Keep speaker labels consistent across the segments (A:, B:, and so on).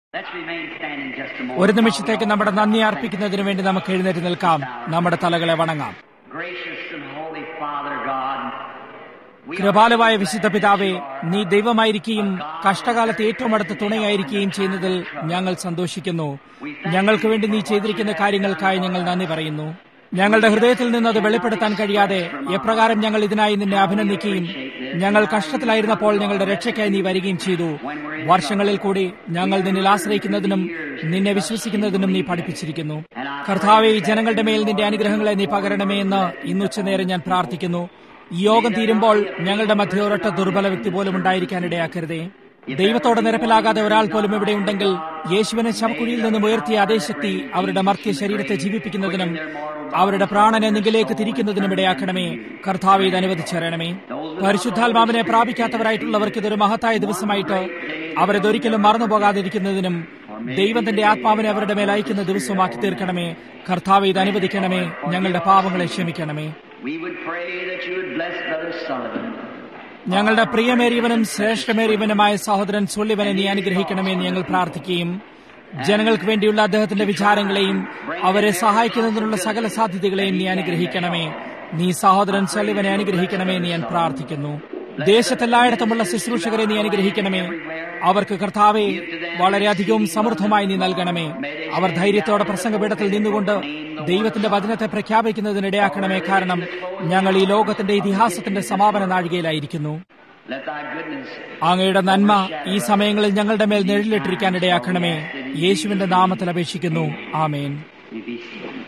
A: Let's remain standing just a moment.
B: ഒരു നിമിഷത്തേക്ക് നമ്മുടെ നന്ദി അർപ്പിക്കുന്നതിന് വേണ്ടി നമുക്ക് എഴുന്നേറ്റ് നിൽക്കാം നമ്മുടെ തലകളെ വണങ്ങാം
A: Gracious and holy Father God, we
B: കൃപാലുവായ വിശുദ്ധ പിതാവേ നീ ദൈവമായിരിക്കുകയും കഷ്ടകാലത്ത് ഏറ്റവും അടുത്ത തുണയായിരിക്കുകയും ചെയ്യുന്നതിൽ ഞങ്ങൾ സന്തോഷിക്കുന്നു ഞങ്ങൾക്ക് വേണ്ടി നീ ചെയ്തിരിക്കുന്ന കാര്യങ്ങൾക്കായി ഞങ്ങൾ നന്ദി പറയുന്നു ഞങ്ങളുടെ ഹൃദയത്തിൽ നിന്ന് അത് വെളിപ്പെടുത്താൻ കഴിയാതെ എപ്രകാരം ഞങ്ങൾ ഇതിനായി നിന്നെ അഭിനന്ദിക്കുകയും ഞങ്ങൾ കഷ്ടത്തിലായിരുന്നപ്പോൾ ഞങ്ങളുടെ രക്ഷയ്ക്കായി നീ വരികയും ചെയ്തു വർഷങ്ങളിൽ കൂടി ഞങ്ങൾ നിന്നിൽ ആശ്രയിക്കുന്നതിനും നിന്നെ വിശ്വസിക്കുന്നതിനും നീ പഠിപ്പിച്ചിരിക്കുന്നു കർത്താവെ ഈ ജനങ്ങളുടെ മേൽ നിന്റെ അനുഗ്രഹങ്ങളെ നീ പകരണമേ എന്ന് ഇന്നുച്ചനേരം ഞാൻ പ്രാർത്ഥിക്കുന്നു ഈ യോഗം തീരുമ്പോൾ ഞങ്ങളുടെ മധ്യ ഒരൊറ്റ ദുർബല വ്യക്തി പോലും ഉണ്ടായിരിക്കാൻ ഇടയാക്കരുതേ ദൈവത്തോട് നിരപ്പിലാകാതെ ഒരാൾ പോലും ഇവിടെ ഉണ്ടെങ്കിൽ യേശുവിനെ ശവക്കുഴിയിൽ നിന്നും ഉയർത്തിയ അതേ ശക്തി അവരുടെ മർത്യ ശരീരത്തെ ജീവിപ്പിക്കുന്നതിനും അവരുടെ പ്രാണനെ നിങ്കിലേക്ക് തിരിക്കുന്നതിനും ഇടയാക്കണമേ കർത്താവ് ഇത് അനുവദിച്ചേരണമേ പരിശുദ്ധാത്മാവിനെ പ്രാപിക്കാത്തവരായിട്ടുള്ളവർക്ക് ഇതൊരു മഹത്തായ ദിവസമായിട്ട് അവരിതൊരിക്കലും മറന്നുപോകാതിരിക്കുന്നതിനും ദൈവത്തിന്റെ ആത്മാവിനെ അവരുടെ മേൽ അയക്കുന്ന ദിവസമാക്കി തീർക്കണമേ കർത്താവ് ഇത് അനുവദിക്കണമേ ഞങ്ങളുടെ പാപങ്ങളെ ക്ഷമിക്കണമേ
A: we would pray that you would bless Brother Sullivan.
B: ഞങ്ങളുടെ പ്രിയമേറിയവനും ശ്രേഷ്ഠമേറിയവനുമായ സഹോദരൻ സുള്ളിവനെ നീ അനുഗ്രഹിക്കണമേ എന്ന് ഞങ്ങൾ പ്രാർത്ഥിക്കുകയും ജനങ്ങൾക്ക് വേണ്ടിയുള്ള അദ്ദേഹത്തിന്റെ വിചാരങ്ങളെയും അവരെ സഹായിക്കുന്നതിനുള്ള സകല സാധ്യതകളെയും നീ അനുഗ്രഹിക്കണമേ നീ സഹോദരൻ സള്ളിവനെ അനുഗ്രഹിക്കണമേ എന്ന് ഞാൻ പ്രാർത്ഥിക്കുന്നു ദേശത്തെല്ലായിടത്തുമുള്ള ശുശ്രൂഷകരെ നീ അനുഗ്രഹിക്കണമേ അവർക്ക് കർത്താവെ വളരെയധികവും സമൃദ്ധമായി നീ നൽകണമേ അവർ ധൈര്യത്തോടെ പ്രസംഗപീഠത്തിൽ നിന്നുകൊണ്ട് ദൈവത്തിന്റെ വചനത്തെ പ്രഖ്യാപിക്കുന്നതിനിടയാക്കണമേ കാരണം ഞങ്ങൾ ഈ ലോകത്തിന്റെ ഇതിഹാസത്തിന്റെ സമാപന നാഴികയിലായിരിക്കുന്നു
A: Let thy goodness
B: അങ്ങയുടെ നന്മ ഈ സമയങ്ങളിൽ ഞങ്ങളുടെ മേൽ നിഴലിട്ടിരിക്കാൻ ഇടയാക്കണമേ യേശുവിന്റെ നാമത്തിൽ അപേക്ഷിക്കുന്നു ആമേൻ
A: you be seated.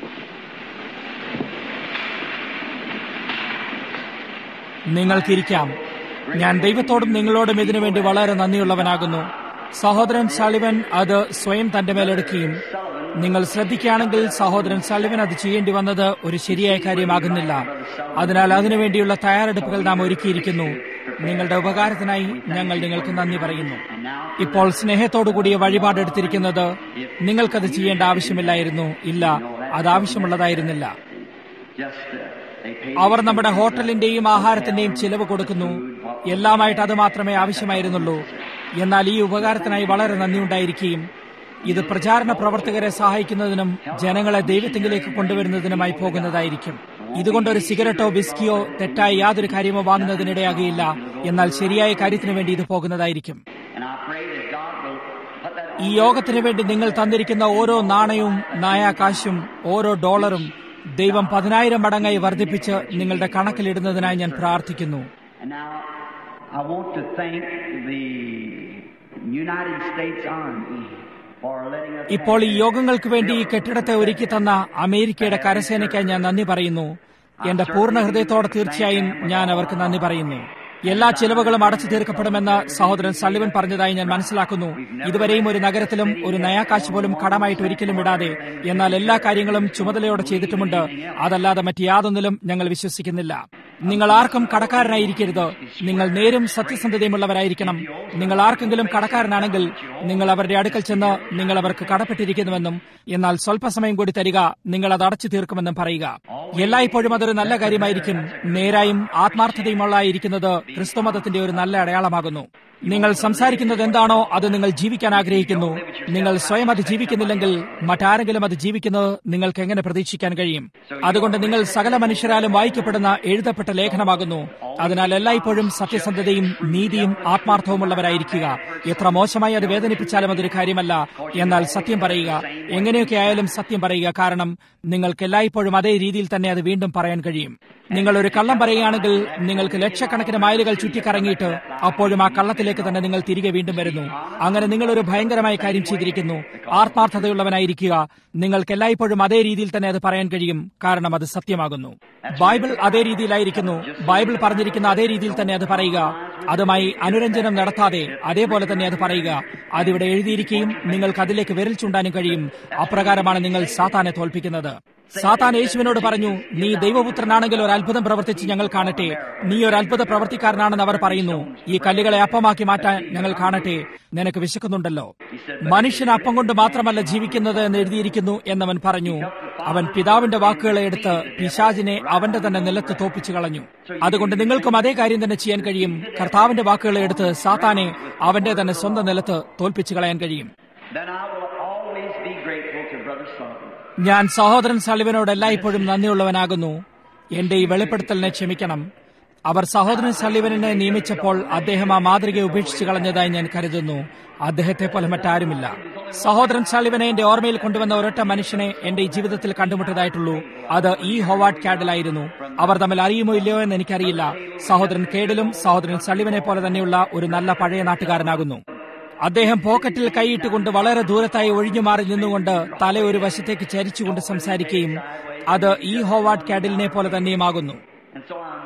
B: നിങ്ങൾക്കിരിക്കാം ഞാൻ ദൈവത്തോടും നിങ്ങളോടും ഇതിനുവേണ്ടി വളരെ നന്ദിയുള്ളവനാകുന്നു സഹോദരൻ സളിവൻ അത് സ്വയം തന്റെ മേലെടുക്കുകയും നിങ്ങൾ ശ്രദ്ധിക്കുകയാണെങ്കിൽ സഹോദരൻ സളിവൻ അത് ചെയ്യേണ്ടി വന്നത് ഒരു ശരിയായ കാര്യമാകുന്നില്ല അതിനാൽ അതിനുവേണ്ടിയുള്ള തയ്യാറെടുപ്പുകൾ നാം ഒരുക്കിയിരിക്കുന്നു നിങ്ങളുടെ ഉപകാരത്തിനായി ഞങ്ങൾ നിങ്ങൾക്ക് നന്ദി പറയുന്നു
A: And now,
B: ഇപ്പോൾ സ്നേഹത്തോടുകൂടിയ വഴിപാടെടുത്തിരിക്കുന്നത് നിങ്ങൾക്കത് ചെയ്യേണ്ട ആവശ്യമില്ലായിരുന്നു ഇല്ല അത് ആവശ്യമുള്ളതായിരുന്നില്ല
A: just uh, they pay
B: അവർ നമ്മുടെ ഹോട്ടലിന്റെയും ആഹാരത്തിന്റെയും ചിലവ് കൊടുക്കുന്നു എല്ലാമായിട്ട് അത് മാത്രമേ ആവശ്യമായിരുന്നുള്ളൂ എന്നാൽ ഈ ഉപകാരത്തിനായി വളരെ നന്ദിയുണ്ടായിരിക്കുകയും ഇത് പ്രചാരണ പ്രവർത്തകരെ സഹായിക്കുന്നതിനും ജനങ്ങളെ ദൈവത്തിങ്കിലേക്ക് കൊണ്ടുവരുന്നതിനുമായി പോകുന്നതായിരിക്കും ഇതുകൊണ്ട് ഒരു സിഗരറ്റോ ബിസ്കിയോ തെറ്റായ യാതൊരു കാര്യമോ വാങ്ങുന്നതിനിടയാകുകയില്ല എന്നാൽ ശരിയായ കാര്യത്തിനു വേണ്ടി ഇത് പോകുന്നതായിരിക്കും
A: And I pray that God will put that
B: ഈ യോഗത്തിന് വേണ്ടി നിങ്ങൾ തന്നിരിക്കുന്ന ഓരോ നാണയവും നായാകാശും ഓരോ ഡോളറും ദൈവം പതിനായിരം മടങ്ങായി വർദ്ധിപ്പിച്ച് നിങ്ങളുടെ കണക്കിലിടുന്നതിനായി ഞാൻ പ്രാർത്ഥിക്കുന്നു
A: And now I want to thank the United States Army for letting us
B: ഇപ്പോൾ ഈ യോഗങ്ങൾക്ക് വേണ്ടി ഈ കെട്ടിടത്തെ ഒരുക്കി തന്ന അമേരിക്കയുടെ കരസേനയ്ക്കായി ഞാൻ നന്ദി പറയുന്നു എന്റെ പൂർണ്ണ ഹൃദയത്തോടെ തീർച്ചയായും ഞാൻ അവർക്ക് നന്ദി പറയുന്നു എല്ലാ ചിലവുകളും അടച്ചു തീർക്കപ്പെടുമെന്ന് സഹോദരൻ സള്ളിവൻ പറഞ്ഞതായി ഞാൻ മനസ്സിലാക്കുന്നു ഇതുവരെയും ഒരു നഗരത്തിലും ഒരു നയാകാശ് പോലും കടമായിട്ട് ഒരിക്കലും ഇടാതെ എന്നാൽ എല്ലാ കാര്യങ്ങളും ചുമതലയോടെ ചെയ്തിട്ടുമുണ്ട് അതല്ലാതെ മറ്റ് യാതൊന്നിലും ഞങ്ങൾ വിശ്വസിക്കുന്നില്ല നിങ്ങൾ ആർക്കും കടക്കാരനായിരിക്കരുത് നിങ്ങൾ നേരും സത്യസന്ധതയുമുള്ളവരായിരിക്കണം നിങ്ങൾ ആർക്കെങ്കിലും കടക്കാരനാണെങ്കിൽ നിങ്ങൾ അവരുടെ അടുക്കൽ ചെന്ന് നിങ്ങൾ അവർക്ക് കടപ്പെട്ടിരിക്കുന്നുവെന്നും എന്നാൽ സ്വല്പസമയം കൂടി തരിക നിങ്ങൾ അത് അടച്ചു തീർക്കുമെന്നും പറയുക എല്ലായ്പ്പോഴും അതൊരു നല്ല കാര്യമായിരിക്കും നേരായും ആത്മാർത്ഥതയുമുള്ളായിരിക്കുന്നത് ക്രിസ്തുമതത്തിന്റെ ഒരു നല്ല അടയാളമാകുന്നു നിങ്ങൾ സംസാരിക്കുന്നത് എന്താണോ അത് നിങ്ങൾ ജീവിക്കാൻ ആഗ്രഹിക്കുന്നു നിങ്ങൾ സ്വയം അത് ജീവിക്കുന്നില്ലെങ്കിൽ മറ്റാരെങ്കിലും അത് ജീവിക്കുന്നത് നിങ്ങൾക്ക് എങ്ങനെ പ്രതീക്ഷിക്കാൻ കഴിയും അതുകൊണ്ട് നിങ്ങൾ സകല മനുഷ്യരാലും വായിക്കപ്പെടുന്ന എഴുതപ്പെട്ട ലേഖനമാകുന്നു അതിനാൽ എല്ലായ്പ്പോഴും സത്യസന്ധതയും നീതിയും ആത്മാർത്ഥവുമുള്ളവരായിരിക്കുക എത്ര മോശമായി അത് വേദനിപ്പിച്ചാലും അതൊരു കാര്യമല്ല എന്നാൽ സത്യം പറയുക എങ്ങനെയൊക്കെ ആയാലും സത്യം പറയുക കാരണം നിങ്ങൾക്ക് എല്ലായ്പ്പോഴും അതേ രീതിയിൽ തന്നെ അത് വീണ്ടും പറയാൻ കഴിയും നിങ്ങൾ ഒരു കള്ളം പറയുകയാണെങ്കിൽ നിങ്ങൾക്ക് ലക്ഷക്കണക്കിന് മൈലുകൾ ചുറ്റിക്കറങ്ങിയിട്ട് അപ്പോഴും ആ കള്ളത്തിലേക്ക് തന്നെ നിങ്ങൾ തിരികെ വീണ്ടും വരുന്നു അങ്ങനെ നിങ്ങൾ ഒരു ഭയങ്കരമായ കാര്യം ചെയ്തിരിക്കുന്നു ആത്മാർത്ഥതയുള്ളവനായിരിക്കുക നിങ്ങൾക്ക് എല്ലായ്പ്പോഴും അതേ രീതിയിൽ തന്നെ അത് പറയാൻ കഴിയും കാരണം അത് സത്യമാകുന്നു ബൈബിൾ അതേ രീതിയിലായിരിക്കുന്നു ബൈബിൾ പറഞ്ഞിരിക്കുന്ന അതേ രീതിയിൽ തന്നെ അത് പറയുക അതുമായി അനുരഞ്ജനം നടത്താതെ അതേപോലെ തന്നെ അത് പറയുക അതിവിടെ എഴുതിയിരിക്കുകയും നിങ്ങൾക്ക് അതിലേക്ക് വിരൽ ചൂണ്ടാനും കഴിയും അപ്രകാരമാണ് നിങ്ങൾ സാത്താനെ തോൽപ്പിക്കുന്നത് സാത്താൻ യേശുവിനോട് പറഞ്ഞു നീ ദൈവപുത്രനാണെങ്കിൽ ഒരു അത്ഭുതം പ്രവർത്തിച്ച് ഞങ്ങൾ കാണട്ടെ നീ ഒരു അത്ഭുത പ്രവർത്തിക്കാരനാണെന്ന് അവർ പറയുന്നു ഈ കല്ലുകളെ അപ്പമാക്കി മാറ്റാൻ ഞങ്ങൾ കാണട്ടെ നിനക്ക് വിശക്കുന്നുണ്ടല്ലോ മനുഷ്യൻ അപ്പം കൊണ്ട് മാത്രമല്ല ജീവിക്കുന്നത് എന്ന് എഴുതിയിരിക്കുന്നു എന്നവൻ പറഞ്ഞു അവൻ പിതാവിന്റെ വാക്കുകളെ എടുത്ത് പിശാജിനെ അവന്റെ തന്നെ നിലത്ത് തോപ്പിച്ചു കളഞ്ഞു അതുകൊണ്ട് നിങ്ങൾക്കും അതേ കാര്യം തന്നെ ചെയ്യാൻ കഴിയും കർത്താവിന്റെ വാക്കുകളെ എടുത്ത് സാത്താനെ അവന്റെ തന്നെ സ്വന്തം നിലത്ത് തോൽപ്പിച്ചു കളയാൻ കഴിയും
A: then I will always be grateful to Brother Sullivan.
B: ഞാൻ സഹോദരൻ സള്ളിവനോട് എല്ലായ്പ്പോഴും നന്ദിയുള്ളവനാകുന്നു എന്റെ ഈ വെളിപ്പെടുത്തലിനെ ക്ഷമിക്കണം അവർ സഹോദരൻ സള്ളിവനെ നിയമിച്ചപ്പോൾ അദ്ദേഹം ആ മാതൃക ഉപേക്ഷിച്ചു കളഞ്ഞതായി ഞാൻ കരുതുന്നു അദ്ദേഹത്തെ പോലെ മറ്റാരുമില്ല സഹോദരൻ സള്ളിവനെ എന്റെ ഓർമ്മയിൽ കൊണ്ടുവന്ന ഒരൊറ്റ മനുഷ്യനെ എന്റെ ഈ ജീവിതത്തിൽ കണ്ടുമുട്ടതായിട്ടുള്ളൂ അത് ഈ ഹോവാർഡ് കാഡിലായിരുന്നു അവർ തമ്മിൽ അറിയുമോ ഇല്ലയോ എന്ന് എനിക്കറിയില്ല സഹോദരൻ കേഡിലും സഹോദരൻ സള്ളിവനെ പോലെ തന്നെയുള്ള ഒരു നല്ല പഴയ നാട്ടുകാരനാകുന്നു അദ്ദേഹം പോക്കറ്റിൽ കൈയിട്ടുകൊണ്ട് വളരെ ദൂരത്തായി ഒഴിഞ്ഞു മാറി നിന്നുകൊണ്ട് തല ഒരു വശത്തേക്ക് ചരിച്ചുകൊണ്ട് സംസാരിക്കുകയും അത് ഈ ഹോവാർഡ് കാഡിലിനെ പോലെ തന്നെയുമാകുന്നു
A: And so I'm,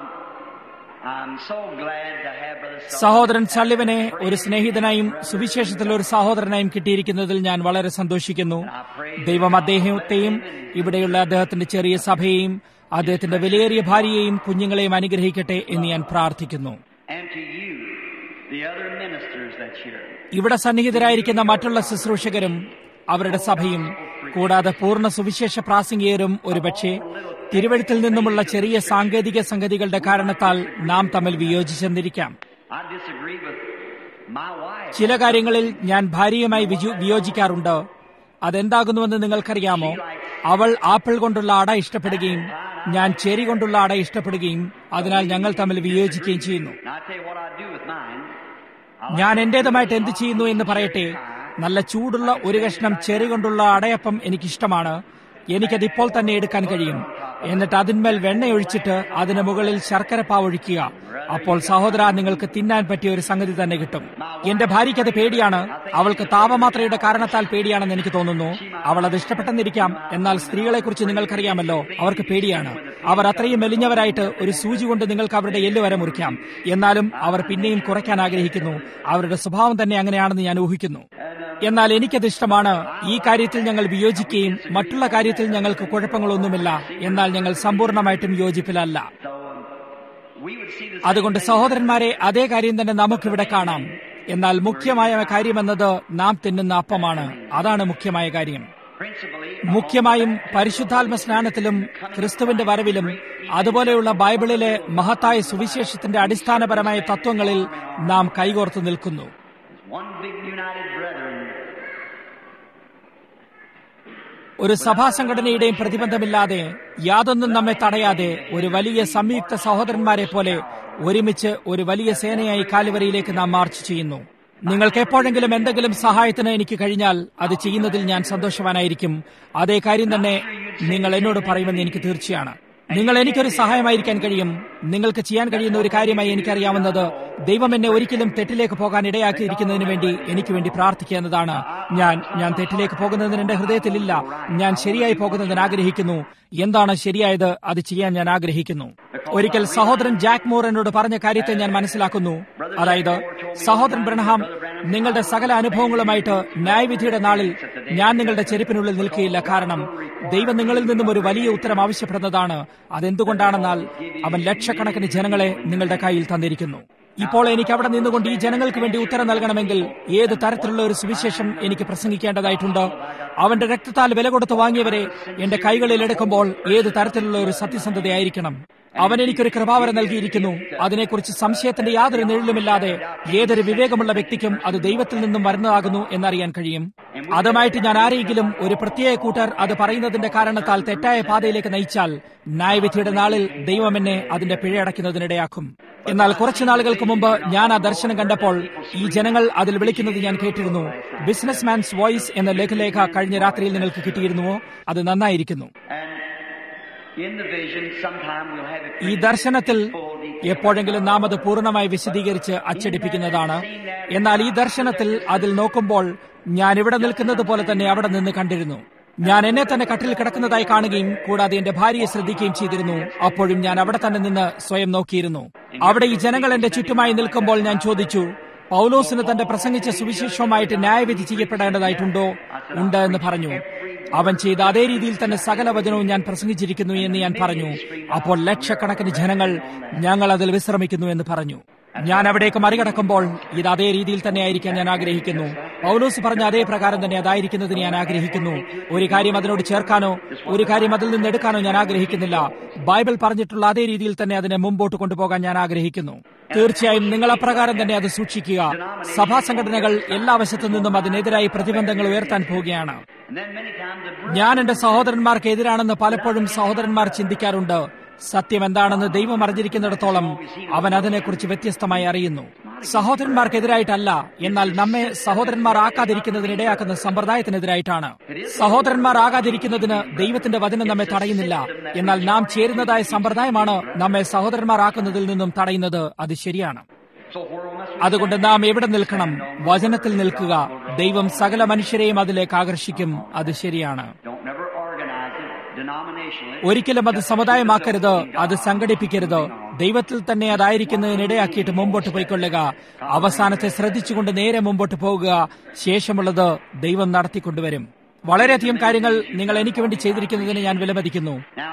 A: I'm so glad to have Brother Sullivan.
B: സഹോദരൻ സള്ളിവനെ ഒരു സ്നേഹിതനായും സുവിശേഷത്തിൽ ഒരു സഹോദരനായും കിട്ടിയിരിക്കുന്നതിൽ ഞാൻ വളരെ സന്തോഷിക്കുന്നു ദൈവം അദ്ദേഹത്തെയും ഇവിടെയുള്ള അദ്ദേഹത്തിന്റെ ചെറിയ സഭയെയും അദ്ദേഹത്തിന്റെ വിലയേറിയ ഭാര്യയെയും കുഞ്ഞുങ്ങളെയും അനുഗ്രഹിക്കട്ടെ എന്ന് ഞാൻ പ്രാർത്ഥിക്കുന്നു
A: And to you, the other ministers that's here.
B: ഇവിടെ സന്നിഹിതരായിരിക്കുന്ന മറ്റുള്ള ശുശ്രൂഷകരും അവരുടെ സഭയും കൂടാതെ പൂർണ്ണ സുവിശേഷ പ്രാസംഗികരും ഒരുപക്ഷെ തിരുവഴുത്തിൽ നിന്നുമുള്ള ചെറിയ സാങ്കേതിക സംഗതികളുടെ കാരണത്താൽ നാം തമ്മിൽ വിയോജിച്ചെന്നിരിക്കാം
A: I disagree with my wife.
B: ചില കാര്യങ്ങളിൽ ഞാൻ ഭാര്യയുമായി വിജു- വിയോജിക്കാറുണ്ട് അതെന്താകുന്നുവെന്ന് നിങ്ങൾക്കറിയാമോ അവൾ ആപ്പിൾ കൊണ്ടുള്ള അട ഇഷ്ടപ്പെടുകയും ഞാൻ ചെരി കൊണ്ടുള്ള അട ഇഷ്ടപ്പെടുകയും അതിനാൽ ഞങ്ങൾ തമ്മിൽ വിയോജിക്കുകയും ചെയ്യുന്നു
A: Now, I tell you what I do with mine.
B: ഞാൻ എന്റേതുമായിട്ട് എന്ത് ചെയ്യുന്നു എന്ന് പറയട്ടെ നല്ല ചൂടുള്ള ഒരു കഷ്ണം ചെറി കൊണ്ടുള്ള അടയപ്പം എനിക്കിഷ്ടമാണ് എനിക്കത് ഇപ്പോൾ തന്നെ എടുക്കാൻ കഴിയും എന്നിട്ട് അതിന്മേൽ വെണ്ണയൊഴിച്ചിട്ട് അതിന് മുകളിൽ ശർക്കര പാവൊഴിക്കുക അപ്പോൾ സഹോദര നിങ്ങൾക്ക് തിന്നാൻ പറ്റിയ ഒരു സംഗതി തന്നെ കിട്ടും എന്റെ ഭാര്യയ്ക്ക് അത് പേടിയാണ് അവൾക്ക് താപമാത്രയുടെ കാരണത്താൽ പേടിയാണെന്ന് എനിക്ക് തോന്നുന്നു അവൾ അത് ഇഷ്ടപ്പെട്ടെന്നിരിക്കാം എന്നാൽ സ്ത്രീകളെ കുറിച്ച് നിങ്ങൾക്കറിയാമല്ലോ അവർക്ക് പേടിയാണ് അവർ അത്രയും മെലിഞ്ഞവരായിട്ട് ഒരു സൂചി കൊണ്ട് നിങ്ങൾക്ക് അവരുടെ എല്ല് വരെ മുറിക്കാം എന്നാലും അവർ പിന്നെയും കുറയ്ക്കാൻ ആഗ്രഹിക്കുന്നു അവരുടെ സ്വഭാവം തന്നെ അങ്ങനെയാണെന്ന് ഞാൻ ഊഹിക്കുന്നു എന്നാൽ എനിക്കത് ഇഷ്ടമാണ് ഈ കാര്യത്തിൽ ഞങ്ങൾ വിയോജിക്കുകയും മറ്റുള്ള കാര്യത്തിൽ ഞങ്ങൾക്ക് കുഴപ്പങ്ങളൊന്നുമില്ല എന്നാൽ ഞങ്ങൾ സമ്പൂർണ്ണമായിട്ടും യോജിപ്പിലല്ല
A: So, we would see the
B: അതുകൊണ്ട് സഹോദരന്മാരെ അതേ കാര്യം തന്നെ നമുക്കിവിടെ കാണാം എന്നാൽ മുഖ്യമായ കാര്യമെന്നത് നാം തിന്നുന്ന അപ്പമാണ് അതാണ് മുഖ്യമായ കാര്യം
A: principally
B: മുഖ്യമായും പരിശുദ്ധാത്മ സ്നാനത്തിലും ക്രിസ്തുവിന്റെ വരവിലും അതുപോലെയുള്ള ബൈബിളിലെ മഹത്തായ സുവിശേഷത്തിന്റെ അടിസ്ഥാനപരമായ തത്വങ്ങളിൽ നാം കൈകോർത്ത് നിൽക്കുന്നു
A: one big united brethren.
B: ഒരു സഭാ സംഘടനയുടെയും പ്രതിബന്ധമില്ലാതെ യാതൊന്നും നമ്മെ തടയാതെ ഒരു വലിയ സംയുക്ത സഹോദരന്മാരെ പോലെ ഒരുമിച്ച് ഒരു വലിയ സേനയായി കാലുവരിയിലേക്ക് നാം മാർച്ച് ചെയ്യുന്നു നിങ്ങൾക്ക് എപ്പോഴെങ്കിലും എന്തെങ്കിലും സഹായത്തിന് എനിക്ക് കഴിഞ്ഞാൽ അത് ചെയ്യുന്നതിൽ ഞാൻ സന്തോഷവാനായിരിക്കും അതേ കാര്യം തന്നെ നിങ്ങൾ എന്നോട് പറയുമെന്ന് എനിക്ക് തീർച്ചയാണ് നിങ്ങൾ എനിക്കൊരു സഹായമായിരിക്കാൻ കഴിയും നിങ്ങൾക്ക് ചെയ്യാൻ കഴിയുന്ന ഒരു കാര്യമായി എനിക്കറിയാവുന്നത് ദൈവം എന്നെ ഒരിക്കലും തെറ്റിലേക്ക് പോകാൻ ഇടയാക്കിയിരിക്കുന്നതിന് വേണ്ടി എനിക്ക് വേണ്ടി പ്രാർത്ഥിക്കുക എന്നതാണ് ഞാൻ ഞാൻ തെറ്റിലേക്ക് പോകുന്നതിന് എന്റെ ഹൃദയത്തിലില്ല ഞാൻ ശരിയായി പോകുന്നതിന് ആഗ്രഹിക്കുന്നു എന്താണ് ശരിയായത് അത് ചെയ്യാൻ ഞാൻ ആഗ്രഹിക്കുന്നു ഒരിക്കൽ സഹോദരൻ ജാക്ക് മോർ എന്നോട് പറഞ്ഞ കാര്യത്തെ ഞാൻ മനസ്സിലാക്കുന്നു അതായത് സഹോദരൻ ബ്രഹ്ഹാം നിങ്ങളുടെ സകല അനുഭവങ്ങളുമായിട്ട് ന്യായവിധിയുടെ നാളിൽ ഞാൻ നിങ്ങളുടെ ചെരുപ്പിനുള്ളിൽ നിൽക്കുകയില്ല കാരണം ദൈവം നിങ്ങളിൽ നിന്നും ഒരു വലിയ ഉത്തരം ആവശ്യപ്പെടുന്നതാണ് അതെന്തുകൊണ്ടാണെന്നാൽ അവൻ ലക്ഷക്കണക്കിന് ജനങ്ങളെ നിങ്ങളുടെ കയ്യിൽ തന്നിരിക്കുന്നു ഇപ്പോൾ എനിക്ക് അവിടെ നിന്നുകൊണ്ട് ഈ ജനങ്ങൾക്ക് വേണ്ടി ഉത്തരം നൽകണമെങ്കിൽ ഏത് തരത്തിലുള്ള ഒരു സുവിശേഷം എനിക്ക് പ്രസംഗിക്കേണ്ടതായിട്ടുണ്ട് അവന്റെ രക്തത്താൽ വില കൊടുത്ത് വാങ്ങിയവരെ എന്റെ കൈകളിൽ എടുക്കുമ്പോൾ ഏത് തരത്തിലുള്ള ഒരു സത്യസന്ധതയായിരിക്കണം അവൻ എനിക്കൊരു കൃപാവരം നൽകിയിരിക്കുന്നു അതിനെക്കുറിച്ച് സംശയത്തിന്റെ യാതൊരു നിഴലുമില്ലാതെ ഏതൊരു വിവേകമുള്ള വ്യക്തിക്കും അത് ദൈവത്തിൽ നിന്നും വരുന്നതാകുന്നു എന്നറിയാൻ കഴിയും അതുമായിട്ട് ഞാൻ ആരെയെങ്കിലും ഒരു പ്രത്യേക കൂട്ടർ അത് പറയുന്നതിന്റെ കാരണത്താൽ തെറ്റായ പാതയിലേക്ക് നയിച്ചാൽ ന്യായവിധിയുടെ നാളിൽ ദൈവം എന്നെ അതിന്റെ പിഴയടയ്ക്കുന്നതിനിടയാക്കും എന്നാൽ കുറച്ചു നാളുകൾക്ക് മുമ്പ് ഞാൻ ആ ദർശനം കണ്ടപ്പോൾ ഈ ജനങ്ങൾ അതിൽ വിളിക്കുന്നത് ഞാൻ കേട്ടിരുന്നു ബിസിനസ് മാൻസ് വോയിസ് എന്ന ലഘുലേഖ കഴിഞ്ഞ രാത്രിയിൽ നിങ്ങൾക്ക് കിട്ടിയിരുന്നുവോ അത് നന്നായിരിക്കുന്നു
A: And in the vision, sometime we'll have it
B: ഈ ദർശനത്തിൽ എപ്പോഴെങ്കിലും നാം അത് പൂർണ്ണമായി വിശദീകരിച്ച് അച്ചടിപ്പിക്കുന്നതാണ് എന്നാൽ ഈ ദർശനത്തിൽ അതിൽ നോക്കുമ്പോൾ ഞാൻ ഇവിടെ നിൽക്കുന്നത് പോലെ തന്നെ അവിടെ നിന്ന് കണ്ടിരുന്നു ഞാൻ എന്നെ തന്നെ കട്ടിൽ കിടക്കുന്നതായി കാണുകയും കൂടാതെ എന്റെ ഭാര്യയെ ശ്രദ്ധിക്കുകയും ചെയ്തിരുന്നു അപ്പോഴും ഞാൻ അവിടെ തന്നെ നിന്ന് സ്വയം നോക്കിയിരുന്നു അവിടെ ഈ ജനങ്ങൾ എന്റെ ചുറ്റുമായി നിൽക്കുമ്പോൾ ഞാൻ ചോദിച്ചു പൗലോസിന് തന്റെ പ്രസംഗിച്ച സുവിശേഷവുമായിട്ട് ന്യായവിധി ചെയ്യപ്പെടേണ്ടതായിട്ടുണ്ടോ ഉണ്ട് എന്ന് പറഞ്ഞു അവൻ ചെയ്ത അതേ രീതിയിൽ തന്നെ സകല വചനവും ഞാൻ പ്രസംഗിച്ചിരിക്കുന്നു എന്ന് ഞാൻ പറഞ്ഞു അപ്പോൾ ലക്ഷക്കണക്കിന് ജനങ്ങൾ ഞങ്ങൾ അതിൽ വിശ്രമിക്കുന്നു എന്ന് പറഞ്ഞു ഞാൻ അവിടേക്ക് മറികടക്കുമ്പോൾ ഇത് അതേ രീതിയിൽ തന്നെ ആയിരിക്കാൻ ഞാൻ ആഗ്രഹിക്കുന്നു പൗലോസ് പറഞ്ഞ അതേ പ്രകാരം തന്നെ അതായിരിക്കുന്നതിന് ഞാൻ ആഗ്രഹിക്കുന്നു ഒരു കാര്യം അതിനോട് ചേർക്കാനോ ഒരു കാര്യം അതിൽ നിന്ന് എടുക്കാനോ ഞാൻ ആഗ്രഹിക്കുന്നില്ല ബൈബിൾ പറഞ്ഞിട്ടുള്ള അതേ രീതിയിൽ തന്നെ അതിനെ മുമ്പോട്ട് കൊണ്ടുപോകാൻ ഞാൻ ആഗ്രഹിക്കുന്നു തീർച്ചയായും നിങ്ങൾ അപ്രകാരം തന്നെ അത് സൂക്ഷിക്കുക സഭാ സംഘടനകൾ എല്ലാ വശത്തു നിന്നും അതിനെതിരായി പ്രതിബന്ധങ്ങൾ ഉയർത്താൻ പോവുകയാണ്
A: And then many times the brother
B: ഞാൻ എന്റെ സഹോദരന്മാർക്ക് എതിരാണെന്ന് പലപ്പോഴും സഹോദരന്മാർ ചിന്തിക്കാറുണ്ട് സത്യം എന്താണെന്ന് ദൈവം അറിഞ്ഞിരിക്കുന്നിടത്തോളം അവൻ അതിനെക്കുറിച്ച് വ്യത്യസ്തമായി അറിയുന്നു സഹോദരന്മാർക്കെതിരായിട്ടല്ല എന്നാൽ നമ്മെ സഹോദരന്മാർ ആക്കാതിരിക്കുന്നതിന് ഇടയാക്കുന്ന സമ്പ്രദായത്തിനെതിരായിട്ടാണ് സഹോദരന്മാർ ആകാതിരിക്കുന്നതിന് ദൈവത്തിന്റെ വചനം നമ്മെ തടയുന്നില്ല എന്നാൽ നാം ചേരുന്നതായ സമ്പ്രദായമാണ് നമ്മെ സഹോദരന്മാർ ആക്കുന്നതിൽ നിന്നും തടയുന്നത് അത് ശരിയാണ്
A: so where must we
B: അതുകൊണ്ട് നാം എവിടെ നിൽക്കണം വചനത്തിൽ നിൽക്കുക ദൈവം സകല മനുഷ്യരെയും അതിലേക്ക് ആകർഷിക്കും അത് ശരിയാണ്
A: don't never organize it denominationally.
B: ഒരിക്കലും അത് സമുദായമാക്കരുത് അത് സംഘടിപ്പിക്കരുത് ദൈവത്തിൽ തന്നെ അതായിരിക്കുന്നതിനിടയാക്കിയിട്ട് മുമ്പോട്ട് പോയിക്കൊള്ളുക അവസാനത്തെ ശ്രദ്ധിച്ചുകൊണ്ട് നേരെ മുമ്പോട്ട് പോകുക ശേഷമുള്ളത് ദൈവം നടത്തിക്കൊണ്ടുവരും വളരെയധികം കാര്യങ്ങൾ നിങ്ങൾ എനിക്ക് വേണ്ടി ചെയ്തിരിക്കുന്നതിന് ഞാൻ വിലമതിക്കുന്നു
A: Now,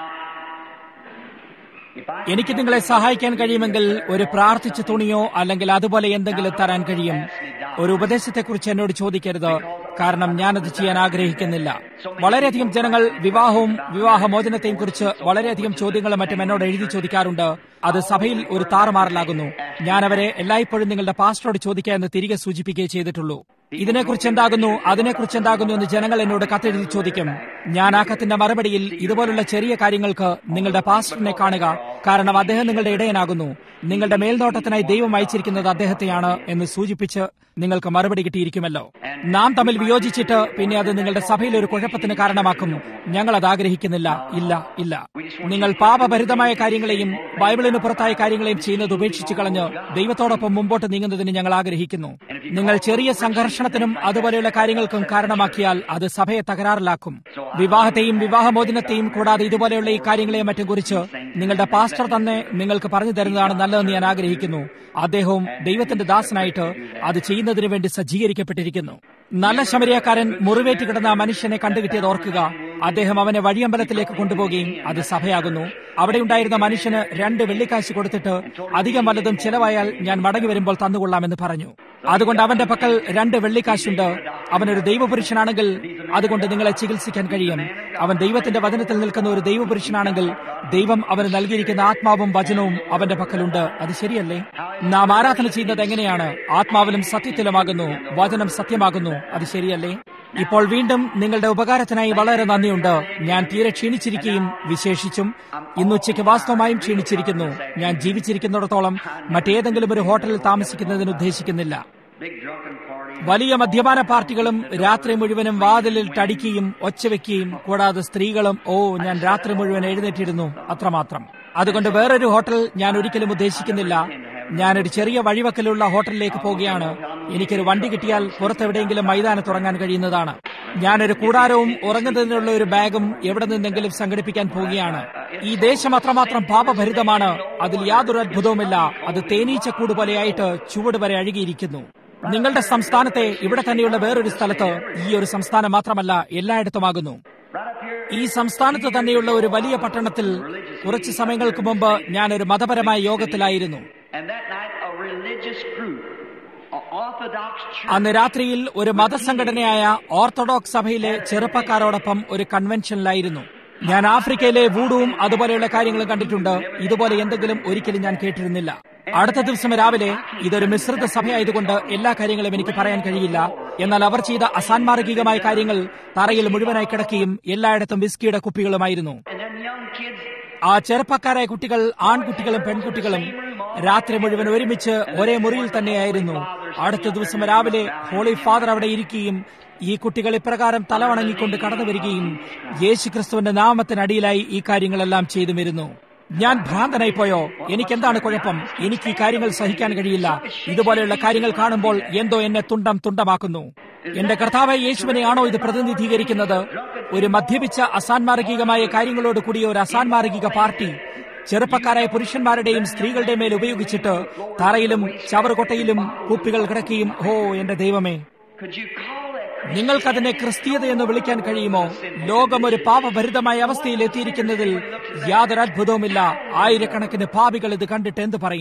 A: if I
B: എനിക്ക് നിങ്ങളെ സഹായിക്കാൻ കഴിയുമെങ്കിൽ ഒരു പ്രാർത്ഥിച്ച തുണിയോ അല്ലെങ്കിൽ അതുപോലെ എന്തെങ്കിലും തരാൻ കഴിയും ഒരു ഉപദേശത്തെക്കുറിച്ച് എന്നോട് ചോദിക്കരുത് കാരണം ഞാനത് ചെയ്യാൻ ആഗ്രഹിക്കുന്നില്ല വളരെയധികം ജനങ്ങൾ വിവാഹവും വിവാഹമോചനത്തെയും കുറിച്ച് വളരെയധികം ചോദ്യങ്ങളും മറ്റും എന്നോട് എഴുതി ചോദിക്കാറുണ്ട് അത് സഭയിൽ ഒരു താറുമാറലാകുന്നു ഞാൻ അവരെ എല്ലായ്പ്പോഴും നിങ്ങളുടെ പാസ്റ്ററോട് ചോദിക്കുക എന്ന് തിരികെ സൂചിപ്പിക്കുകയേ ചെയ്തിട്ടുള്ളൂ ഇതിനെക്കുറിച്ച് എന്താകുന്നു അതിനെക്കുറിച്ച് എന്താകുന്നു എന്ന് ജനങ്ങൾ എന്നോട് കത്തെഴുതി ചോദിക്കും ഞാൻ ആ കത്തിന്റെ മറുപടിയിൽ ഇതുപോലുള്ള ചെറിയ കാര്യങ്ങൾക്ക് നിങ്ങളുടെ പാസ്റ്ററിനെ കാണുക കാരണം അദ്ദേഹം നിങ്ങളുടെ ഇടയനാകുന്നു നിങ്ങളുടെ മേൽനോട്ടത്തിനായി ദൈവം അയച്ചിരിക്കുന്നത് അദ്ദേഹത്തെയാണ് എന്ന് സൂചിപ്പിച്ച് നിങ്ങൾക്ക് മറുപടി കിട്ടിയിരിക്കുമല്ലോ നാം തമ്മിൽ വിയോജിച്ചിട്ട് പിന്നെ അത് നിങ്ങളുടെ സഭയിൽ ഒരു കുഴപ്പത്തിന് കാരണമാക്കും ഞങ്ങൾ അത് ആഗ്രഹിക്കുന്നില്ല ഇല്ല ഇല്ല നിങ്ങൾ പാപഭരിതമായ കാര്യങ്ങളെയും ബൈബിളിന് പുറത്തായ കാര്യങ്ങളെയും ചെയ്യുന്നത് ഉപേക്ഷിച്ചു കളഞ്ഞ് ദൈവത്തോടൊപ്പം മുമ്പോട്ട് നീങ്ങുന്നതിന് ഞങ്ങൾ ആഗ്രഹിക്കുന്നു നിങ്ങൾ ചെറിയ സംഘർഷണത്തിനും അതുപോലെയുള്ള കാര്യങ്ങൾക്കും കാരണമാക്കിയാൽ അത് സഭയെ തകരാറിലാക്കും വിവാഹത്തെയും വിവാഹമോചനത്തെയും കൂടാതെ ഇതുപോലെയുള്ള ഈ കാര്യങ്ങളെയും മറ്റും കുറിച്ച് നിങ്ങളുടെ പാസ്റ്റർ തന്നെ നിങ്ങൾക്ക് പറഞ്ഞു തരുന്നതാണ് നല്ലതെന്ന് ഞാൻ ആഗ്രഹിക്കുന്നു അദ്ദേഹവും ദൈവത്തിന്റെ ദാസനായിട്ട് അത് ചെയ്യുന്നതിന് വേണ്ടി സജ്ജീകരിക്കപ്പെട്ടിരിക്കുന്നു നല്ല ശമരിയക്കാരൻ മുറിവേറ്റ് കിടന്ന ആ മനുഷ്യനെ കണ്ടുകിട്ടിയത് ഓർക്കുക അദ്ദേഹം അവനെ വഴിയമ്പലത്തിലേക്ക് കൊണ്ടുപോകുകയും അത് സഭയാകുന്നു അവിടെ ഉണ്ടായിരുന്ന മനുഷ്യന് രണ്ട് വെള്ളിക്കാശ് കൊടുത്തിട്ട് അധികം വല്ലതും ചെലവായാൽ ഞാൻ മടങ്ങി വരുമ്പോൾ തന്നുകൊള്ളാമെന്ന് പറഞ്ഞു അതുകൊണ്ട് അവന്റെ പക്കൽ രണ്ട് വെള്ളിക്കാശുണ്ട് അവനൊരു ദൈവപുരുഷനാണെങ്കിൽ അതുകൊണ്ട് നിങ്ങളെ ചികിത്സിക്കാൻ കഴിയും അവൻ ദൈവത്തിന്റെ വചനത്തിൽ നിൽക്കുന്ന ഒരു ദൈവപുരുഷനാണെങ്കിൽ ദൈവം അവന് നൽകിയിരിക്കുന്ന ആത്മാവും വചനവും അവന്റെ പക്കലുണ്ട് അത് ശരിയല്ലേ നാം ആരാധന ചെയ്യുന്നത് എങ്ങനെയാണ് ആത്മാവിലും സത്യത്തിലുമാകുന്നു വചനം സത്യമാകുന്നു അത് ശരിയല്ലേ ഇപ്പോൾ വീണ്ടും നിങ്ങളുടെ ഉപകാരത്തിനായി വളരെ നന്ദിയുണ്ട് ഞാൻ തീരെ ക്ഷീണിച്ചിരിക്കുകയും വിശേഷിച്ചും ഇന്നുച്ചയ്ക്ക് വാസ്തവമായും ക്ഷീണിച്ചിരിക്കുന്നു ഞാൻ ജീവിച്ചിരിക്കുന്നിടത്തോളം മറ്റേതെങ്കിലും ഒരു ഹോട്ടലിൽ താമസിക്കുന്നതിന് ഉദ്ദേശിക്കുന്നില്ല
A: big drunken party,
B: വലിയ മദ്യപാന പാർട്ടികളും രാത്രി മുഴുവനും വാതിലിൽ തടിക്കുകയും ഒച്ചവെക്കുകയും കൂടാതെ സ്ത്രീകളും ഓ ഞാൻ രാത്രി മുഴുവൻ എഴുന്നേറ്റിരുന്നു അത്രമാത്രം അതുകൊണ്ട് വേറൊരു ഹോട്ടൽ ഞാൻ ഒരിക്കലും ഉദ്ദേശിക്കുന്നില്ല ഞാനൊരു ചെറിയ വഴിവക്കലുള്ള ഹോട്ടലിലേക്ക് പോവുകയാണ് എനിക്കൊരു വണ്ടി കിട്ടിയാൽ പുറത്തെവിടെയെങ്കിലും മൈതാനത്ത് ഉറങ്ങാൻ കഴിയുന്നതാണ് ഞാനൊരു കൂടാരവും ഉറങ്ങുന്നതിനുള്ള ഒരു ബാഗും എവിടെ നിന്നെങ്കിലും സംഘടിപ്പിക്കാൻ പോവുകയാണ് ഈ ദേശം അത്രമാത്രം പാപഭരിതമാണ് അതിൽ യാതൊരു അത്ഭുതവുമില്ല അത് തേനീച്ചക്കൂട് പോലെയായിട്ട് ചുവട് വരെ അഴുകിയിരിക്കുന്നു നിങ്ങളുടെ സംസ്ഥാനത്തെ ഇവിടെ തന്നെയുള്ള വേറൊരു സ്ഥലത്ത് ഈ ഒരു സംസ്ഥാനം മാത്രമല്ല എല്ലായിടത്തുമാകുന്നു
A: right up here,
B: ഈ സംസ്ഥാനത്ത് തന്നെയുള്ള ഒരു വലിയ പട്ടണത്തിൽ കുറച്ച് സമയങ്ങൾക്ക് മുമ്പ് ഞാൻ ഒരു മതപരമായ യോഗത്തിലായിരുന്നു
A: and that night a religious group, an Orthodox church,
B: അന്ന് രാത്രിയിൽ ഒരു മതസംഘടനയായ ഓർത്തഡോക്സ് സഭയിലെ ചെറുപ്പക്കാരോടൊപ്പം ഒരു കൺവെൻഷനിലായിരുന്നു ഞാൻ ആഫ്രിക്കയിലെ വൂഡുവും അതുപോലെയുള്ള കാര്യങ്ങളും കണ്ടിട്ടുണ്ട് ഇതുപോലെ എന്തെങ്കിലും ഒരിക്കലും ഞാൻ കേട്ടിരുന്നില്ല അടുത്ത ദിവസം രാവിലെ ഇതൊരു മിശ്രിത സഭയായതുകൊണ്ട് എല്ലാ കാര്യങ്ങളും എനിക്ക് പറയാൻ കഴിയില്ല എന്നാൽ അവർ ചെയ്ത അസാൻമാർഗികമായ കാര്യങ്ങൾ തറയിൽ മുഴുവനായി കിടക്കുകയും എല്ലായിടത്തും വിസ്കിയുടെ കുപ്പികളുമായിരുന്നു
A: and then young kids
B: ആ ചെറുപ്പക്കാരായ കുട്ടികൾ ആൺകുട്ടികളും പെൺകുട്ടികളും രാത്രി മുഴുവൻ ഒരുമിച്ച് ഒരേ മുറിയിൽ തന്നെയായിരുന്നു അടുത്ത ദിവസം രാവിലെ ഹോളി ഫാദർ അവിടെ ഇരിക്കുകയും ഈ കുട്ടികൾ ഇപ്രകാരം തലവണങ്ങിക്കൊണ്ട് കടന്നു വരികയും യേശു ക്രിസ്തുവിന്റെ നാമത്തിനടിയിലായി ഈ കാര്യങ്ങളെല്ലാം ചെയ്തു വരുന്നു ഞാൻ ഭ്രാന്തനായി പോയോ എനിക്കെന്താണ് കുഴപ്പം എനിക്ക് ഈ കാര്യങ്ങൾ സഹിക്കാൻ കഴിയില്ല ഇതുപോലെയുള്ള കാര്യങ്ങൾ കാണുമ്പോൾ എന്തോ എന്നെ തുണ്ടം തുണ്ടമാക്കുന്നു എന്റെ കർത്താവ് യേശുവിനെയാണോ ഇത് പ്രതിനിധീകരിക്കുന്നത് ഒരു മദ്യപിച്ച അസാൻമാർഗികമായ കാര്യങ്ങളോട് കൂടിയ ഒരു അസാൻമാർഗിക പാർട്ടി ചെറുപ്പക്കാരായ പുരുഷന്മാരുടെയും സ്ത്രീകളുടെയും മേൽ ഉപയോഗിച്ചിട്ട് തറയിലും ചവറുകൊട്ടയിലും കുപ്പികൾ കിടക്കുകയും ഓ എന്റെ ദൈവമേ
A: Could you call that
B: നിങ്ങൾക്കതിനെ ക്രിസ്തീയത എന്ന് വിളിക്കാൻ കഴിയുമോ ലോകം ഒരു പാപഭരിതമായ അവസ്ഥയിൽ എത്തിയിരിക്കുന്നതിൽ യാതൊരു അത്ഭുതവുമില്ല ആയിരക്കണക്കിന് പാപികൾ ഇത് കണ്ടിട്ട് എന്ത് പറയും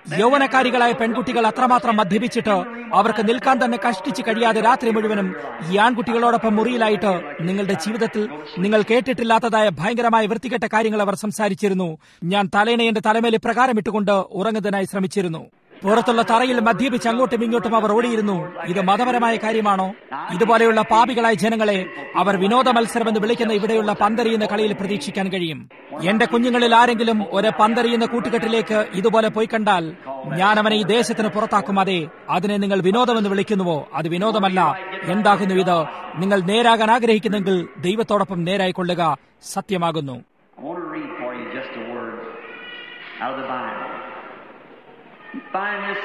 B: യൗവനക്കാരികളായ പെൺകുട്ടികൾ അത്രമാത്രം മദ്യപിച്ചിട്ട് അവർക്ക് നിൽക്കാൻ തന്നെ കഷ്ടിച്ച് കഴിയാതെ രാത്രി മുഴുവനും ഈ ആൺകുട്ടികളോടൊപ്പം മുറിയിലായിട്ട് നിങ്ങളുടെ ജീവിതത്തിൽ നിങ്ങൾ കേട്ടിട്ടില്ലാത്തതായ ഭയങ്കരമായ വൃത്തികെട്ട കാര്യങ്ങൾ അവർ സംസാരിച്ചിരുന്നു ഞാൻ തലേണ എന്റെ തലമേൽ ഇപ്രകാരം ഇട്ടുകൊണ്ട് ഉറങ്ങുന്നതിനായി ശ്രമിച്ചിരുന്നു പുറത്തുള്ള തറയിൽ മദ്യപിച്ച് അങ്ങോട്ടും ഇങ്ങോട്ടും അവർ ഓടിയിരുന്നു ഇത് മതപരമായ കാര്യമാണോ ഇതുപോലെയുള്ള പാപികളായ ജനങ്ങളെ അവർ വിനോദ മത്സരമെന്ന് വിളിക്കുന്ന ഇവിടെയുള്ള പന്തറിയുന്ന കളിയിൽ പ്രതീക്ഷിക്കാൻ കഴിയും എന്റെ കുഞ്ഞുങ്ങളിൽ ആരെങ്കിലും ഒരു പന്തറിയുന്ന കൂട്ടുകെട്ടിലേക്ക് ഇതുപോലെ പോയി കണ്ടാൽ ഞാൻ അവനെ ഈ ദേശത്തിന് പുറത്താക്കും അതെ അതിനെ നിങ്ങൾ വിനോദമെന്ന് വിളിക്കുന്നുവോ അത് വിനോദമല്ല എന്താകുന്നു ഇത് നിങ്ങൾ നേരാകാൻ ആഗ്രഹിക്കുന്നെങ്കിൽ ദൈവത്തോടൊപ്പം നേരായിക്കൊള്ളുക സത്യമാകുന്നു
A: I want to read for you just a word out of the Bible. Find this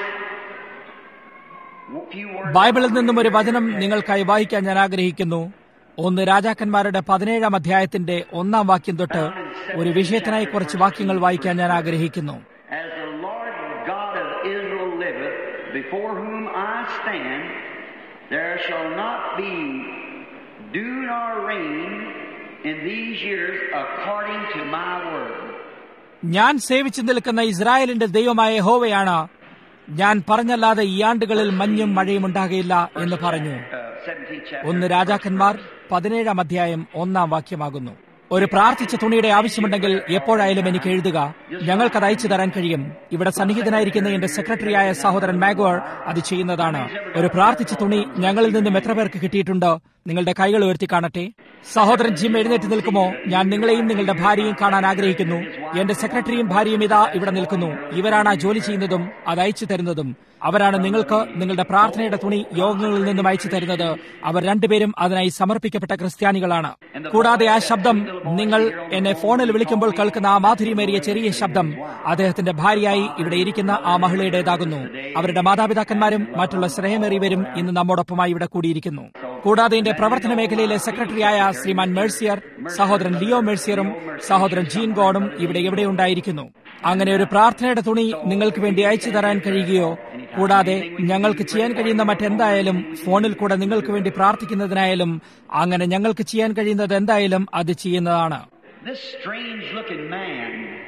A: few words.
B: ബൈബിളിൽ നിന്നും ഒരു വചനം നിങ്ങൾക്കായി വായിക്കാൻ ഞാൻ ആഗ്രഹിക്കുന്നു ഒന്ന് രാജാക്കന്മാരുടെ പതിനേഴാം അധ്യായത്തിന്റെ ഒന്നാം വാക്യം തൊട്ട് ഒരു വിഷയത്തിനായി കുറച്ച് വാക്യങ്ങൾ വായിക്കാൻ ഞാൻ ആഗ്രഹിക്കുന്നു
A: As the Lord God of Israel liveth, before whom I stand, there shall not be dew nor rain in these years according to my word.
B: ഞാൻ സേവിച്ചു നിൽക്കുന്ന ഇസ്രായേലിന്റെ ദൈവമായ യഹോവയാണ് ഞാൻ പറഞ്ഞല്ലാതെ ഈ ആണ്ടുകളിൽ മഞ്ഞും മഴയും ഉണ്ടാകയില്ല എന്ന് പറഞ്ഞു
A: Uh, 17th chapter.
B: ഒന്ന് രാജാക്കന്മാർ പതിനേഴാം അധ്യായം ഒന്നാം വാക്യമാകുന്നു ഒരു പ്രാർത്ഥിച്ച തുണിയുടെ ആവശ്യമുണ്ടെങ്കിൽ എപ്പോഴായാലും എനിക്ക് എഴുതുക ഞങ്ങൾക്കത് അയച്ചു തരാൻ കഴിയും ഇവിടെ സന്നിഹിതനായിരിക്കുന്ന എന്റെ സെക്രട്ടറിയായ സഹോദരൻ മാഗോർ അത് ചെയ്യുന്നതാണ് ഒരു പ്രാർത്ഥിച്ച തുണി ഞങ്ങളിൽ നിന്നും എത്ര പേർക്ക് കിട്ടിയിട്ടുണ്ട് നിങ്ങളുടെ കൈകൾ ഉയർത്തി കാണട്ടെ സഹോദരൻ ജിം എഴുന്നേറ്റ് നിൽക്കുമോ ഞാൻ നിങ്ങളെയും നിങ്ങളുടെ ഭാര്യയും കാണാൻ ആഗ്രഹിക്കുന്നു എന്റെ സെക്രട്ടറിയും ഭാര്യയും ഇതാ ഇവിടെ നിൽക്കുന്നു ഇവരാണ് ആ ജോലി ചെയ്യുന്നതും അത് അയച്ചു തരുന്നതും അവരാണ് നിങ്ങൾക്ക് നിങ്ങളുടെ പ്രാർത്ഥനയുടെ തുണി യോഗങ്ങളിൽ നിന്നും അയച്ചു തരുന്നത് അവർ രണ്ടുപേരും അതിനായി സമർപ്പിക്കപ്പെട്ട ക്രിസ്ത്യാനികളാണ് കൂടാതെ ആ ശബ്ദം നിങ്ങൾ എന്നെ ഫോണിൽ വിളിക്കുമ്പോൾ കേൾക്കുന്ന ആ മാധുര്യമേറിയ ചെറിയ ശബ്ദം അദ്ദേഹത്തിന്റെ ഭാര്യയായി ഇവിടെ ഇരിക്കുന്ന ആ മഹിളയുടേതാകുന്നു അവരുടെ മാതാപിതാക്കന്മാരും മറ്റുള്ള സ്നേഹമേറിയവരും ഇന്ന് നമ്മോടൊപ്പമായി ഇവിടെ കൂടിയിരിക്കുന്നു കൂടാതെ എന്റെ പ്രവർത്തന മേഖലയിലെ സെക്രട്ടറിയായ ശ്രീമാൻ മേഴ്സിയർ സഹോദരൻ ലിയോ മേഴ്സിയറും സഹോദരൻ ജീൻ ഗോഡും ഇവിടെ എവിടെ ഉണ്ടായിരിക്കുന്നു അങ്ങനെ ഒരു പ്രാർത്ഥനയുടെ തുണി നിങ്ങൾക്ക് വേണ്ടി അയച്ചു തരാൻ കഴിയുകയോ കൂടാതെ ഞങ്ങൾക്ക് ചെയ്യാൻ കഴിയുന്ന മറ്റെന്തായാലും ഫോണിൽ കൂടെ നിങ്ങൾക്ക് വേണ്ടി പ്രാർത്ഥിക്കുന്നതിനായാലും അങ്ങനെ ഞങ്ങൾക്ക് ചെയ്യാൻ കഴിയുന്നത് എന്തായാലും അത് ചെയ്യുന്നതാണ്
A: This strange looking man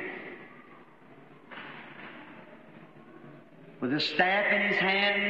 A: with a staff in his hand,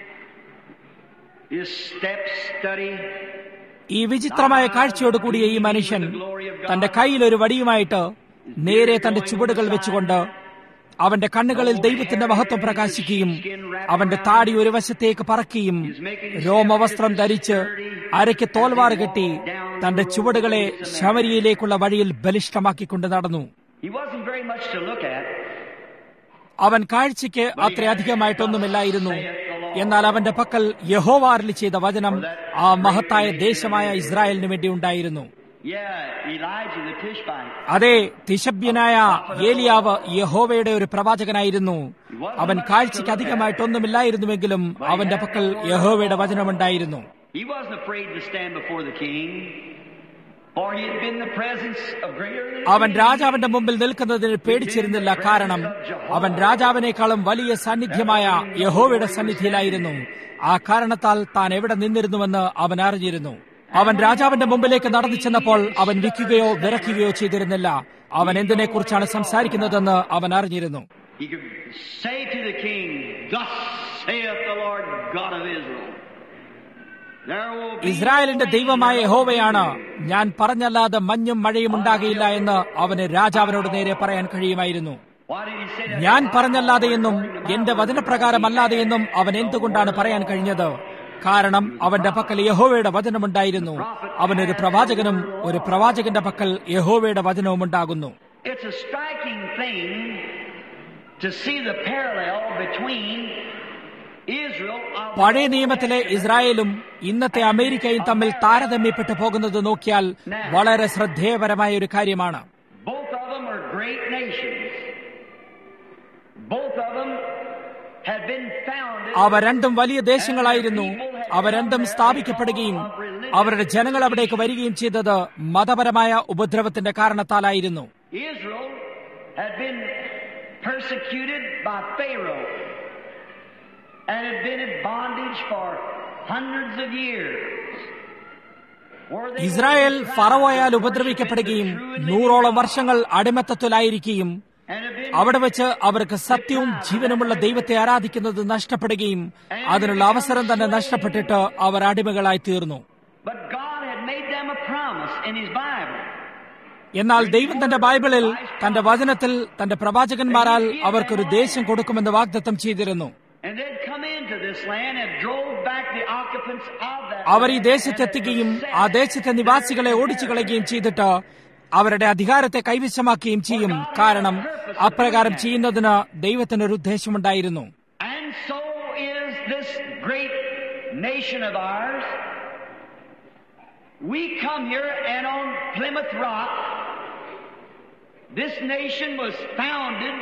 A: his steps steady,
B: ഈ വിചിത്രമായ കാഴ്ചയോട് കൂടിയ ഈ മനുഷ്യൻ തന്റെ കയ്യിൽ ഒരു വടിയുമായിട്ട് നേരെ തന്റെ ചുവടുകൾ വെച്ചുകൊണ്ട് അവന്റെ കണ്ണുകളിൽ ദൈവത്തിന്റെ മഹത്വം പ്രകാശിക്കുകയും അവന്റെ താടി ഒരു വശത്തേക്ക് പറക്കുകയും രോമവസ്ത്രം ധരിച്ച് അരയ്ക്ക് തോൽവാറ് കെട്ടി തന്റെ ചുവടുകളെ ശമരിയിലേക്കുള്ള വഴിയിൽ ബലിഷ്ഠമാക്കിക്കൊണ്ട് നടന്നു
A: he wasn't very much to look at.
B: അവൻ കാഴ്ചയ്ക്ക് അത്രയധികമായിട്ടൊന്നുമില്ലായിരുന്നു എന്നാൽ അവന്റെ പക്കൽ യഹോവാറിൽ ചെയ്ത വചനം ആ മഹത്തായ ദേശമായ ഇസ്രായേലിന് വേണ്ടി ഉണ്ടായിരുന്നു
A: Yeah, Elijah the Tishbite.
B: അതെ തിശബ്യനായ ഏലിയാവ് യഹോവയുടെ ഒരു പ്രവാചകനായിരുന്നു അവൻ കാഴ്ചയ്ക്ക് അധികമായിട്ടൊന്നുമില്ലായിരുന്നുവെങ്കിലും അവന്റെ പക്കൽ യഹോവയുടെ വചനമുണ്ടായിരുന്നു
A: He wasn't afraid to stand before the king, for he had been in the presence of greater than
B: അവൻ രാജാവിന്റെ മുമ്പിൽ നിൽക്കുന്നതിന് പേടിച്ചിരുന്നില്ല കാരണം അവൻ രാജാവിനേക്കാളും വലിയ സാന്നിധ്യമായ യഹോവയുടെ സന്നിധിയിലായിരുന്നു ആ കാരണത്താൽ താൻ എവിടെ നിന്നിരുന്നുവെന്ന് അവൻ അറിഞ്ഞിരുന്നു അവൻ രാജാവിന്റെ മുമ്പിലേക്ക് നടന്നു ചെന്നപ്പോൾ അവൻ വിൽക്കുകയോ വിറയ്ക്കുകയോ ചെയ്തിരുന്നില്ല അവൻ എന്തിനെക്കുറിച്ചാണ് സംസാരിക്കുന്നതെന്ന് അവൻ അറിഞ്ഞിരുന്നു
A: He could say to the king, Thus saith the Lord God of Israel. There will be
B: ഇസ്രായേലിന്റെ ദൈവമായ യഹോവയാണ് ഞാൻ പറഞ്ഞല്ലാതെ മഞ്ഞും മഴയും ഉണ്ടാകയില്ല എന്ന് അവന് രാജാവിനോട് നേരെ പറയാൻ കഴിയുമായിരുന്നു
A: Why did he say that?
B: ഞാൻ പറഞ്ഞല്ലാതെ എന്നും എന്റെ വചനപ്രകാരമല്ലാതെ എന്നും അവൻ എന്തുകൊണ്ടാണ് പറയാൻ കഴിഞ്ഞത് കാരണം അവന്റെ പക്കൽ യഹോവയുടെ വചനമുണ്ടായിരുന്നു അവനൊരു പ്രവാചകനും ഒരു പ്രവാചകന്റെ പക്കൽ യഹോവയുടെ വചനവും ഉണ്ടാകുന്നു
A: It's a striking thing to see the parallel between Israel of
B: പഴയ നിയമത്തിലെ ഇസ്രായേലും ഇന്നത്തെ അമേരിക്കയും തമ്മിൽ താരതമ്യപ്പെട്ടു പോകുന്നത് നോക്കിയാൽ വളരെ ശ്രദ്ധേയപരമായ ഒരു കാര്യമാണ്
A: both of them are great nations. Both of them had been founded
B: അവ രണ്ടും വലിയ ദേശങ്ങളായിരുന്നു അവ രണ്ടും സ്ഥാപിക്കപ്പെടുകയും അവരുടെ ജനങ്ങൾ അവിടേക്ക് വരികയും ചെയ്തത് മതപരമായ ഉപദ്രവത്തിന്റെ കാരണത്താലായിരുന്നു
A: Israel had been persecuted by Pharaoh and had been in bondage for hundreds of years. Where they
B: Israel ഫറവോയാൽ ഉപദ്രവിക്കപ്പെടുകയും നൂറോളം വർഷങ്ങൾ അടിമത്തത്തിലായിരിക്കുകയും
A: and had been
B: അവിടെ വെച്ച് അവർക്ക് സത്യവും ജീവനുമുള്ള ദൈവത്തെ ആരാധിക്കുന്നത് നഷ്ടപ്പെടുകയും അതിനുള്ള അവസരം തന്നെ നഷ്ടപ്പെട്ടിട്ട് അവർ അടിമകളായി തീർന്നു
A: But God had made them a promise in His Bible.
B: എന്നാൽ ദൈവം തന്റെ ബൈബിളിൽ തന്റെ വചനത്തിൽ തന്റെ പ്രവാചകന്മാരാൽ അവർക്കൊരു ദേശം കൊടുക്കുമെന്ന് വാഗ്ദത്തം ചെയ്തിരുന്നു
A: And they'd come into this land and drove back the occupants of that
B: അവർ ഈ
A: land.
B: ദേശത്തെത്തുകയും ആ ദേശത്തെ നിവാസികളെ ഓടിച്ചു കളയുകയും ചെയ്തിട്ട് അവരുടെ അധികാരത്തെ കൈവശമാക്കുകയും ചെയ്യും കാരണം അപ്രകാരം ചെയ്യുന്നതിന് ദൈവത്തിനൊരു ഉദ്ദേശമുണ്ടായിരുന്നു
A: And so is this great nation of ours. We come here and on Plymouth Rock, this nation was founded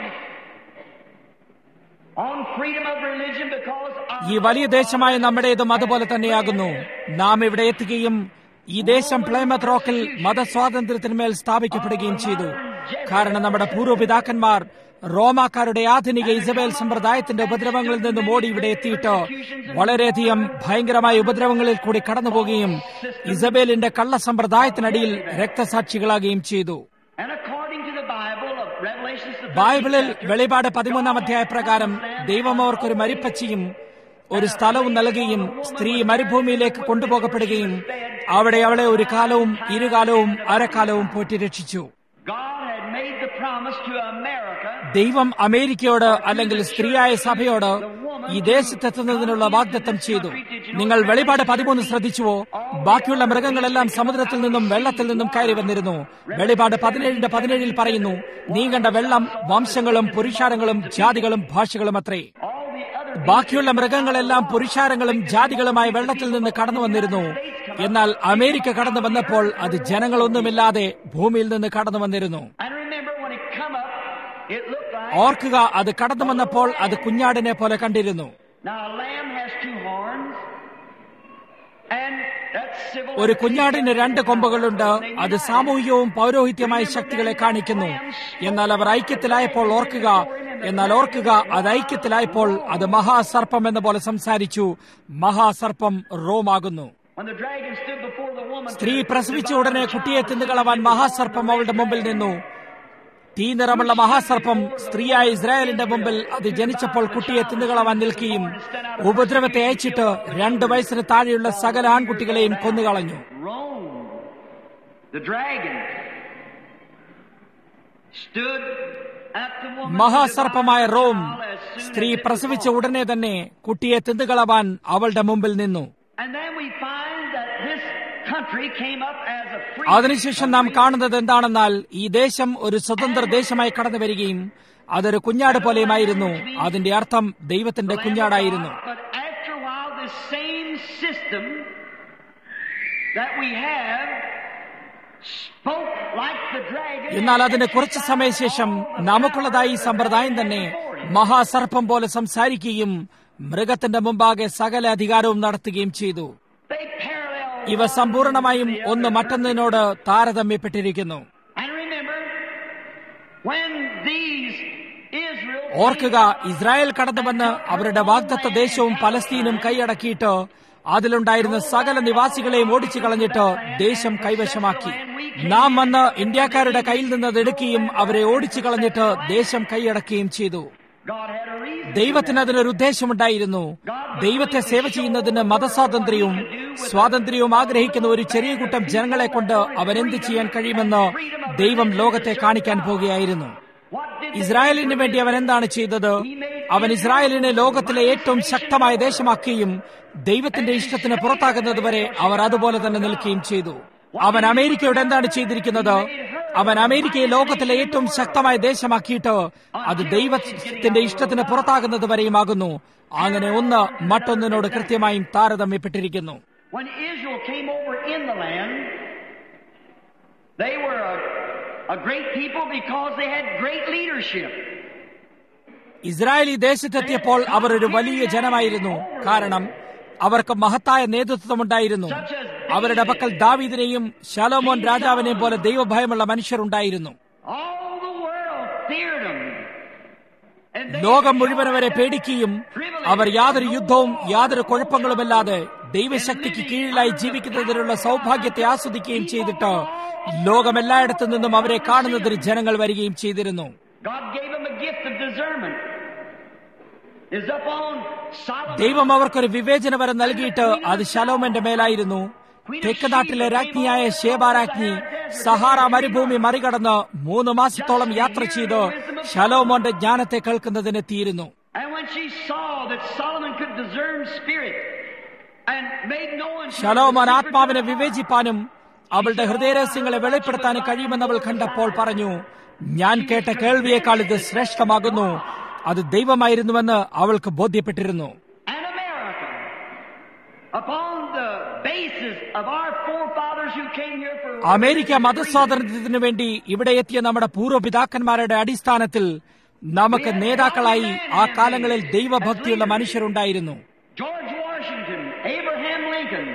A: on freedom of religion because our
B: ഈ വലിയ ദേശമായ നമ്മുടേതും അതുപോലെ തന്നെയാകുന്നു നാം ഇവിടെ എത്തുകയും ഈ ദേശം പ്ലേമത്ത് റോക്കിൽ മതസ്വാതന്ത്ര്യത്തിന്മേൽ സ്ഥാപിക്കപ്പെടുകയും ചെയ്തു കാരണം നമ്മുടെ പൂർവ്വപിതാക്കന്മാർ റോമാക്കാരുടെ ആധുനിക ഇസബേൽ സമ്പ്രദായത്തിന്റെ ഉപദ്രവങ്ങളിൽ നിന്നും ഓടി ഇവിടെ എത്തിയിട്ട് വളരെയധികം ഭയങ്കരമായ ഉപദ്രവങ്ങളിൽ കൂടി കടന്നുപോകുകയും ഇസബേലിന്റെ കള്ള സമ്പ്രദായത്തിനടിയിൽ രക്തസാക്ഷികളാകുകയും ചെയ്തു
A: And according to the Bible of Revelations, the
B: ബൈബിളിൽ വെളിപാട് പതിമൂന്നാം അധ്യായ പ്രകാരം ദൈവം അവർക്കൊരു മരിപ്പച്ചയും ഒരു സ്ഥലവും നൽകുകയും സ്ത്രീ മരുഭൂമിയിലേക്ക് കൊണ്ടുപോകപ്പെടുകയും അവിടെ അവളെ ഒരു കാലവും ഇരുകാലവും അരക്കാലവും പോറ്റി രക്ഷിച്ചു
A: God had made the promise to America
B: ദൈവം അമേരിക്കയോട് അല്ലെങ്കിൽ സ്ത്രീയായ സഭയോട് ഈ ദേശത്തെത്തുന്നതിനുള്ള വാഗ്ദത്തം ചെയ്തു നിങ്ങൾ വെളിപാട് പതിമൂന്ന് ശ്രദ്ധിച്ചുവോ ബാക്കിയുള്ള മൃഗങ്ങളെല്ലാം സമുദ്രത്തിൽ നിന്നും വെള്ളത്തിൽ നിന്നും കയറി വന്നിരുന്നു വെളിപാട് പതിനേഴിന്റെ പതിനേഴിൽ പറയുന്നു നീ കണ്ട വെള്ളം വംശങ്ങളും പുരുഷാരങ്ങളും ജാതികളും ഭാഷകളും അത്രേ
A: all the other
B: ബാക്കിയുള്ള മൃഗങ്ങളെല്ലാം പുരുഷാരങ്ങളും ജാതികളുമായി വെള്ളത്തിൽ നിന്ന് കടന്നു വന്നിരുന്നു എന്നാൽ അമേരിക്ക കടന്നു വന്നപ്പോൾ അത് ജനങ്ങളൊന്നുമില്ലാതെ ഭൂമിയിൽ നിന്ന് കടന്നു വന്നിരുന്നു
A: And remember when it come up, it looked like
B: ഓർക്കുക അത് കടന്നു വന്നപ്പോൾ അത് കുഞ്ഞാടിനെ പോലെ കണ്ടിരുന്നു
A: now a lamb has two horns, and that's civil.
B: ഒരു കുഞ്ഞാടിന് രണ്ട് കൊമ്പുകളുണ്ട് അത് സാമൂഹികവും പൗരോഹിത്യമായ ശക്തികളെ കാണിക്കുന്നു എന്നാൽ അവർ ഐക്യത്തിലായപ്പോൾ ഓർക്കുക എന്നാൽ ഓർക്കുക അത് ഐക്യത്തിലായപ്പോൾ അത് മഹാസർപ്പം എന്ന പോലെ സംസാരിച്ചു മഹാസർപ്പം റോമാകുന്നു
A: When the dragon stood before the woman,
B: സ്ത്രീ പ്രസവിച്ച ഉടനെ കുട്ടിയെ തിന്നുകളവാൻ മഹാസർപ്പം അവളുടെ മുമ്പിൽ നിന്നു തീ നിറമുള്ള മഹാസർപ്പം സ്ത്രീയായ ഇസ്രായേലിന്റെ മുമ്പിൽ അത് ജനിച്ചപ്പോൾ കുട്ടിയെ തിന്നുകളവാൻ നിൽക്കുകയും ഉപദ്രവത്തെ അയച്ചിട്ട് രണ്ട് വയസ്സിന് താഴെയുള്ള സകല ആൺകുട്ടികളെയും കൊന്നുകളഞ്ഞു
A: Rome, the dragon, stood at the woman.
B: മഹാസർപ്പമായ റോം സ്ത്രീ പ്രസവിച്ച ഉടനെ തന്നെ കുട്ടിയെ തിന്നുകളവാൻ അവളുടെ മുമ്പിൽ നിന്നു
A: And then we find that this country came up as a free.
B: അതിനുശേഷം നാം കാണുന്നത് എന്താണെന്നാൽ ഈ ദേശം ഒരു സ്വതന്ത്ര ദേശമായി കടന്നു വരികയും അതൊരു കുഞ്ഞാട് പോലെയുമായിരുന്നു അതിന്റെ അർത്ഥം ദൈവത്തിന്റെ കുഞ്ഞാടായിരുന്നു
A: But after a while, this same system that we have spoke like the dragon.
B: എന്നാൽ അതിന് കുറച്ച് സമയശേഷം നമുക്കുള്ളതായി ഈ സമ്പ്രദായം തന്നെ മഹാസർപ്പം പോലെ സംസാരിക്കുകയും മൃഗത്തിന്റെ മുമ്പാകെ സകല അധികാരവും നടത്തുകയും ചെയ്തു
A: They parallel.
B: ഇവ സമ്പൂർണമായും ഒന്ന് മറ്റൊന്നിനോട് താരതമ്യപ്പെട്ടിരിക്കുന്നു
A: And remember, when these Israel
B: ഓർക്കുക ഇസ്രായേൽ കടന്നുവന്ന് അവരുടെ വാഗ്ദത്ത ദേശവും പലസ്തീനും കൈയടക്കിയിട്ട് അതിലുണ്ടായിരുന്ന സകല നിവാസികളെയും ഓടിച്ചു കളഞ്ഞിട്ട് ദേശം കൈവശമാക്കി നാം വന്ന് ഇന്ത്യക്കാരുടെ കയ്യിൽ നിന്ന് അത് എടുക്കുകയും അവരെ ഓടിച്ചു കളഞ്ഞിട്ട് ദേശം കൈയടക്കുകയും ചെയ്തു
A: God had a reason.
B: ദൈവത്തിന് അതിനൊരു ഉദ്ദേശമുണ്ടായിരുന്നു ദൈവത്തെ സേവ ചെയ്യുന്നതിന് മതസ്വാതന്ത്ര്യവും സ്വാതന്ത്ര്യവും ആഗ്രഹിക്കുന്ന ഒരു ചെറിയ കൂട്ടം ജനങ്ങളെ കൊണ്ട് അവൻ എന്ത് ചെയ്യാൻ കഴിയുമെന്ന് ദൈവം ലോകത്തെ കാണിക്കാൻ പോകുകയായിരുന്നു
A: What did
B: ഇസ്രായേലിന് വേണ്ടി അവൻ എന്താണ് ചെയ്തത് അവൻ ഇസ്രായേലിനെ ലോകത്തിലെ ഏറ്റവും ശക്തമായ ദേശമാക്കുകയും ദൈവത്തിന്റെ ഇഷ്ടത്തിന് പുറത്താകുന്നതുവരെ അവർ അതുപോലെ തന്നെ നിൽക്കുകയും ചെയ്തു അവൻ അമേരിക്കയോട് എന്താണ് ചെയ്തിരിക്കുന്നത് അവൻ അമേരിക്കയെ ലോകത്തിലെ ഏറ്റവും ശക്തമായ ദേശമാക്കിയിട്ട് അത് ദൈവത്തിന്റെ ഇഷ്ടത്തിന് പുറത്താകുന്നത് വരെയുമാകുന്നു അങ്ങനെ ഒന്ന് മറ്റൊന്നിനോട് കൃത്യമായും താരതമ്യപ്പെട്ടിരിക്കുന്നു
A: When Israel came over in the land, they were a, a great people because they had great leadership.
B: Israel ഈ ദേശത്തെത്തിയപ്പോൾ അവർ ഒരു വലിയ ജനമായിരുന്നു കാരണം അവർക്ക് മഹത്തായ നേതൃത്വമുണ്ടായിരുന്നു അവരുടെ പക്കൽ ദാവീദിനെയും ശലോമോൻ രാജാവിനെയും പോലെ ദൈവഭയമുള്ള മനുഷ്യരുണ്ടായിരുന്നു
A: All the world feared them. And they
B: ലോകം മുഴുവൻ അവരെ പേടിക്കുകയും അവർ യാതൊരു യുദ്ധവും യാതൊരു കുഴപ്പങ്ങളുമില്ലാതെ ദൈവശക്തിക്ക് കീഴിലായി ജീവിക്കുന്നതിനുള്ള സൗഭാഗ്യത്തെ ആസ്വദിക്കുകയും ചെയ്തിട്ട് ലോകം എല്ലായിടത്തു നിന്നും അവരെ കാണുന്നതിന് ജനങ്ങൾ വരികയും ചെയ്തിരുന്നു
A: God gave him a gift of discernment. Is upon Solomon.
B: ദൈവം അവർക്കൊരു വിവേചനവരം നൽകിയിട്ട് അത് ശലോമന്റെ മേലായിരുന്നു തെക്ക് നാട്ടിലെ രാജ്ഞിയായ ശേബാരാജ്ഞി സഹാറ മരുഭൂമി മറികടന്ന് മൂന്ന് മാസത്തോളം യാത്ര ചെയ്ത് ശലോമോന്റെ ജ്ഞാനത്തെ കേൾക്കുന്നതിനെത്തിയിരുന്നു
A: And when she saw that Solomon could discern spirit and made known to
B: Solomon
A: her the
B: ആത്മാവിനെ
A: secrets of her
B: വിവേചിപ്പാനും അവളുടെ ഹൃദയരഹസ്യങ്ങളെ വെളിപ്പെടുത്താനും കഴിയുമെന്ന് അവൾ കണ്ടപ്പോൾ പറഞ്ഞു ഞാൻ കേട്ട കേൾവിയേക്കാൾ ഇത് ശ്രേഷ്ഠമാകുന്നു അത് ദൈവമായിരുന്നുവെന്ന് അവൾക്ക് ബോധ്യപ്പെട്ടിരുന്നു
A: and America upon the basis of our forefathers who came here for
B: America മതസ്വാതന്ത്ര്യത്തിനു വേണ്ടി ഇവിടെ എത്തിയ നമ്മുടെ പൂർവ്വപിതാക്കന്മാരുടെ അടിസ്ഥാനത്തിൽ നമുക്ക് നേതാക്കളായി ആ കാലങ്ങളിൽ ദൈവഭക്തിയുള്ള മനുഷ്യരുണ്ടായിരുന്നു
A: George Washington, Abraham Lincoln,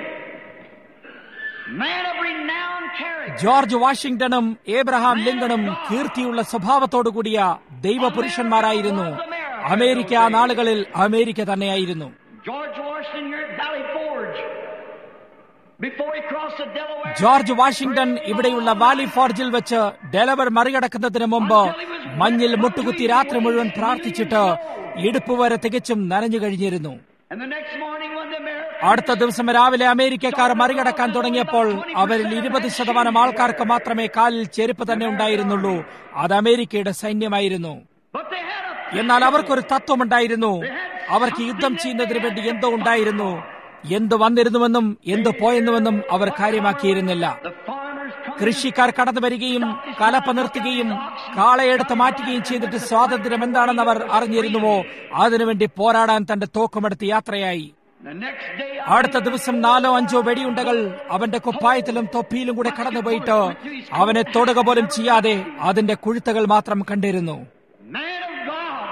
A: man of renowned character.
B: George വാഷിംഗ്ടണും ഏബ്രഹാം ലിങ്കണും കീർത്തിയുള്ള സ്വഭാവത്തോടുകൂടിയ ദൈവപുരുഷന്മാരായിരുന്നു അമേരിക്ക ആ നാളുകളിൽ അമേരിക്ക തന്നെയായിരുന്നു
A: George Washington here at Valley Forge. Before he crossed the Delaware.
B: George Washington ഇവിടെയുള്ള വാലി ഫോർജിൽ വെച്ച് ഡെലവർ മറികടക്കുന്നതിന് മുമ്പ് മഞ്ഞിൽ മുട്ടുകുത്തി രാത്രി മുഴുവൻ പ്രാർത്ഥിച്ചിട്ട് ഇടുപ്പ് വരെ തികച്ചും നനഞ്ഞു കഴിഞ്ഞിരുന്നു
A: And the next morning when the American
B: അടുത്ത ദിവസം രാവിലെ അമേരിക്കക്കാർ മറികടക്കാൻ തുടങ്ങിയപ്പോൾ അവരിൽ ഇരുപത് ശതമാനം ആൾക്കാർക്ക് മാത്രമേ കാലിൽ ചെരുപ്പ് തന്നെ ഉണ്ടായിരുന്നുള്ളൂ അത് അമേരിക്കയുടെ സൈന്യമായിരുന്നു
A: But they had a
B: എന്നാൽ അവർക്കൊരു തത്വമുണ്ടായിരുന്നു അവർക്ക് യുദ്ധം ചെയ്യുന്നതിന് വേണ്ടി എന്തോ ഉണ്ടായിരുന്നു എന്ത് വന്നിരുന്നുവെന്നും എന്ത് പോയെന്നുവെന്നും അവർ കാര്യമാക്കിയിരുന്നില്ല
A: the farmers come
B: കൃഷിക്കാർ കടന്നു വരികയും കലപ്പ നിർത്തുകയും കാളയെടുത്ത് മാറ്റുകയും ചെയ്തിട്ട് സ്വാതന്ത്ര്യം എന്താണെന്ന് അവർ അറിഞ്ഞിരുന്നുവോ അതിനുവേണ്ടി പോരാടാൻ തന്റെ തോക്കുമെടുത്ത് യാത്രയായി
A: the next day
B: അടുത്ത ദിവസം നാലോ അഞ്ചോ വെടിയുണ്ടകൾ അവന്റെ കുപ്പായത്തിലും തൊപ്പിയിലും കൂടെ കടന്നുപോയിട്ട് അവനെ തൊടുക പോലും ചെയ്യാതെ അതിന്റെ കുഴുത്തകൾ മാത്രം കണ്ടിരുന്നു
A: man of God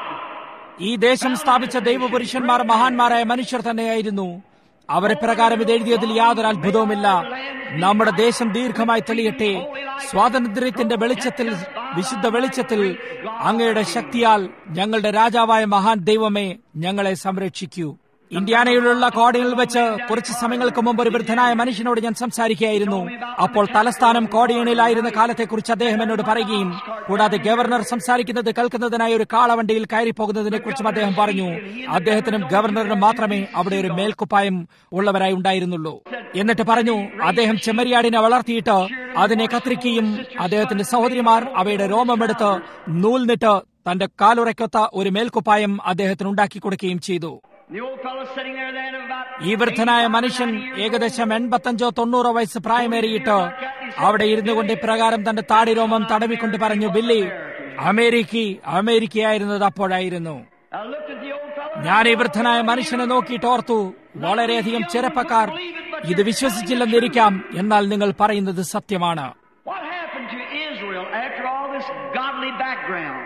B: ഈ ദേശം സ്ഥാപിച്ച ദൈവപുരുഷന്മാർ മഹാന്മാരായ മനുഷ്യർ തന്നെയായിരുന്നു അവരെ പ്രകാരം ഇത് എഴുതിയതിൽ യാതൊരു അത്ഭുതവുമില്ല നമ്മുടെ ദേശം ദീർഘമായി തെളിയട്ടെ സ്വാതന്ത്ര്യത്തിന്റെ വെളിച്ചത്തിൽ വിശുദ്ധ വെളിച്ചത്തിൽ അങ്ങയുടെ ശക്തിയാൽ ഞങ്ങളുടെ രാജാവായ മഹാൻ ദൈവമേ ഞങ്ങളെ സംരക്ഷിക്കൂ ഇന്ത്യാനയിലുള്ള കോടിയിൽ വെച്ച് കുറച്ച് സമയങ്ങൾക്ക് മുമ്പ് ഒരു വൃദ്ധനായ മനുഷ്യനോട് ഞാൻ സംസാരിക്കുകയായിരുന്നു അപ്പോൾ തലസ്ഥാനം കോടിയണിലായിരുന്ന കാലത്തെക്കുറിച്ച് അദ്ദേഹം എന്നോട് പറയുകയും കൂടാതെ ഗവർണർ സംസാരിക്കുന്നത് കേൾക്കുന്നതിനായി ഒരു കാളവണ്ടിയിൽ കയറി പോകുന്നതിനെ കുറിച്ചും അദ്ദേഹം പറഞ്ഞു അദ്ദേഹത്തിനും ഗവർണറിനും മാത്രമേ അവിടെ ഒരു മേൽക്കുപ്പായം ഉള്ളവരായി ഉണ്ടായിരുന്നുള്ളൂ എന്നിട്ട് പറഞ്ഞു അദ്ദേഹം ചെമ്മരിയാടിനെ വളർത്തിയിട്ട് അതിനെ കത്തിരിക്കുകയും അദ്ദേഹത്തിന്റെ സഹോദരിമാർ അവയുടെ രോമമെടുത്ത് നൂൽനിട്ട് തന്റെ കാലുറയ്ക്കൊത്ത ഒരു മേൽക്കുപ്പായം അദ്ദേഹത്തിന് ഉണ്ടാക്കി കൊടുക്കുകയും ചെയ്തു
A: the old fellow sitting there then about
B: ഈ വൃദ്ധനായ മനുഷ്യൻ ഏകദേശം എൺപത്തഞ്ചോ തൊണ്ണൂറോ വയസ്സ് പ്രായമേറിയിട്ട് അവിടെ ഇരുന്നു കൊണ്ട് ഇപ്രകാരം തന്റെ താടിരോമം തടവിക്കൊണ്ട് പറഞ്ഞു ബില്ലി അമേരിക്ക അമേരിക്കയായിരുന്നത് അപ്പോഴായിരുന്നു
A: I looked at the old fellow
B: ഞാൻ ഈ വൃദ്ധനായ മനുഷ്യനെ നോക്കിയിട്ട് ഓർത്തു വളരെയധികം ചെറുപ്പക്കാർ ഇത് വിശ്വസിച്ചില്ലെന്നിരിക്കാം എന്നാൽ നിങ്ങൾ പറയുന്നത് സത്യമാണ്
A: what happened to Israel after all this godly background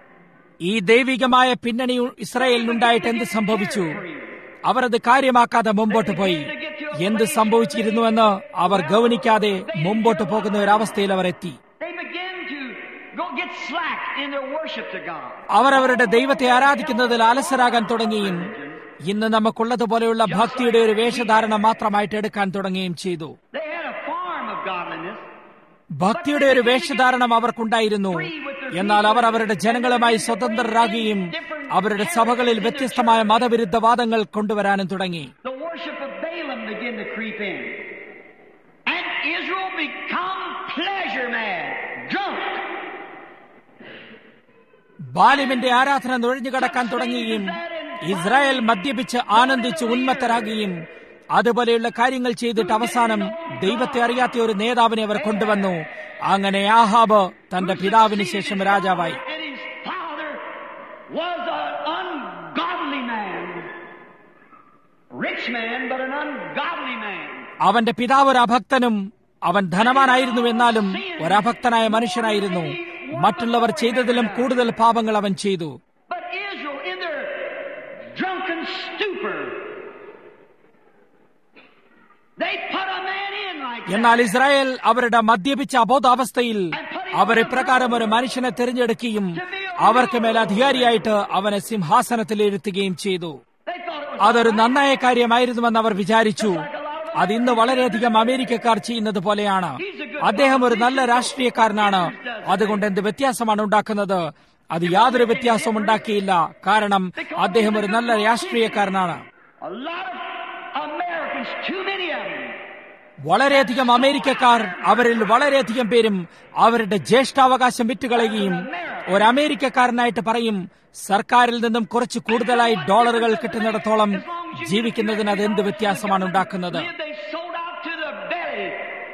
B: ഈ ദൈവികമായ പിന്നണി ഇസ്രായേലിനുണ്ടായിട്ട് എന്ത് സംഭവിച്ചു അവർ അത് കാര്യമാക്കാതെ മുമ്പോട്ട് പോയി എന്ത് സംഭവിച്ചിരുന്നുവെന്ന് അവർ ഗൗനിക്കാതെ മുമ്പോട്ട് പോകുന്ന ഒരവസ്ഥയിൽ അവർ എത്തി
A: they began to go get slack in their worship to God
B: അവർ അവരുടെ ദൈവത്തെ ആരാധിക്കുന്നതിൽ അലസരാകാൻ തുടങ്ങിയും ഇന്ന് നമുക്കുള്ളതുപോലെയുള്ള ഭക്തിയുടെ ഒരു വേഷധാരണ മാത്രമായിട്ട് എടുക്കാൻ തുടങ്ങുകയും ചെയ്തു
A: they had a form of godliness
B: ഭക്തിയുടെ ഒരു വേഷധാരണം അവർക്കുണ്ടായിരുന്നു എന്നാൽ അവർ അവരുടെ ജനങ്ങളുമായി സ്വതന്ത്രരാകുകയും അവരുടെ സഭകളിൽ വ്യത്യസ്തമായ മതവിരുദ്ധ വാദങ്ങൾ കൊണ്ടുവരാനും തുടങ്ങി
A: the worship of Balaam began to creep in and Israel become pleasure mad drunk
B: ബാലിമിന്റെ ആരാധന നുഴഞ്ഞു കടക്കാൻ തുടങ്ങുകയും ഇസ്രായേൽ മദ്യപിച്ച് ആനന്ദിച്ച് ഉന്മത്തരാകുകയും അതുപോലെയുള്ള കാര്യങ്ങൾ ചെയ്തിട്ട് അവസാനം ദൈവത്തെ അറിയാത്ത ഒരു നേതാവിനെ അവർ കൊണ്ടുവന്നു അങ്ങനെ ആഹാബ് തന്റെ പിതാവിന് ശേഷം രാജാവായി
A: and his father was an ungodly man rich man but an ungodly man
B: അവന്റെ പിതാവ് ഒരു അഭക്തനും അവൻ ധനവാനായിരുന്നു എന്നാലും ഒരഭക്തനായ മനുഷ്യനായിരുന്നു മറ്റുള്ളവർ ചെയ്തതിലും കൂടുതൽ പാപങ്ങൾ അവൻ ചെയ്തു
A: But Israel, in their drunken stupor, they put a man in like that.
B: എന്നാൽ ഇസ്രായേൽ അവരുടെ മദ്യപിച്ച അബോധാവസ്ഥയിൽ അവർ ഇപ്രകാരം ഒരു മനുഷ്യനെ തിരഞ്ഞെടുക്കുകയും അവർക്ക് മേൽ അധികാരിയായിട്ട് അവനെ സിംഹാസനത്തിൽ ഇരുത്തുകയും ചെയ്തു
A: They thought it was
B: അതൊരു നന്നായ കാര്യമായിരുന്നുവെന്ന് അവർ വിചാരിച്ചു അത് ഇന്ന് വളരെയധികം അമേരിക്കക്കാർ ചെയ്യുന്നത് പോലെയാണ് അദ്ദേഹം ഒരു നല്ല രാഷ്ട്രീയക്കാരനാണ് അതുകൊണ്ട് എന്ത് വ്യത്യാസമാണ് ഉണ്ടാക്കുന്നത് അത് യാതൊരു വ്യത്യാസവും ഉണ്ടാക്കിയില്ല കാരണം അദ്ദേഹം ഒരു നല്ല രാഷ്ട്രീയക്കാരനാണ്
A: A lot of Americans, too many of them,
B: വളരെയധികം അമേരിക്കക്കാർ അവരിൽ വളരെയധികം പേരും അവരുടെ ജ്യേഷ്ഠാവകാശം വിറ്റുകളയുകയും ഒരു അമേരിക്കക്കാരനായിട്ട് പറയും സർക്കാരിൽ നിന്നും കുറച്ച് കൂടുതലായി ഡോളറുകൾ കിട്ടുന്നിടത്തോളം ജീവിക്കുന്നതിന് അത് എന്ത് വ്യത്യാസമാണ് ഉണ്ടാക്കുന്നത്
A: live, they sold out to the belly.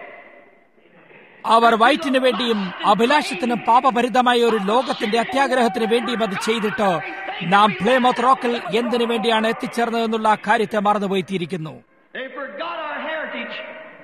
B: അവർ വയറ്റിനു വേണ്ടിയും അഭിലാഷത്തിനും പാപഭരിതമായ ഒരു ലോകത്തിന്റെ അത്യാഗ്രഹത്തിന് വേണ്ടിയും അത് ചെയ്തിട്ട് നാം പ്ലേമോത്ത് റോക്കിൽ എന്തിനു വേണ്ടിയാണ് എത്തിച്ചേർന്നതെന്നുള്ള ആ കാര്യത്തെ മറന്നുപോയിത്തിയിരിക്കുന്നു
A: They forgot our heritage.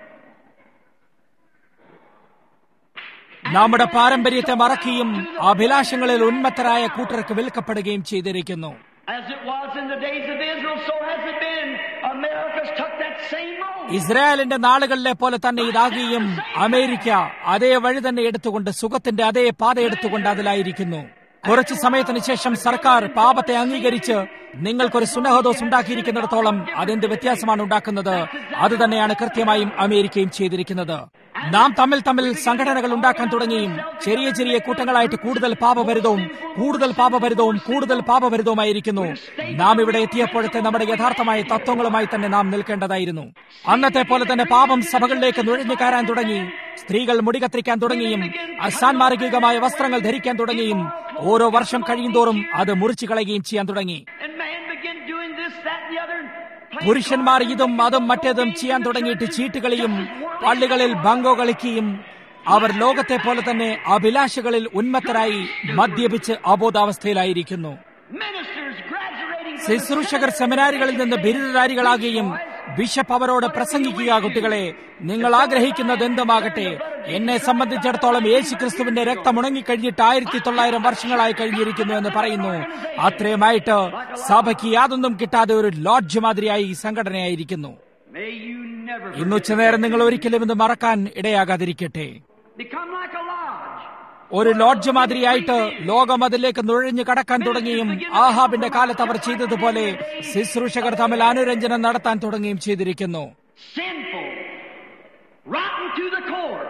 B: നമ്മുടെ പാരമ്പര്യത്തെ മറക്കുകയും അഭിലാഷങ്ങളിൽ ഉന്മത്തരായ കൂട്ടർക്ക് വിൽക്കപ്പെടുകയും ചെയ്തിരിക്കുന്നു
A: As it was in the days of Israel, so has it been. America's took that same road.
B: ഇസ്രായേലിന്റെ നാളുകളിലെ പോലെ തന്നെ ഇതാകുകയും അമേരിക്ക അതേ വഴി തന്നെ എടുത്തുകൊണ്ട് സുഖത്തിന്റെ അതേ പാത എടുത്തുകൊണ്ട് അതിലായിരിക്കുന്നു കുറച്ചു സമയത്തിന് ശേഷം സർക്കാർ പാപത്തെ അംഗീകരിച്ച് നിങ്ങൾക്കൊരു സുനഹദോസ് ഉണ്ടാക്കിയിരിക്കുന്നിടത്തോളം അതെന്ത് വ്യത്യാസമാണ് ഉണ്ടാക്കുന്നത് അത് തന്നെയാണ് കൃത്യമായും അമേരിക്കയും ചെയ്തിരിക്കുന്നത് നാം തമ്മിൽ തമ്മിൽ സംഘടനകൾ ഉണ്ടാക്കാൻ തുടങ്ങിയും ചെറിയ ചെറിയ കൂട്ടങ്ങളായിട്ട് കൂടുതൽ പാപഭരിതവും കൂടുതൽ പാപഭരിതവും കൂടുതൽ പാപഭരിതവുമായിരിക്കുന്നു നാം ഇവിടെ എത്തിയപ്പോഴത്തെ നമ്മുടെ യഥാർത്ഥമായ തത്വങ്ങളുമായി തന്നെ നാം നിൽക്കേണ്ടതായിരുന്നു അന്നത്തെ പോലെ തന്നെ പാപം സഭകളിലേക്ക് നുഴഞ്ഞു കയറാൻ തുടങ്ങി സ്ത്രീകൾ മുടി കത്തിരിക്കാൻ തുടങ്ങിയും അസാൻമാർഗികമായ വസ്ത്രങ്ങൾ ധരിക്കാൻ തുടങ്ങിയും ഓരോ വർഷം കഴിയുന്തോറും അത് മുറിച്ചു കളയുകയും ചെയ്യാൻ തുടങ്ങി
A: And man began doing this, that, and the other.
B: പുരുഷന്മാർ ഇതും അതും മറ്റേതും ചെയ്യാൻ തുടങ്ങിയിട്ട് ചീട്ടുകളിയും പള്ളികളിൽ ബങ്കോ കളിക്കുകയും അവർ ലോകത്തെ പോലെ തന്നെ അഭിലാഷകളിൽ ഉന്മത്തരായി മദ്യപിച്ച് അബോധാവസ്ഥയിലായിരിക്കുന്നു
A: Ministers graduating from
B: ശുശ്രൂഷകർ സെമിനാരികളിൽ നിന്ന് ബിരുദധാരികളാകുകയും ബിഷപ്പ് അവരോട് പ്രസംഗിക്കുക കുട്ടികളെ നിങ്ങൾ ആഗ്രഹിക്കുന്നത് എന്തുമാകട്ടെ എന്നെ സംബന്ധിച്ചിടത്തോളം യേശു ക്രിസ്തുവിന്റെ രക്തം ഉണങ്ങിക്കഴിഞ്ഞിട്ട് ആയിരത്തി തൊള്ളായിരം വർഷങ്ങളായി കഴിഞ്ഞിരിക്കുന്നു എന്ന് പറയുന്നു അത്രയുമായിട്ട് സഭയ്ക്ക് യാതൊന്നും കിട്ടാതെ ഒരു ലോഡ്ജ് മാതിരിയായി ഈ സംഘടനയായിരിക്കുന്നു
A: May you never
B: ഇന്ന് ഉച്ചനേരം നിങ്ങൾ ഒരിക്കലും ഇത് മറക്കാൻ ഇടയാകാതിരിക്കട്ടെ
A: become like a lodge.
B: ഒരു ലോഡ്ജ് മാതിരിയായിട്ട് ലോകം അതിലേക്ക് നുഴഞ്ഞു കടക്കാൻ തുടങ്ങിയും ആഹാബിന്റെ കാലത്ത് അവർ ചെയ്തതുപോലെ ശുശ്രൂഷകർ തമ്മിൽ അനുരഞ്ജനം നടത്താൻ തുടങ്ങുകയും ചെയ്തിരിക്കുന്നു
A: Sinful. Rotten to the core.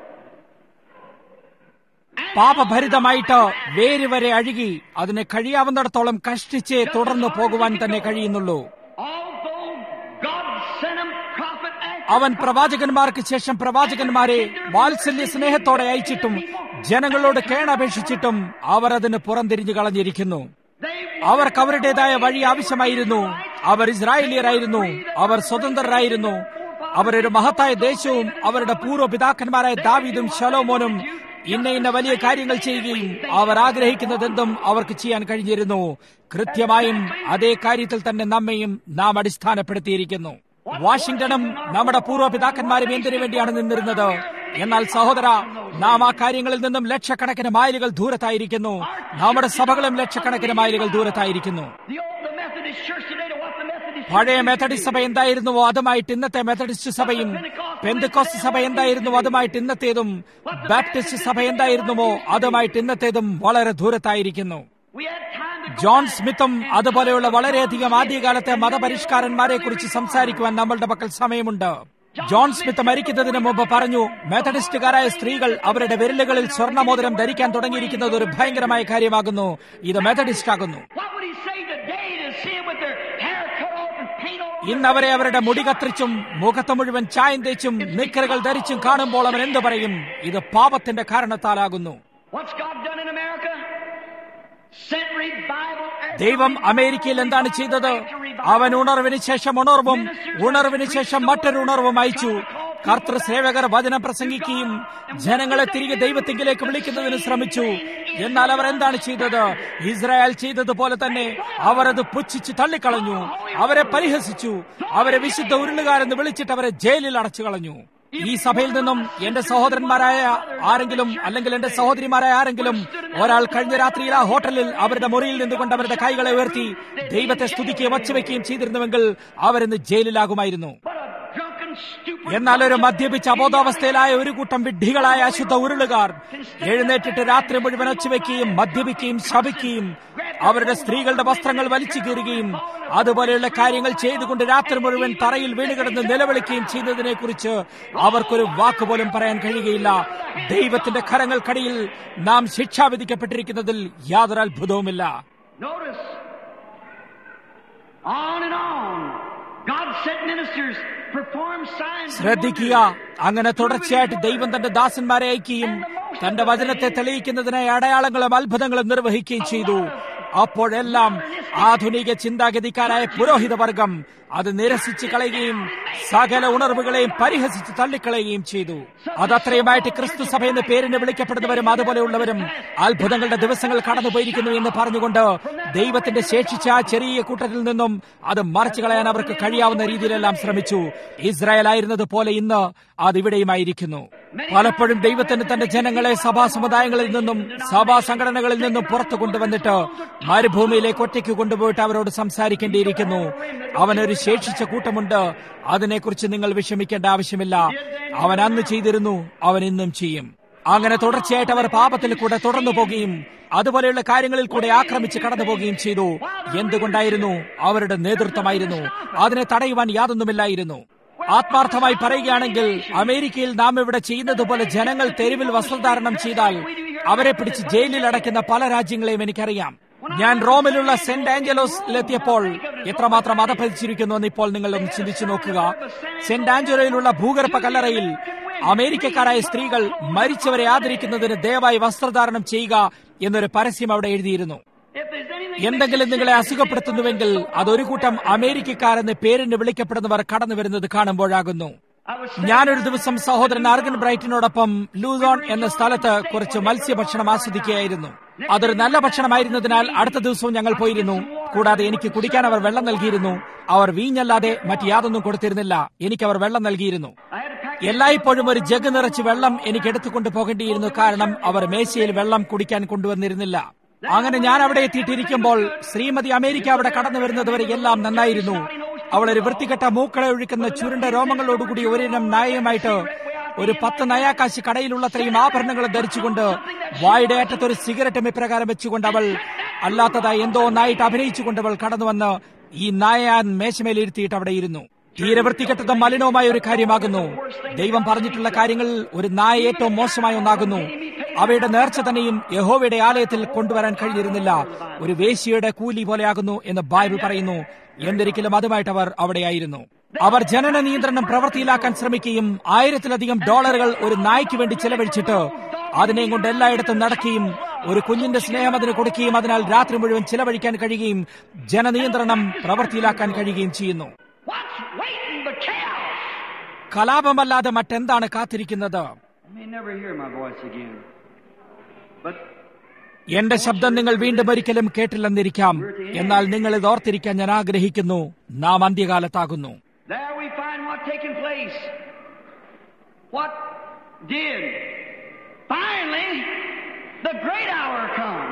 B: പാപഭരിതമായിട്ട് വേര് വരെ അഴുകി അതിന് കഴിയാവുന്നിടത്തോളം കഷ്ടിച്ച് തുടർന്നു പോകുവാൻ തന്നെ കഴിയുന്നുള്ളൂ
A: Although God sent him prophet after
B: അവൻ പ്രവാചകന്മാർക്ക് ശേഷം പ്രവാചകന്മാരെ വാത്സല്യ സ്നേഹത്തോടെ അയച്ചിട്ടും ജനങ്ങളോട് കേണപേക്ഷിച്ചിട്ടും അവർ അതിന് പുറംതിരിഞ്ഞു കളഞ്ഞിരിക്കുന്നു
A: they
B: അവർക്ക് അവരുടേതായ വഴി ആവശ്യമായിരുന്നു അവർ ഇസ്രായേലിയരായിരുന്നു അവർ സ്വതന്ത്രരായിരുന്നു അവരൊരു മഹത്തായ ദേശവും അവരുടെ പൂർവ്വ പിതാക്കന്മാരായ ദാവീദും ശലോമോനും ഇന്ന ഇന്ന വലിയ കാര്യങ്ങൾ ചെയ്യുകയും അവർ ആഗ്രഹിക്കുന്നതെന്തും അവർക്ക് ചെയ്യാൻ കഴിഞ്ഞിരുന്നു കൃത്യമായും അതേ കാര്യത്തിൽ തന്നെ നമ്മയും നാം അടിസ്ഥാനപ്പെടുത്തിയിരിക്കുന്നു വാഷിംഗ്ടണും നമ്മുടെ പൂർവ്വ പിതാക്കന്മാരും എന്തിനു വേണ്ടിയാണ് നിന്നിരുന്നത് എന്നാൽ സഹോദര നാം ആ കാര്യങ്ങളിൽ നിന്നും ലക്ഷക്കണക്കിന് മൈലുകൾ ദൂരത്തായിരിക്കുന്നു നമ്മുടെ സഭകളും ലക്ഷക്കണക്കിന് മൈലുകൾ ദൂരത്തായിരിക്കുന്നു
A: the old the Methodist church today to what the Methodist
B: പഴയ മെത്തഡിസ്റ്റ് സഭ എന്തായിരുന്നുവോ അതുമായിട്ട് ഇന്നത്തെ മെത്തഡിസ്റ്റ് സഭയും പെന്തക്കോസ്റ്റ് സഭ എന്തായിരുന്നുവോ അതുമായിട്ട് ഇന്നത്തേതും ബാപ്റ്റിസ്റ്റ് സഭ എന്തായിരുന്നുവോ അതുമായിട്ട് ഇന്നത്തേതും വളരെ ദൂരത്തായിരിക്കുന്നു
A: we had time to go
B: John സ്മിത്തും അതുപോലെയുള്ള വളരെയധികം ആദ്യകാലത്തെ മതപരിഷ്കാരന്മാരെ കുറിച്ച് സംസാരിക്കുവാൻ നമ്മളുടെ പക്കൽ സമയമുണ്ട് ജോൺ സ്മിത്ത് മരിക്കുന്നതിന് മുമ്പ് പറഞ്ഞു മെത്തഡിസ്റ്റുകാരായ സ്ത്രീകൾ അവരുടെ വിരലുകളിൽ സ്വർണ്ണമോതിരം ധരിക്കാൻ തുടങ്ങിയിരിക്കുന്നത് ഒരു ഭയങ്കരമായ കാര്യമാകുന്നു ഇത് മെത്തഡിസ്റ്റ് ആകുന്നു
A: What would he say today to see them with their hair cut off and paint all over?
B: ഇന്ന് അവരെ അവരുടെ മുടി കത്തിച്ചും മുഖത്ത് മുഴുവൻ ചായം തേച്ചും നിക്കറുകൾ ധരിച്ചും കാണുമ്പോൾ അവൻ എന്തു പറയും ഇത് പാപത്തിന്റെ കാരണത്താലാകുന്നു
A: What's God done in America? Sent revival. after
B: ദൈവം
A: revival
B: അമേരിക്കയിൽ എന്താണ് ചെയ്തത്
A: after revival.
B: അവൻ ഉണർവിന് ശേഷം ഉണർവും ഉണർവിന് ശേഷം മറ്റൊരു ഉണർവും അയച്ചു കർത്തൃ സേവകർ വചനം പ്രസംഗിക്കുകയും ജനങ്ങളെ തിരികെ ദൈവത്തിങ്കിലേക്ക് വിളിക്കുന്നതിന് ശ്രമിച്ചു എന്നാൽ അവർ എന്താണ് ചെയ്തത് ഇസ്രായേൽ ചെയ്തതുപോലെ തന്നെ അവർ അത് പുച്ഛിച്ച് തള്ളിക്കളഞ്ഞു അവരെ പരിഹസിച്ചു അവരെ വിശുദ്ധ ഉരുളുകാരെന്ന് വിളിച്ചിട്ട് അവരെ ജയിലിൽ അടച്ചു കളഞ്ഞു ഈ സഭയിൽ നിന്നും എന്റെ സഹോദരന്മാരായ ആരെങ്കിലും അല്ലെങ്കിൽ എന്റെ സഹോദരിമാരായ ആരെങ്കിലും ഒരാൾ കഴിഞ്ഞ രാത്രിയിൽ ആ ഹോട്ടലിൽ അവരുടെ മുറിയിൽ നിന്നുകൊണ്ട് അവരുടെ കൈകളെ ഉയർത്തി ദൈവത്തെ സ്തുതിക്കുകയും വച്ചുവെക്കുകയും ചെയ്തിരുന്നുവെങ്കിൽ അവരിന്ന് ജയിലിലാകുമായിരുന്നു
A: But a drunken, stupid.
B: എന്നാൽ ഒരു മദ്യപിച്ച അബോധാവസ്ഥയിലായ ഒരു കൂട്ടം വിഡ്ഢികളായ അശുദ്ധ ഉരുളുകാർ എഴുന്നേറ്റിട്ട് രാത്രി മുഴുവൻ ഒച്ചുവെക്കുകയും മദ്യപിക്കുകയും ശപിക്കുകയും അവരുടെ സ്ത്രീകളുടെ വസ്ത്രങ്ങൾ വലിച്ചു കീറുകയും അതുപോലെയുള്ള കാര്യങ്ങൾ ചെയ്തുകൊണ്ട് രാത്രി മുഴുവൻ തറയിൽ വീണുകിടന്ന് നിലവിളിക്കുകയും ചെയ്യുന്നതിനെ കുറിച്ച് അവർക്കൊരു വാക്ക് പോലും പറയാൻ കഴിയുകയില്ല ദൈവത്തിന്റെ കരങ്ങൾക്കടിയിൽ നാം ശിക്ഷ വിധിക്കപ്പെട്ടിരിക്കുന്നതിൽ യാതൊരു അത്ഭുതവുമില്ല
A: Notice, on and on, God sent ministers, performed signs. and
B: ശ്രദ്ധിക്കുക
A: wonders.
B: അങ്ങനെ തുടർച്ചയായിട്ട് ദൈവം തന്റെ ദാസന്മാരെ അയക്കുകയും തന്റെ വചനത്തെ തെളിയിക്കുന്നതിനായി അടയാളങ്ങളും അത്ഭുതങ്ങളും നിർവഹിക്കുകയും ചെയ്തു അപ്പോഴെല്ലാം ആധുനിക ചിന്താഗതിക്കാരായ പുരോഹിത വർഗം അത് നിരസിച്ച് കളയുകയും സകല ഉണർവുകളെയും പരിഹസിച്ച് തള്ളിക്കളയുകയും ചെയ്തു അതത്രയുമായിട്ട് ക്രിസ്തു സഭ എന്ന പേരിന് വിളിക്കപ്പെടുന്നവരും അതുപോലെയുള്ളവരും അത്ഭുതങ്ങളുടെ ദിവസങ്ങൾ കടന്നുപോയിരിക്കുന്നു എന്ന് പറഞ്ഞുകൊണ്ട് ദൈവത്തിന്റെ ശേഷിച്ച ആ ചെറിയ കൂട്ടത്തിൽ നിന്നും അത് മറച്ചു കളയാൻ അവർക്ക് കഴിയാവുന്ന രീതിയിലെല്ലാം ശ്രമിച്ചു ഇസ്രായേൽ ആയിരുന്നത് പോലെ ഇന്ന് അതിവിടെയുമായിരിക്കുന്നു പലപ്പോഴും ദൈവത്തിന് തന്റെ ജനങ്ങളെ സഭാ സമുദായങ്ങളിൽ നിന്നും സഭാ സംഘടനകളിൽ നിന്നും പുറത്തു കൊണ്ടുവന്നിട്ട് മരുഭൂമിയിലേക്ക് ഒറ്റയ്ക്ക് കൊണ്ടുപോയിട്ട് അവരോട് സംസാരിക്കേണ്ടിയിരിക്കുന്നു അവനൊരു ശേഷിച്ച കൂട്ടമുണ്ട് അതിനെക്കുറിച്ച് നിങ്ങൾ വിഷമിക്കേണ്ട ആവശ്യമില്ല അവൻ അന്ന് ചെയ്തിരുന്നു അവൻ ഇന്നും ചെയ്യും അങ്ങനെ തുടർച്ചയായിട്ട് അവർ പാപത്തിൽ കൂടെ തുടർന്നു പോകുകയും അതുപോലെയുള്ള കാര്യങ്ങളിൽ കൂടെ ആക്രമിച്ച് കടന്നു പോകുകയും ചെയ്തു എന്തുകൊണ്ടായിരുന്നു അവരുടെ നേതൃത്വമായിരുന്നു അതിനെ തടയുവാൻ യാതൊന്നുമില്ലായിരുന്നു ആത്മാർത്ഥമായി പറയുകയാണെങ്കിൽ അമേരിക്കയിൽ നാം ഇവിടെ ചെയ്യുന്നത് പോലെ ജനങ്ങൾ തെരുവിൽ വസ്ത്രധാരണം ചെയ്താൽ അവരെ പിടിച്ച് ജയിലിൽ അടയ്ക്കുന്ന പല രാജ്യങ്ങളെയും എനിക്കറിയാം ഞാൻ റോമിലുള്ള സെന്റ് ആഞ്ചലോസിലെത്തിയപ്പോൾ എത്രമാത്രം അതപ്പതിച്ചിരിക്കുന്നു എന്ന് ഇപ്പോൾ നിങ്ങൾ ഒന്ന് ചിന്തിച്ചു നോക്കുക സെന്റ് ആഞ്ചലോയിലുള്ള ഭൂഗർഭ കല്ലറയിൽ അമേരിക്കക്കാരായ സ്ത്രീകൾ മരിച്ചവരെ ആദരിക്കുന്നതിന് ദയവായി വസ്ത്രധാരണം ചെയ്യുക എന്നൊരു പരസ്യം അവിടെ എഴുതിയിരുന്നു
A: If there's anything
B: എന്തെങ്കിലും നിങ്ങളെ അസുഖപ്പെടുത്തുന്നുവെങ്കിൽ അതൊരു കൂട്ടം അമേരിക്കക്കാരെന്ന് പേരിന് വിളിക്കപ്പെടുന്നവർ കടന്നു വരുന്നത് കാണുമ്പോഴാകുന്നു
A: I was
B: ഞാനൊരു ദിവസം സഹോദരൻ ആർഗൻ ബ്രൈറ്റിനോടൊപ്പം ലൂസോൺ എന്ന സ്ഥലത്ത് കുറച്ച് മത്സ്യഭക്ഷണം ആസ്വദിക്കുകയായിരുന്നു അതൊരു നല്ല ഭക്ഷണമായിരുന്നതിനാൽ അടുത്ത ദിവസവും ഞങ്ങൾ പോയിരുന്നു കൂടാതെ എനിക്ക് കുടിക്കാൻ അവർ വെള്ളം നൽകിയിരുന്നു അവർ വീഞ്ഞല്ലാതെ മറ്റ് യാതൊന്നും കൊടുത്തിരുന്നില്ല എനിക്ക് അവർ വെള്ളം നൽകിയിരുന്നു
A: I had a pack
B: എല്ലായ്പ്പോഴും ഒരു ജഗ് നിറച്ച് വെള്ളം എനിക്ക് എടുത്തുകൊണ്ട് പോകേണ്ടിയിരുന്നു കാരണം അവർ മേശയിൽ വെള്ളം കുടിക്കാൻ കൊണ്ടുവന്നിരുന്നില്ല അങ്ങനെ ഞാൻ അവിടെ എത്തിയിട്ടിരിക്കുമ്പോൾ ശ്രീമതി അമേരിക്ക അവിടെ കടന്നു വരുന്നത് വരെ എല്ലാം നന്നായിരുന്നു അവൾ ഒരു വൃത്തികെട്ട മൂക്കളെ ഒഴിക്കുന്ന ചുരുണ്ട രോമങ്ങളോടുകൂടി ഒരിനം നായയുമായിട്ട് ഒരു പത്ത് നയാക്കാശ് കടയിലുള്ളത്രയും ആഭരണങ്ങൾ ധരിച്ചുകൊണ്ട് വായുടെ അറ്റത്ത് ഒരു സിഗരറ്റും ഇപ്രകാരം വെച്ചുകൊണ്ട് അവൾ അല്ലാത്തതായി എന്തോ ഒന്നായിട്ട് അഭിനയിച്ചുകൊണ്ട് അവൾ കടന്നു വന്ന് ഈ നായ മേശമേലിരുത്തിയിട്ട് അവിടെ ഇരുന്നു തീരെ വൃത്തികെട്ടതും മലിനവുമായ ഒരു കാര്യമാകുന്നു ദൈവം പറഞ്ഞിട്ടുള്ള കാര്യങ്ങൾ ഒരു നായ ഏറ്റവും മോശമായ ഒന്നാകുന്നു അവയുടെ നേർച്ച തന്നെയും യഹോവയുടെ ആലയത്തിൽ കൊണ്ടുവരാൻ കഴിഞ്ഞിരുന്നില്ല ഒരു വേശ്യയുടെ കൂലി പോലെയാകുന്നു എന്ന് ബൈബിൾ പറയുന്നു എന്തൊരിക്കലും അതുമായിട്ട് അവർ അവിടെയായിരുന്നു അവർ ജനന നിയന്ത്രണം പ്രവൃത്തിയിലാക്കാൻ ശ്രമിക്കുകയും ആയിരത്തിലധികം ഡോളറുകൾ ഒരു നായ്ക്ക് വേണ്ടി ചെലവഴിച്ചിട്ട് അതിനെയും കൊണ്ട് എല്ലായിടത്തും നടക്കുകയും ഒരു കുഞ്ഞിന്റെ സ്നേഹം അതിന് കൊടുക്കുകയും അതിനാൽ രാത്രി മുഴുവൻ ചെലവഴിക്കാൻ കഴിയുകയും ജനനിയന്ത്രണം പ്രവൃത്തിയിലാക്കാൻ കഴിയുകയും ചെയ്യുന്നു
A: What's waiting but chaos?
B: കലാപമല്ലാതെ മറ്റെന്താണ് കാത്തിരിക്കുന്നത്
A: You may never hear my voice again. But
B: എന്റെ ശബ്ദം നിങ്ങൾ വീണ്ടും ഒരിക്കലും കേട്ടില്ലെന്നിരിക്കാം എന്നാൽ നിങ്ങൾ ഇത് ഓർത്തിരിക്കാൻ ഞാൻ ആഗ്രഹിക്കുന്നു നാം അന്ത്യകാലത്താകുന്നു
A: there we find what taking place. What did? Finally, the great hour come.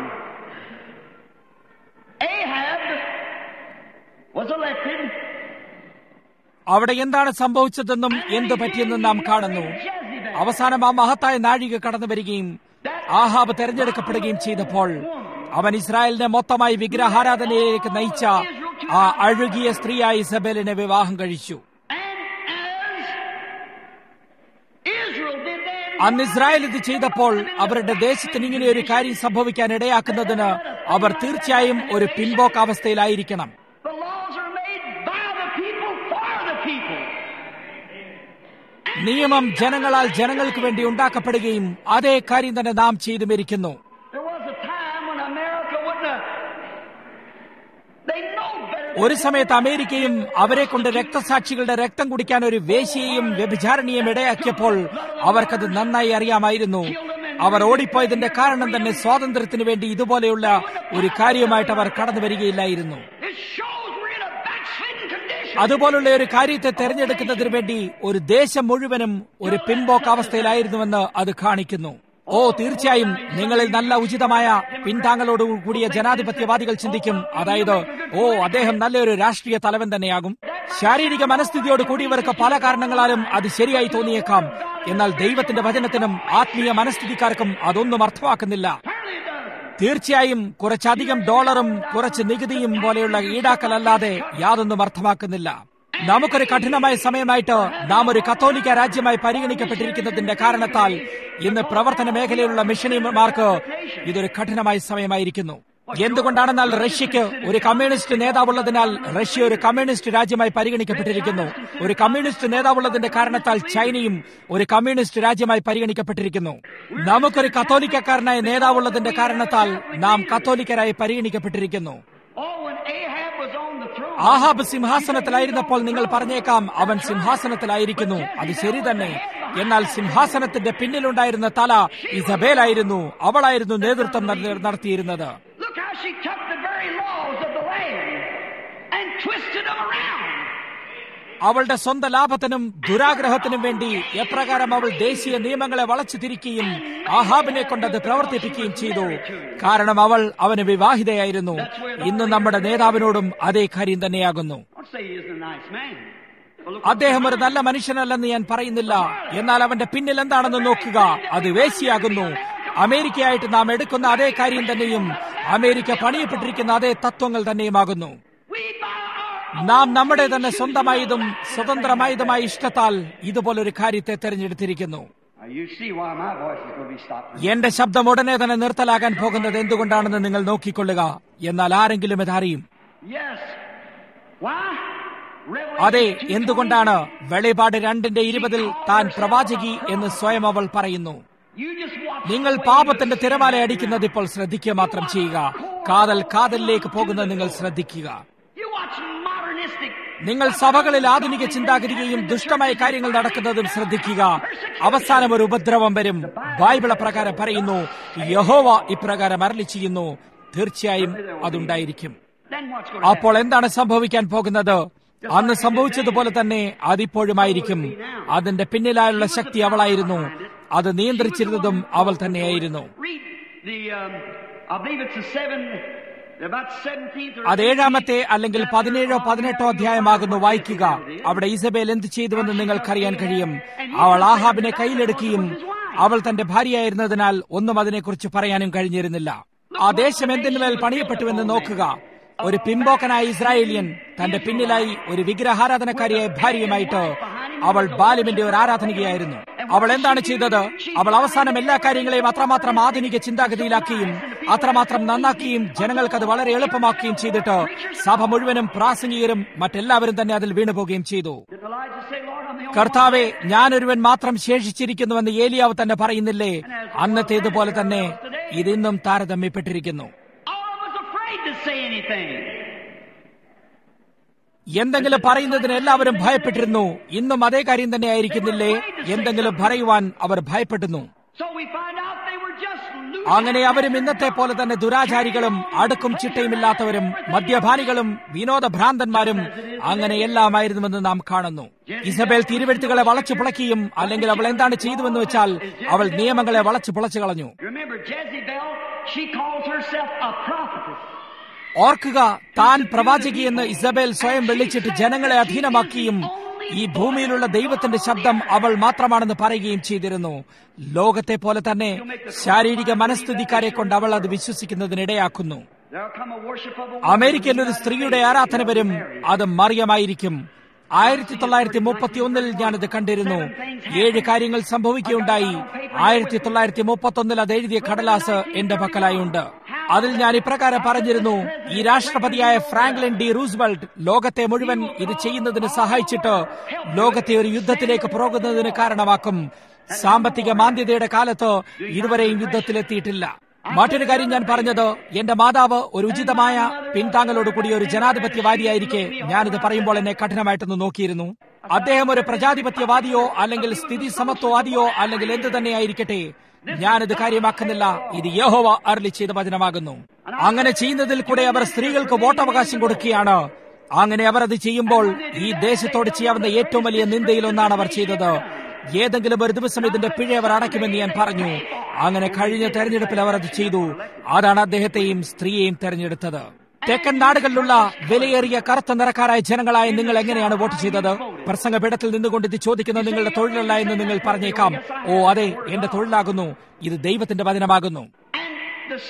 A: Ahab was elected.
B: അവിടെ എന്താണ് സംഭവിച്ചതെന്നും എന്തു പറ്റിയെന്നും നാം കാണുന്നു അവസാനം ആ മഹത്തായ നാഴിക കടന്നു വരികയും ആഹാബ് തെരഞ്ഞെടുക്കപ്പെടുകയും ചെയ്തപ്പോൾ അവൻ ഇസ്രായേലിനെ മൊത്തമായി വിഗ്രഹാരാധനയിലേക്ക് നയിച്ച ആ അഴുകിയ സ്ത്രീയായ ഇസബേലിനെ വിവാഹം കഴിച്ചു
A: And as Israel did then,
B: അന്ന് ഇസ്രായേൽ ഇത് ചെയ്തപ്പോൾ അവരുടെ ദേശത്തിന് ഇങ്ങനെ ഒരു കാര്യം സംഭവിക്കാൻ ഇടയാക്കുന്നതിന് അവർ തീർച്ചയായും ഒരു പിൻപോക്കാവസ്ഥയിലായിരിക്കണം
A: the laws are made by the people for the people.
B: നിയമം ജനങ്ങളാൽ ജനങ്ങൾക്ക് വേണ്ടി ഉണ്ടാക്കപ്പെടുകയും അതേ കാര്യം തന്നെ നാം ചെയ്തു മരിക്കുന്നു
A: There was a time when America wouldn't have. They know better. than
B: ഒരു സമയത്ത് അമേരിക്കയും അവരെ കൊണ്ട് രക്തസാക്ഷികളുടെ രക്തം കുടിക്കാൻ ഒരു വേശ്യയും വ്യഭിചാരണിയും ഇടയാക്കിയപ്പോൾ അവർക്കത് നന്നായി അറിയാമായിരുന്നു അവർ ഓടിപ്പോയതിന്റെ കാരണം തന്നെ സ്വാതന്ത്ര്യത്തിന് വേണ്ടി ഇതുപോലെയുള്ള ഒരു കാര്യമായിട്ട് അവർ കടന്നു വരികയില്ലായിരുന്നു
A: It shows we're in a backslidden condition.
B: അതുപോലുള്ള ഒരു കാര്യത്തെ തെരഞ്ഞെടുക്കുന്നതിന് വേണ്ടി ഒരു ദേശം മുഴുവനും ഒരു പിൻപോക്കാവസ്ഥയിലായിരുന്നുവെന്ന് അത് കാണിക്കുന്നു ഓ തീർച്ചയായും നിങ്ങളിൽ നല്ല ഉചിതമായ പിന്താങ്ങളോട് കൂടിയ ജനാധിപത്യവാദികൾ ചിന്തിക്കും അതായത് ഓ അദ്ദേഹം നല്ലൊരു രാഷ്ട്രീയ തലവൻ തന്നെയാകും ശാരീരിക മനസ്ഥിതിയോട് കൂടിയവർക്ക് പല കാരണങ്ങളാലും അത് ശരിയായി തോന്നിയേക്കാം എന്നാൽ ദൈവത്തിന്റെ വചനത്തിനും ആത്മീയ മനസ്ഥിതിക്കാർക്കും അതൊന്നും അർത്ഥമാക്കുന്നില്ല
A: Apparently it does.
B: തീർച്ചയായും കുറച്ചധികം ഡോളറും കുറച്ച് നികുതിയും പോലെയുള്ള ഈടാക്കലല്ലാതെ യാതൊന്നും അർത്ഥമാക്കുന്നില്ല നമുക്കൊരു കഠിനമായ സമയമായിട്ട് നാം ഒരു കത്തോലിക്ക രാജ്യമായി പരിഗണിക്കപ്പെട്ടിരിക്കുന്നതിന്റെ കാരണത്താൽ ഇന്ന് പ്രവർത്തന മേഖലയിലുള്ള മിഷനറിമാർക്ക് ഇതൊരു കഠിനമായ സമയമായിരിക്കുന്നു എന്തുകൊണ്ടാണെന്നാൽ റഷ്യക്ക് ഒരു കമ്മ്യൂണിസ്റ്റ് നേതാവുള്ളതിനാൽ റഷ്യ ഒരു കമ്മ്യൂണിസ്റ്റ് രാജ്യമായി പരിഗണിക്കപ്പെട്ടിരിക്കുന്നു ഒരു കമ്മ്യൂണിസ്റ്റ് നേതാവുള്ളതിന്റെ കാരണത്താൽ ചൈനയും ഒരു കമ്മ്യൂണിസ്റ്റ് രാജ്യമായി പരിഗണിക്കപ്പെട്ടിരിക്കുന്നു നമുക്കൊരു കത്തോലിക്കക്കാരനായ നേതാവുള്ളതിന്റെ കാരണത്താൽ നാം കത്തോലിക്കരായി പരിഗണിക്കപ്പെട്ടിരിക്കുന്നു
A: Oh, when Ahab was on the throne,
B: Ahab സിംഹാസനത്തിലായിരുന്നപ്പോൾ നിങ്ങൾ പറഞ്ഞേക്കാം അവൻ സിംഹാസനത്തിലായിരിക്കുന്നു അത് ശരി തന്നെ എന്നാൽ സിംഹാസനത്തിന്റെ പിന്നിലുണ്ടായിരുന്ന തല ഇസബേലായിരുന്നു അവളായിരുന്നു നേതൃത്വം നട- നടത്തിയിരുന്നത്
A: look how she took the very laws of the land and twisted them around.
B: അവളുടെ സ്വന്തം ലാഭത്തിനും ദുരാഗ്രഹത്തിനും വേണ്ടി എപ്രകാരം അവൾ ദേശീയ നിയമങ്ങളെ വളച്ചു തിരിക്കുകയും ആഹാബിനെ കൊണ്ടത് പ്രവർത്തിപ്പിക്കുകയും ചെയ്തു കാരണം അവൾ അവന് വിവാഹിതയായിരുന്നു ഇന്ന് നമ്മുടെ നേതാവിനോടും അതേ കാര്യം തന്നെയാകുന്നു
A: Don't say he isn't a nice man. But look
B: അദ്ദേഹം ഒരു നല്ല മനുഷ്യനല്ലെന്ന് ഞാൻ പറയുന്നില്ല എന്നാൽ അവന്റെ പിന്നിൽ എന്താണെന്ന് നോക്കുക അത് വേശിയാകുന്നു അമേരിക്കയായിട്ട് നാം എടുക്കുന്ന അതേ കാര്യം തന്നെയും അമേരിക്ക പണിയപ്പെട്ടിരിക്കുന്ന അതേ തത്വങ്ങൾ തന്നെയുമാകുന്നു
A: we by our
B: നാം നമ്മുടെ തന്നെ സ്വന്തമായതും സ്വതന്ത്രമായതുമായ ഇഷ്ടത്താൽ ഇതുപോലൊരു കാര്യത്തെ തെരഞ്ഞെടുത്തിരിക്കുന്നു
A: Now you see why my voice is going to be stopped.
B: എന്റെ ശബ്ദം ഉടനെ തന്നെ നിർത്തലാകാൻ പോകുന്നത് എന്തുകൊണ്ടാണെന്ന് നിങ്ങൾ നോക്കിക്കൊള്ളുക എന്നാൽ ആരെങ്കിലും ഇതറിയും
A: Yes. Why?
B: അതെ
A: Revelation
B: എന്തുകൊണ്ടാണ് വെളിപാട് രണ്ടിന്റെ ഇരുപതിൽ താൻ പ്രവാചകി എന്ന് സ്വയം അവൾ പറയുന്നു
A: You just watch
B: നിങ്ങൾ
A: the way
B: പാപത്തിന്റെ
A: you
B: തിരമാല
A: sit
B: അടിക്കുന്നത് ഇപ്പോൾ ശ്രദ്ധിക്കുക മാത്രം ചെയ്യുക കാതൽ കാതലിലേക്ക് പോകുന്നത് നിങ്ങൾ ശ്രദ്ധിക്കുക
A: You watch modernistic.
B: നിങ്ങൾ സഭകളിൽ ആധുനിക ചിന്താഗതിയും ദുഷ്ടമായ കാര്യങ്ങൾ നടക്കുന്നതും ശ്രദ്ധിക്കുക അവസാനം ഒരു ഉപദ്രവം വരും ബൈബിള പ്രകാരം പറയുന്നു യഹോവ ഇപ്രകാരം അരളി ചെയ്യുന്നു തീർച്ചയായും അതുണ്ടായിരിക്കും
A: Then what's going to
B: അപ്പോൾ എന്താണ് സംഭവിക്കാൻ പോകുന്നത് അന്ന് സംഭവിച്ചതുപോലെ തന്നെ അതിപ്പോഴുമായിരിക്കും അതിന്റെ പിന്നിലായുള്ള ശക്തി അവളായിരുന്നു അത് നിയന്ത്രിച്ചിരുന്നതും അവൾ തന്നെയായിരുന്നു
A: Read the, um, I believe it's the seven, about 17th or
B: അത് ഏഴാമത്തെ അല്ലെങ്കിൽ പതിനേഴോ പതിനെട്ടോ അധ്യായമാകുന്നു വായിക്കുക അവിടെ ഇസബേൽ എന്ത് ചെയ്തുവെന്ന് നിങ്ങൾക്കറിയാൻ കഴിയും അവൾ ആഹാബിനെ കയ്യിലെടുക്കുകയും അവൾ തന്റെ ഭാര്യയായിരുന്നതിനാൽ ഒന്നും അതിനെക്കുറിച്ച് പറയാനും കഴിഞ്ഞിരുന്നില്ല ആ ദേശം എന്തിനുമേൽ പണിയപ്പെട്ടുവെന്ന് നോക്കുക ഒരു പിമ്പോക്കനായ ഇസ്രായേലിയൻ തന്റെ പിന്നിലായി ഒരു വിഗ്രഹാരാധനക്കാരിയായ ഭാര്യയുമായിട്ട് അവൾ ബാലിമിന്റെ ഒരു ആരാധനകയായിരുന്നു അവൾ എന്താണ് ചെയ്തത് അവൾ അവസാനം എല്ലാ കാര്യങ്ങളെയും അത്രമാത്രം ആധുനിക ചിന്താഗതിയിലാക്കുകയും അത്രമാത്രം നന്നാക്കുകയും ജനങ്ങൾക്ക് അത് വളരെ എളുപ്പമാക്കുകയും ചെയ്തിട്ട് സഭ മുഴുവനും പ്രാസംഗികരും മറ്റെല്ലാവരും തന്നെ അതിൽ വീണുപോകുകയും ചെയ്തു
A: Did Elijah say, Lord, I'm the only
B: കർത്താവെ ഞാനൊരുവൻ മാത്രം ശേഷിച്ചിരിക്കുന്നുവെന്ന് ഏലിയാവ് തന്നെ പറയുന്നില്ലേ അന്നത്തേതുപോലെ തന്നെ ഇതിന്നും താരതമ്യപ്പെട്ടിരിക്കുന്നു
A: All of us afraid to say anything.
B: എന്തെങ്കിലും പറയുന്നതിന് എല്ലാവരും ഭയപ്പെട്ടിരുന്നു ഇന്നും അതേ കാര്യം തന്നെ ആയിരിക്കുന്നില്ലേ എന്തെങ്കിലും പറയുവാൻ അവർ ഭയപ്പെടുന്നു
A: So we find out they were just loose.
B: അങ്ങനെ അവരും ഇന്നത്തെ പോലെ തന്നെ ദുരാചാരികളും അടുക്കും ചിട്ടയുമില്ലാത്തവരും മദ്യപാനികളും വിനോദഭ്രാന്തന്മാരും അങ്ങനെ എല്ലാമായിരുന്നുവെന്ന് നാം കാണുന്നു ഇസബേൽ തിരുവെഴുത്തുകളെ വളച്ചു പുളയ്ക്കുകയും അല്ലെങ്കിൽ അവൾ എന്താണ് ചെയ്തുവെന്ന് വെച്ചാൽ അവൾ നിയമങ്ങളെ വളച്ചു പുളച്ചു കളഞ്ഞു
A: Remember, Jezebel, she calls herself a prophetess.
B: ഓർക്കുക താൻ പ്രവാചകിയെന്ന് ഇസബേൽ സ്വയം വിളിച്ചിട്ട് ജനങ്ങളെ അധീനമാക്കിയും ഈ ഭൂമിയിലുള്ള ദൈവത്തിന്റെ ശബ്ദം അവൾ മാത്രമാണെന്ന് പറയുകയും ചെയ്തിരുന്നു ലോകത്തെ പോലെ തന്നെ ശാരീരിക മനസ്ഥിതിക്കാരെ കൊണ്ട് അവൾ അത് വിശ്വസിക്കുന്നതിനിടയാക്കുന്നു
A: There'll come a worship of a woman.
B: അമേരിക്കയിൽ ഒരു സ്ത്രീയുടെ ആരാധന വരും അത് മറിയമായിരിക്കും ആയിരത്തി തൊള്ളായിരത്തി മുപ്പത്തി ഒന്നിൽ ഞാനത് കണ്ടിരുന്നു ഏഴ് കാര്യങ്ങൾ സംഭവിക്കുകയുണ്ടായി ആയിരത്തി തൊള്ളായിരത്തി മുപ്പത്തി ഒന്നിൽ അത് എഴുതിയ കടലാസ് എന്റെ പക്കലായുണ്ട് അതിൽ ഞാൻ ഇപ്രകാരം പറഞ്ഞിരുന്നു ഈ രാഷ്ട്രപതിയായ ഫ്രാങ്ക്ലിൻ ഡി റൂസ്വെൽറ്റ് ലോകത്തെ മുഴുവൻ ഇത് ചെയ്യുന്നതിന് സഹായിച്ചിട്ട് ലോകത്തെ ഒരു യുദ്ധത്തിലേക്ക് പോകുന്നതിന് കാരണമാക്കും സാമ്പത്തിക മാന്ദ്യതയുടെ കാലത്ത് ഇതുവരെയും യുദ്ധത്തിലെത്തിയിട്ടില്ല മറ്റൊരു കാര്യം ഞാൻ പറഞ്ഞത് എന്റെ മാതാവ് ഒരു ഉചിതമായ പിന്താങ്ങലോട് കൂടിയ ഒരു ജനാധിപത്യവാദിയായിരിക്കെ ഞാനിത് പറയുമ്പോൾ എന്നെ കഠിനമായിട്ടൊന്ന് നോക്കിയിരുന്നു അദ്ദേഹം ഒരു പ്രജാധിപത്യവാദിയോ അല്ലെങ്കിൽ സ്ഥിതി സമത്വവാദിയോ അല്ലെങ്കിൽ എന്ത് തന്നെയായിരിക്കട്ടെ ഞാനിത് കാര്യമാക്കുന്നില്ല ഇത് യഹോവ അരളി ചെയ്ത വചനമാകുന്നു അങ്ങനെ ചെയ്യുന്നതിൽ കൂടെ അവർ സ്ത്രീകൾക്ക് വോട്ടവകാശം കൊടുക്കുകയാണ് അങ്ങനെ അവർ അത് ചെയ്യുമ്പോൾ ഈ ദേശത്തോട് ചെയ്യാവുന്ന ഏറ്റവും വലിയ നിന്ദയിലൊന്നാണ് അവർ ചെയ്തത് ഏതെങ്കിലും ഒരു ദിവസം ഇതിന്റെ പിഴ അവർ അടയ്ക്കുമെന്ന് ഞാൻ പറഞ്ഞു അങ്ങനെ കഴിഞ്ഞ തെരഞ്ഞെടുപ്പിൽ അവർ അത് ചെയ്തു അതാണ് അദ്ദേഹത്തെയും സ്ത്രീയെയും തെരഞ്ഞെടുത്തത് തെക്കൻ നാടുകളിലുള്ള വിലയേറിയ കറുത്ത നിറക്കാരായ ജനങ്ങളായ നിങ്ങൾ എങ്ങനെയാണ് വോട്ട് ചെയ്തത് പ്രസംഗപീഠത്തിൽ നിന്നുകൊണ്ട് ഇത് ചോദിക്കുന്ന നിങ്ങളുടെ തൊഴിലല്ല എന്ന് നിങ്ങൾ പറഞ്ഞേക്കാം ഓ അതെ എന്റെ തൊഴിലാകുന്നു ഇത് ദൈവത്തിന്റെ വചനമാകുന്നു
A: And the stain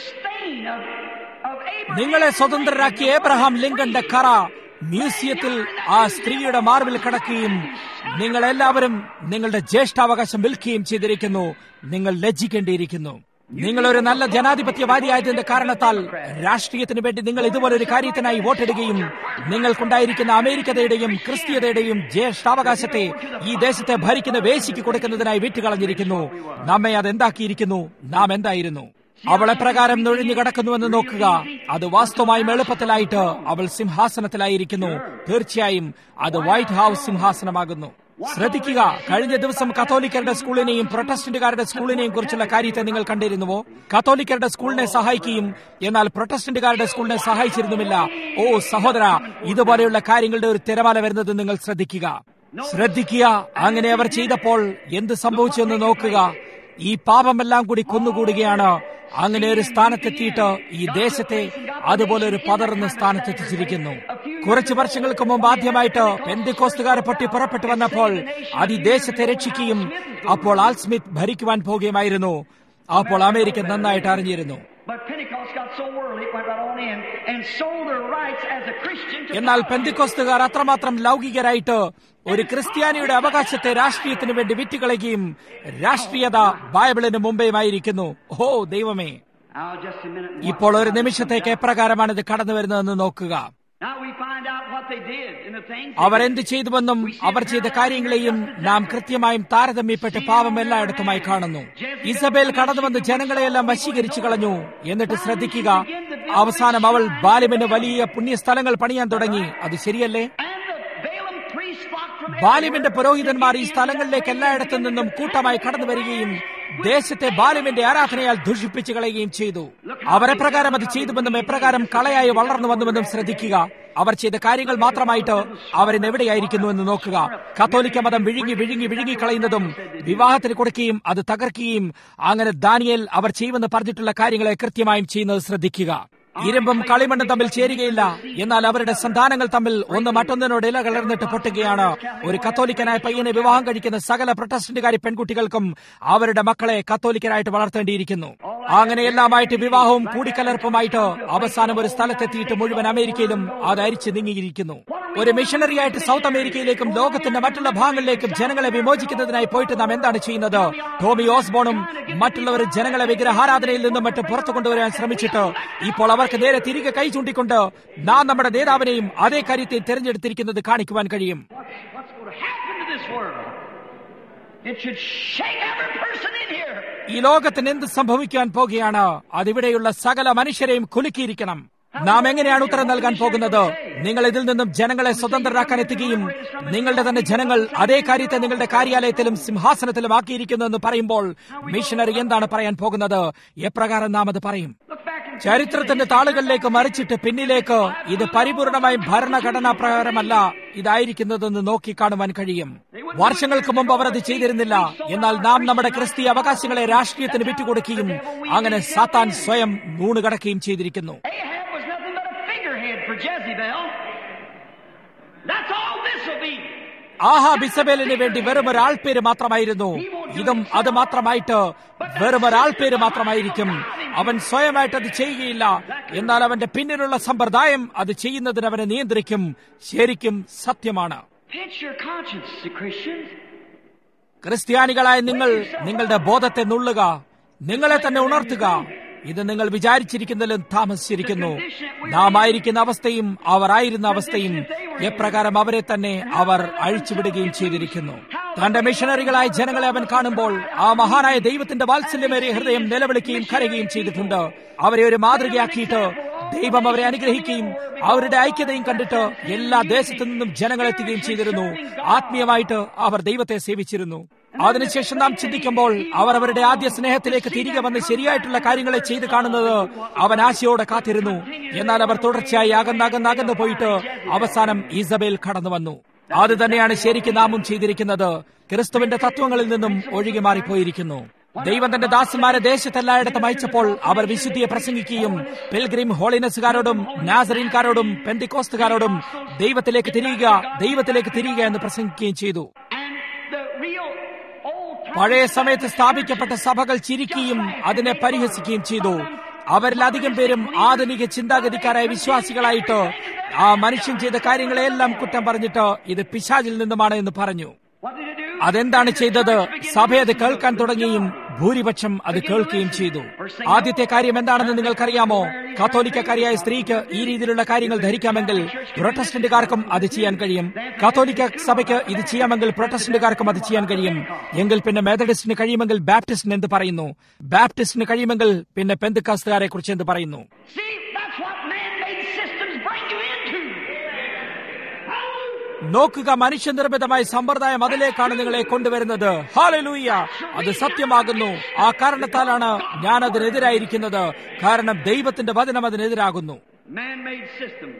A: chain of, of Abraham.
B: നിങ്ങളെ സ്വതന്ത്രരാക്കിയ ഏബ്രഹാം ലിങ്കന്റെ കറ മ്യൂസിയത്തിൽ ആ സ്ത്രീയുടെ മാർബിൽ കിടക്കുകയും നിങ്ങൾ എല്ലാവരും നിങ്ങളുടെ ജ്യേഷ്ഠാവകാശം വിൽക്കുകയും ചെയ്തിരിക്കുന്നു നിങ്ങൾ ലജ്ജിക്കേണ്ടിയിരിക്കുന്നു നിങ്ങൾ ഒരു നല്ല ജനാധിപത്യവാദിയായതിന്റെ കാരണത്താൽ രാഷ്ട്രീയത്തിന് വേണ്ടി നിങ്ങൾ ഇതുപോലൊരു കാര്യത്തിനായി വോട്ടെടുകയും നിങ്ങൾക്കുണ്ടായിരിക്കുന്ന അമേരിക്കതയുടെയും ക്രിസ്തീയതയുടെയും ജ്യേഷ്ഠാവകാശത്തെ ഈ ദേശത്തെ ഭരിക്കുന്ന വേശിക്ക് കൊടുക്കുന്നതിനായി വിട്ടുകളഞ്ഞിരിക്കുന്നു നമ്മെ അത് എന്താക്കിയിരിക്കുന്നു നാം എന്തായിരുന്നു അവൾ എപ്രകാരം നുഴഞ്ഞു കിടക്കുന്നുവെന്ന് നോക്കുക അത് വാസ്തവമായും എളുപ്പത്തിലായിട്ട് അവൾ സിംഹാസനത്തിലായിരിക്കുന്നു തീർച്ചയായും അത് വൈറ്റ് ഹൌസ് സിംഹാസനമാകുന്നു ശ്രദ്ധിക്കുക കഴിഞ്ഞ ദിവസം കത്തോലിക്കരുടെ സ്കൂളിനെയും പ്രൊട്ടസ്റ്റന്റുകാരുടെ സ്കൂളിനെയും കുറിച്ചുള്ള കാര്യത്തെ നിങ്ങൾ കണ്ടിരുന്നുവോ കത്തോലിക്കരുടെ സ്കൂളിനെ സഹായിക്കുകയും എന്നാൽ പ്രൊട്ടസ്റ്റന്റുകാരുടെ സ്കൂളിനെ സഹായിച്ചിരുന്നുമില്ല ഓ സഹോദര ഇതുപോലെയുള്ള കാര്യങ്ങളുടെ ഒരു തിരമാല വരുന്നത് നിങ്ങൾ ശ്രദ്ധിക്കുക ശ്രദ്ധിക്കുക അങ്ങനെ അവർ ചെയ്തപ്പോൾ എന്ത് സംഭവിച്ചെന്ന് നോക്കുക ഈ പാപമെല്ലാം കൂടി കൊന്നുകൂടുകയാണ് അങ്ങനെ ഒരു സ്ഥാനത്തെത്തിയിട്ട് ഈ ദേശത്തെ അതുപോലെ ഒരു പതറുന്ന സ്ഥാനത്തെത്തിച്ചിരിക്കുന്നു കുറച്ചു വർഷങ്ങൾക്ക് മുമ്പ് ആദ്യമായിട്ട് പെന്തിക്കോസ്തുകാരെ പൊട്ടി പുറപ്പെട്ടു വന്നപ്പോൾ അത് ഈ ദേശത്തെ രക്ഷിക്കുകയും അപ്പോൾ ആൽസ്മിത്ത് ഭരിക്കുവാൻ പോകുകയുമായിരുന്നു അപ്പോൾ അമേരിക്ക നന്നായിട്ട് അറിഞ്ഞിരുന്നു
A: But Pentecost got so worldly, it went right on in and sold their rights as a Christian to
B: എന്നാൽ പെന്തിക്കോസ്തുകാർ അത്രമാത്രം ലൗകികരായിട്ട് ഒരു ക്രിസ്ത്യാനിയുടെ അവകാശത്തെ രാഷ്ട്രീയത്തിന് വേണ്ടി വിറ്റുകളയുകയും രാഷ്ട്രീയത ബൈബിളിന് മുമ്പേയുമായിരിക്കുന്നു ഓ ദൈവമേ
A: Now, just a minute. and
B: ഇപ്പോൾ
A: watch
B: ഒരു
A: how this
B: നിമിഷത്തേക്ക്
A: comes out.
B: എപ്രകാരമാണ് ഇത് കടന്നു വരുന്നതെന്ന് നോക്കുക
A: Now we find out what they did and the things. they
B: our
A: did.
B: എന്ത് ചെയ്തുവെന്നും അവർ ചെയ്ത കാര്യങ്ങളെയും നാം കൃത്യമായും താരതമ്യപ്പെട്ട് പാവം എല്ലായിടത്തുമായി കാണുന്നു ഇസബേൽ കടന്നുവന്ന് ജനങ്ങളെയെല്ലാം വശീകരിച്ചു കളഞ്ഞു എന്നിട്ട് ശ്രദ്ധിക്കുക അവസാനം അവൾ ബാലിമിന് വലിയ പുണ്യസ്ഥലങ്ങൾ പണിയാൻ തുടങ്ങി അത് ശരിയല്ലേ
A: And the Balaam priests flocked from
B: ബാലിമിന്റെ പുരോഹിതന്മാർ ഈ സ്ഥലങ്ങളിലേക്ക് എല്ലായിടത്തു നിന്നും കൂട്ടമായി കടന്നു വരികയും ദേശത്തെ ബാലിമിന്റെ ആരാധനയാൽ ദുഷിപ്പിച്ചു കളയുകയും ചെയ്തു അവർ എപ്രകാരം അത് ചെയ്തുവെന്നും എപ്രകാരം കളയായി വളർന്നു വന്നുവെന്നും ശ്രദ്ധിക്കുക അവർ ചെയ്ത കാര്യങ്ങൾ മാത്രമായിട്ട് അവരിന്ന് എവിടെയായിരിക്കുന്നു എന്ന് നോക്കുക കത്തോലിക്ക മതം വിഴുങ്ങി വിഴുങ്ങി വിഴുങ്ങി കളയുന്നതും വിവാഹത്തിന് കൊടുക്കുകയും അത് തകർക്കുകയും അങ്ങനെ ദാനിയേൽ അവർ ചെയ്യുമെന്ന് പറഞ്ഞിട്ടുള്ള കാര്യങ്ങളെ കൃത്യമായും ചെയ്യുന്നത് ശ്രദ്ധിക്കുക ഇരുമ്പും കളിമണ്ണും തമ്മിൽ ചേരുകയില്ല എന്നാൽ അവരുടെ സന്താനങ്ങൾ തമ്മിൽ ഒന്ന് മറ്റൊന്നിനോട് ഇല കലർന്നിട്ട് പൊട്ടുകയാണ് ഒരു കത്തോലിക്കനായ പയ്യനെ വിവാഹം കഴിക്കുന്ന സകല പ്രൊട്ടസ്റ്റന്റുകാരി പെൺകുട്ടികൾക്കും അവരുടെ മക്കളെ കത്തോലിക്കനായിട്ട് വളർത്തേണ്ടിയിരിക്കുന്നു അങ്ങനെ എല്ലാമായിട്ട് വിവാഹവും കൂടിക്കലർപ്പുമായിട്ട് അവസാനം ഒരു സ്ഥലത്തെത്തിയിട്ട് മുഴുവൻ അമേരിക്കയിലും അത് അരിച്ചു നീങ്ങിയിരിക്കുന്നു ഒരു മിഷണറി ആയിട്ട് സൗത്ത് അമേരിക്കയിലേക്കും ലോകത്തിന്റെ മറ്റുള്ള ഭാഗങ്ങളിലേക്കും ജനങ്ങളെ വിമോചിക്കുന്നതിനായി പോയിട്ട് നാം എന്താണ് ചെയ്യുന്നത് ടോമി ഓസ്ബോണും മറ്റുള്ളവർ ജനങ്ങളെ വിഗ്രഹാരാധനയിൽ നിന്നും മറ്റും പുറത്തു കൊണ്ടുവരാൻ ശ്രമിച്ചിട്ട് ഇപ്പോൾ അവർക്ക് നേരെ തിരികെ കൈ ചൂണ്ടിക്കൊണ്ട് നാം നമ്മുടെ നേതാവിനെയും അതേ കാര്യത്തെ തിരഞ്ഞെടുത്തിരിക്കുന്നത് കാണിക്കുവാൻ കഴിയും
A: What's going to happen to this world? It should shake every person in here.
B: ഈ ലോകത്തിന് എന്ത് സംഭവിക്കാൻ പോകുകയാണ് അതിവിടെയുള്ള സകല മനുഷ്യരെയും കുലുക്കിയിരിക്കണം നാം എങ്ങനെയാണ് ഉത്തരം നൽകാൻ പോകുന്നത് നിങ്ങൾ ഇതിൽ നിന്നും ജനങ്ങളെ സ്വതന്ത്രരാക്കാൻ എത്തുകയും നിങ്ങളുടെ തന്നെ ജനങ്ങൾ അതേ കാര്യത്തെ നിങ്ങളുടെ കാര്യാലയത്തിലും സിംഹാസനത്തിലും ആക്കിയിരിക്കുന്നു എന്ന് പറയുമ്പോൾ മിഷനറി എന്താണ് പറയാൻ പോകുന്നത് എപ്രകാരം നാം അത് പറയും
A: Look back in
B: ചരിത്രത്തിന്റെ താളുകളിലേക്ക് മറിച്ചിട്ട് പിന്നിലേക്ക് ഇത് പരിപൂർണമായും ഭരണഘടനാ പ്രകാരമല്ല ഇതായിരിക്കുന്നതെന്ന് നോക്കിക്കാണുവാൻ കഴിയും വർഷങ്ങൾക്ക് മുമ്പ് അവർ അത് ചെയ്തിരുന്നില്ല എന്നാൽ നാം നമ്മുടെ ക്രിസ്തീയ അവകാശങ്ങളെ രാഷ്ട്രീയത്തിന് വിട്ടുകൊടുക്കുകയും അങ്ങനെ സാത്താൻ സ്വയം നൂണുകടക്കുകയും ചെയ്തിരിക്കുന്നു
A: Ahab was nothing but a figurehead for Jezebel. That's all this will be.
B: ആഹാ ബിസബേലിന് വേണ്ടി വെറും ഒരാൾപേര് മാത്രമായിരുന്നു ഇതും അത് മാത്രമായിട്ട് വെറും ഒരാൾപേര് മാത്രമായിരിക്കും അവൻ സ്വയമായിട്ട് അത് ചെയ്യുകയില്ല എന്നാൽ അവന്റെ പിന്നിലുള്ള സമ്പ്രദായം അത് ചെയ്യുന്നതിന് അവനെ നിയന്ത്രിക്കും ശരിക്കും സത്യമാണ്
A: Pinch your conscience, the Christians.
B: ക്രിസ്ത്യാനികളായ നിങ്ങൾ നിങ്ങളുടെ ബോധത്തെ നുള്ളുക നിങ്ങളെ തന്നെ ഉണർത്തുക ഇത് നിങ്ങൾ വിചാരിച്ചിരിക്കുന്നതിലും താമസിച്ചിരിക്കുന്നു നാം ആയിരിക്കുന്ന അവസ്ഥയും അവർ ആയിരുന്ന അവസ്ഥയും എപ്രകാരം അവരെ തന്നെ അവർ അഴിച്ചുവിടുകയും ചെയ്തിരിക്കുന്നു തന്റെ മിഷണറികളായ ജനങ്ങളെ അവൻ കാണുമ്പോൾ ആ മഹാനായ ദൈവത്തിന്റെ വാത്സല്യമേറിയ ഹൃദയം നിലവിളിക്കുകയും കരയുകയും ചെയ്തിട്ടുണ്ട് അവരെ ഒരു മാതൃകയാക്കിയിട്ട് ദൈവം അവരെ അനുഗ്രഹിക്കുകയും അവരുടെ ഐക്യതയും കണ്ടിട്ട് എല്ലാ ദേശത്തു നിന്നും ജനങ്ങളെത്തുകയും ചെയ്തിരുന്നു ആത്മീയമായിട്ട് അവർ ദൈവത്തെ സേവിച്ചിരുന്നു അതിനുശേഷം നാം ചിന്തിക്കുമ്പോൾ അവർ അവരുടെ ആദ്യ സ്നേഹത്തിലേക്ക് തിരികെ വന്ന് ശരിയായിട്ടുള്ള കാര്യങ്ങളെ ചെയ്ത് കാണുന്നത് അവൻ ആശയോടെ കാത്തിരുന്നു എന്നാൽ അവർ തുടർച്ചയായി അകന്നകന്നകന്നു പോയിട്ട് അവസാനം ഈസബേൽ കടന്നു വന്നു അത് തന്നെയാണ് ശരിക്കും നാമും ചെയ്തിരിക്കുന്നത് ക്രിസ്തുവിന്റെ തത്വങ്ങളിൽ നിന്നും ഒഴുകി മാറിപ്പോയിരിക്കുന്നു ദൈവം തന്റെ ദാസന്മാരെ ദേശത്തെല്ലായിടത്തും അയച്ചപ്പോൾ അവർ വിശുദ്ധിയെ പ്രസംഗിക്കുകയും പിൽഗ്രിം ഹോളിനസുകാരോടും നാസറീൻകാരോടും പെന്തിക്കോസ്തുകാരോടും ദൈവത്തിലേക്ക് തിരിയുക ദൈവത്തിലേക്ക് തിരിയുക എന്ന് പ്രസംഗിക്കുകയും ചെയ്തു
A: And the real old
B: പഴയ സമയത്ത് സ്ഥാപിക്കപ്പെട്ട സഭകൾ ചിരിക്കുകയും അതിനെ പരിഹസിക്കുകയും ചെയ്തു അവരിലധികം പേരും ആധുനിക ചിന്താഗതിക്കാരായ വിശ്വാസികളായിട്ട് ആ മനുഷ്യൻ ചെയ്ത കാര്യങ്ങളെല്ലാം കുറ്റം പറഞ്ഞിട്ട് ഇത് പിശാചിൽ നിന്നുമാണ് എന്ന് പറഞ്ഞു
A: What did it do?
B: അതെന്താണ് ചെയ്തത് സഭ അത് കേൾക്കാൻ തുടങ്ങിയും ഭൂരിപക്ഷം അത് കേൾക്കുകയും ചെയ്തു ആദ്യത്തെ കാര്യം എന്താണെന്ന് നിങ്ങൾക്കറിയാമോ കത്തോലിക്കക്കാരിയായ സ്ത്രീക്ക് ഈ രീതിയിലുള്ള കാര്യങ്ങൾ ധരിക്കാമെങ്കിൽ പ്രൊട്ടസ്റ്റന്റുകാർക്കും അത് ചെയ്യാൻ കഴിയും കത്തോലിക്ക സഭയ്ക്ക് ഇത് ചെയ്യാമെങ്കിൽ പ്രൊട്ടസ്റ്റന്റുകാർക്കും അത് ചെയ്യാൻ കഴിയും എങ്കിൽ പിന്നെ മെത്തഡിസ്റ്റിന് കഴിയുമെങ്കിൽ ബാപ്റ്റിസ്റ്റിന് എന്ത് പറയുന്നു ബാപ്റ്റിസ്റ്റിന് കഴിയുമെങ്കിൽ പിന്നെ പെന്തുക്കാസ്തുകാരെ കുറിച്ച് എന്ത് പറയുന്നു
A: See, that's what man-made systems bring you into.
B: നോക്കുക മനുഷ്യനിർമ്മിതമായ സമ്പ്രദായം അതിലേക്കാണ് നിങ്ങളെ കൊണ്ടുവരുന്നത് ഹാലലൂയ അത് സത്യമാകുന്നു ആ കാരണത്താലാണ് ഞാൻ അതിനെതിരായിരിക്കുന്നത് കാരണം ദൈവത്തിന്റെ വചനം അതിനെതിരാകുന്നു
A: Man-made systems.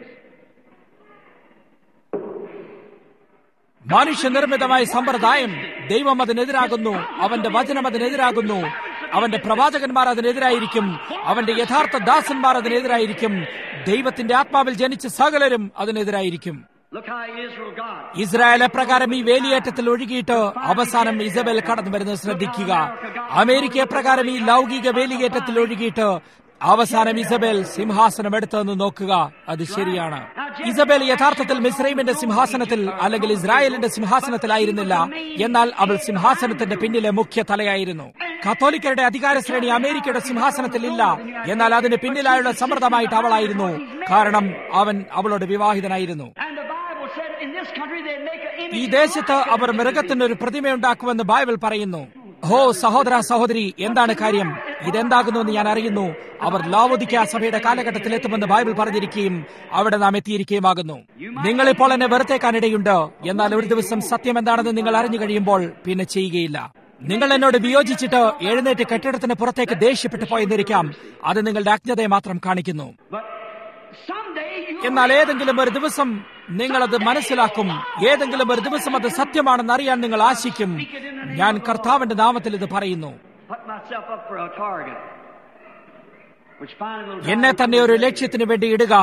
B: മനുഷ്യനിർമ്മിതമായ സമ്പ്രദായം ദൈവം അതിനെതിരാകുന്നു അവന്റെ വചനം അതിനെതിരാകുന്നു അവന്റെ പ്രവാചകന്മാർ അതിനെതിരായിരിക്കും അവന്റെ യഥാർത്ഥ ദാസന്മാർ അതിനെതിരായിരിക്കും ദൈവത്തിന്റെ ആത്മാവിൽ ജനിച്ച സകലരും അതിനെതിരായിരിക്കും
A: Look how Israel got.
B: Israel എപ്രകാരം ഈ വേലിയേറ്റത്തിൽ ഒഴുകിയിട്ട് അവസാനം ഇസബേൽ കടന്നു വരുന്നത് ശ്രദ്ധിക്കുക അമേരിക്ക എപ്രകാരം ഈ ലൗകിക വേലിയേറ്റത്തിൽ ഒഴുകിയിട്ട് അവസാനം ഇസബേൽ സിംഹാസനം എടുത്തെന്ന് നോക്കുക അത് ശരിയാണ് ഇസബേൽ യഥാർത്ഥത്തിൽ മിസ്രൈമിന്റെ സിംഹാസനത്തിൽ അല്ലെങ്കിൽ ഇസ്രായേലിന്റെ സിംഹാസനത്തിലായിരുന്നില്ല എന്നാൽ അവൾ സിംഹാസനത്തിന്റെ പിന്നിലെ മുഖ്യ തലയായിരുന്നു കത്തോലിക്കരുടെ അധികാര ശ്രേണി അമേരിക്കയുടെ സിംഹാസനത്തിൽ ഇല്ല എന്നാൽ അതിന് പിന്നിലായുള്ള സമ്മർദ്ദമായിട്ട് അവളായിരുന്നു കാരണം അവൻ അവളോട് വിവാഹിതനായിരുന്നു
A: And the Bible said in this country they'd make an image.
B: ഈ ദേശത്ത് അവർ മൃഗത്തിന് ഒരു പ്രതിമയുണ്ടാക്കുമെന്ന് ബൈബിൾ പറയുന്നു ഹോ സഹോദര സഹോദരി എന്താണ് കാര്യം ഇതെന്താകുന്നുവെന്ന് ഞാൻ അറിയുന്നു അവർ ലാവോദിക്ക സഭയുടെ കാലഘട്ടത്തിൽ എത്തുമെന്ന് ബൈബിൾ പറഞ്ഞിരിക്കുകയും അവിടെ നാം എത്തിയിരിക്കുകയുമാകുന്നു നിങ്ങളിപ്പോൾ എന്നെ വെറുത്തേക്കാനിടയുണ്ട് എന്നാൽ ഒരു ദിവസം സത്യം എന്താണെന്ന് നിങ്ങൾ അറിഞ്ഞു കഴിയുമ്പോൾ പിന്നെ ചെയ്യുകയില്ല നിങ്ങൾ എന്നോട് വിയോജിച്ചിട്ട് എഴുന്നേറ്റ് കെട്ടിടത്തിന് പുറത്തേക്ക് ദേഷ്യപ്പെട്ടു പോയെന്നിരിക്കാം അത് നിങ്ങളുടെ അജ്ഞതയെ മാത്രം കാണിക്കുന്നു
A: But someday you
B: എന്നാൽ ഏതെങ്കിലും ഒരു ദിവസം നിങ്ങൾ അത് മനസ്സിലാക്കും ഏതെങ്കിലും ഒരു ദിവസം അത് സത്യമാണെന്ന് അറിയാൻ നിങ്ങൾ ആശിക്കും ഞാൻ കർത്താവിന്റെ നാമത്തിൽ ഇത് പറയുന്നു
A: put myself up for a target. Which finally will
B: എന്നെ തന്നെ ഒരു ലക്ഷ്യത്തിന് വേണ്ടി ഇടുക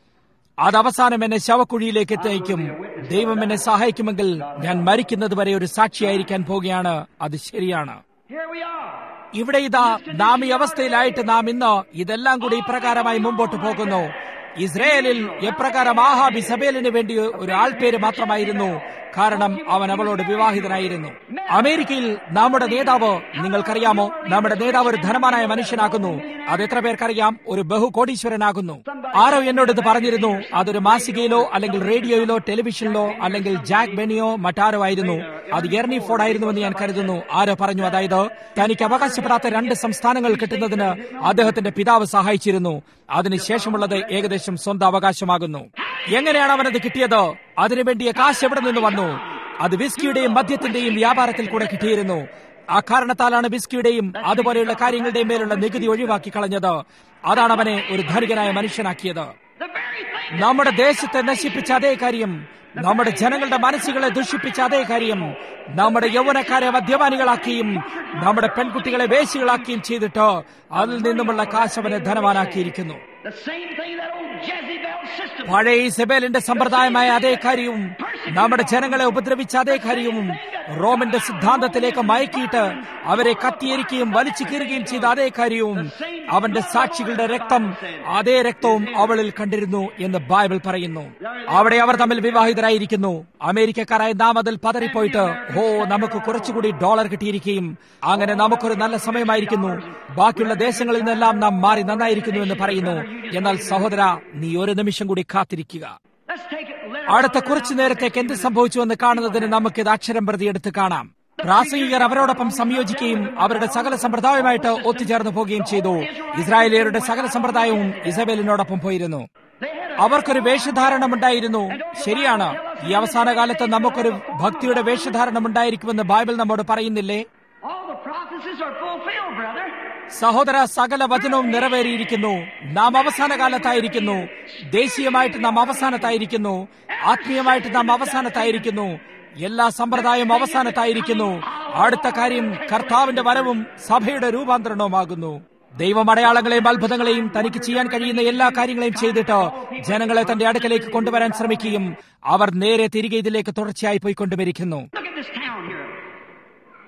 B: അത് അവസാനം എന്നെ ശവക്കുഴിയിലേക്ക് എത്തിക്കും ദൈവം എന്നെ സഹായിക്കുമെങ്കിൽ ഞാൻ മരിക്കുന്നത് വരെ ഒരു സാക്ഷിയായിരിക്കാൻ പോകുകയാണ് അത് ശരിയാണ്
A: Here we are.
B: ഇവിടെ ഇതാ നാം ഈ അവസ്ഥയിലായിട്ട് നാം ഇന്ന് ഇതെല്ലാം കൂടി ഇപ്രകാരമായി മുമ്പോട്ട് പോകുന്നു ഇസ്രയേലിൽ എപ്രകാരം ആഹാബ് ഇസബേലിന് വേണ്ടി ഒരു ആൾപേര് മാത്രമായിരുന്നു കാരണം അവൻ അവളോട് വിവാഹിതനായിരുന്നു അമേരിക്കയിൽ നമ്മുടെ നേതാവ് നിങ്ങൾക്കറിയാമോ നമ്മുടെ നേതാവ് ഒരു ധനവാനായ മനുഷ്യനാകുന്നു അത് എത്ര പേർക്കറിയാം ഒരു ബഹുകോടീശ്വരനാകുന്നു ആരോ എന്നോട് ഇത് പറഞ്ഞിരുന്നു അതൊരു മാസികയിലോ അല്ലെങ്കിൽ റേഡിയോയിലോ ടെലിവിഷനിലോ അല്ലെങ്കിൽ ജാക്ക് ബെനിയോ മറ്റാരോ ആയിരുന്നു അത് എർണി ഫോർഡ് ആയിരുന്നുവെന്ന് ഞാൻ കരുതുന്നു ആരോ പറഞ്ഞു അതായത് തനിക്ക് അവകാശപ്പെടാത്ത രണ്ട് സംസ്ഥാനങ്ങൾ കിട്ടുന്നതിന് അദ്ദേഹത്തിന്റെ പിതാവ് സഹായിച്ചിരുന്നു അതിനുശേഷമുള്ളത് ഏകദേശം സ്വന്തം അവകാശമാകുന്നു എങ്ങനെയാണ് അവനത് കിട്ടിയത് അതിനുവേണ്ടിയ കാശ് എവിടെ നിന്ന് വന്നു അത് വിസ്കിയുടെയും മദ്യത്തിന്റെയും വ്യാപാരത്തിൽ കൂടെ കിട്ടിയിരുന്നു ആ കാരണത്താലാണ് വിസ്കിയുടെയും അതുപോലെയുള്ള കാര്യങ്ങളുടെയും മേലുള്ള നികുതി ഒഴിവാക്കി കളഞ്ഞത് അതാണ് അവനെ ഒരു ധനികനായ മനുഷ്യനാക്കിയത്
A: The very thing
B: നമ്മുടെ ദേശത്തെ നശിപ്പിച്ച അതേ കാര്യം നമ്മുടെ ജനങ്ങളുടെ മനസ്സുകളെ ദുഷിപ്പിച്ച അതേ കാര്യം നമ്മുടെ യൗവനക്കാരെ മദ്യപാനികളാക്കിയും നമ്മുടെ പെൺകുട്ടികളെ വേശികളാക്കിയും ചെയ്തിട്ട് അതിൽ നിന്നുമുള്ള കാശ് അവനെ ധനവാനാക്കിയിരിക്കുന്നു
A: the same thing that old Jezebel system.
B: പഴയ ഇസബേലിന്റെ സമ്പ്രദായമായ അതേ കാര്യവും നമ്മുടെ ജനങ്ങളെ ഉപദ്രവിച്ച അതേ കാര്യവും റോമിന്റെ സിദ്ധാന്തത്തിലേക്ക് മയക്കിയിട്ട് അവരെ കത്തിയിരിക്കുകയും വലിച്ചു കീറുകയും ചെയ്ത അതേ കാര്യവും അവന്റെ സാക്ഷികളുടെ രക്തം അതേ രക്തവും അവളിൽ കണ്ടിരുന്നു എന്ന് ബൈബിൾ പറയുന്നു അവിടെ അവർ തമ്മിൽ വിവാഹിതരായിരിക്കുന്നു അമേരിക്കക്കാരായ നാം അതിൽ പതറിപ്പോയിട്ട് ഹോ നമുക്ക് കുറച്ചുകൂടി ഡോളർ കിട്ടിയിരിക്കുകയും അങ്ങനെ നമുക്കൊരു നല്ല സമയമായിരിക്കുന്നു ബാക്കിയുള്ള ദേശങ്ങളിൽ നിന്നെല്ലാം നാം മാറി നന്നായിരിക്കുന്നു എന്ന് പറയുന്നു എന്നാൽ സഹോദര നീ ഒരു നിമിഷം കൂടി കാത്തിരിക്കുക
A: Let's take it. Let
B: അടുത്ത കുറച്ചു നേരത്തേക്ക് എന്ത് സംഭവിച്ചുവെന്ന് കാണുന്നതിന് നമുക്കിത് അക്ഷരം പ്രതി എടുത്ത് കാണാം പ്രാസംഗികർ അവരോടൊപ്പം സംയോജിക്കുകയും അവരുടെ സകല സമ്പ്രദായമായിട്ട് ഒത്തുചേർന്ന് പോവുകയും ചെയ്തു ഇസ്രായേലിയരുടെ സകല സമ്പ്രദായവും ഇസബേലിനോടൊപ്പം പോയിരുന്നു
A: They had a
B: അവർക്കൊരു വേഷധാരണം ഉണ്ടായിരുന്നു ശരിയാണ് ഈ അവസാന കാലത്ത് നമുക്കൊരു ഭക്തിയുടെ വേഷധാരണം ഉണ്ടായിരിക്കുമെന്ന് ബൈബിൾ നമ്മോട് പറയുന്നില്ലേ
A: all the prophecies are fulfilled, brother.
B: സഹോദര സകല വചനവും നിറവേറിയിരിക്കുന്നു നാം അവസാന കാലത്തായിരിക്കുന്നു ദേശീയമായിട്ട് നാം അവസാനത്തായിരിക്കുന്നു ആത്മീയമായിട്ട് നാം അവസാനത്തായിരിക്കുന്നു എല്ലാ സമ്പ്രദായവും അവസാനത്തായിരിക്കുന്നു അടുത്ത കാര്യം കർത്താവിന്റെ വരവും സഭയുടെ രൂപാന്തരണവുമാകുന്നു ദൈവം അടയാളങ്ങളെയും അത്ഭുതങ്ങളെയും തനിക്ക് ചെയ്യാൻ കഴിയുന്ന എല്ലാ കാര്യങ്ങളെയും ചെയ്തിട്ട് ജനങ്ങളെ തന്റെ അടുക്കലേക്ക് കൊണ്ടുവരാൻ ശ്രമിക്കുകയും അവർ നേരെ തിരികെ ഇതിലേക്ക് തുടർച്ചയായി പോയിക്കൊണ്ടുവരിക്കുന്നു
A: Look at this town here.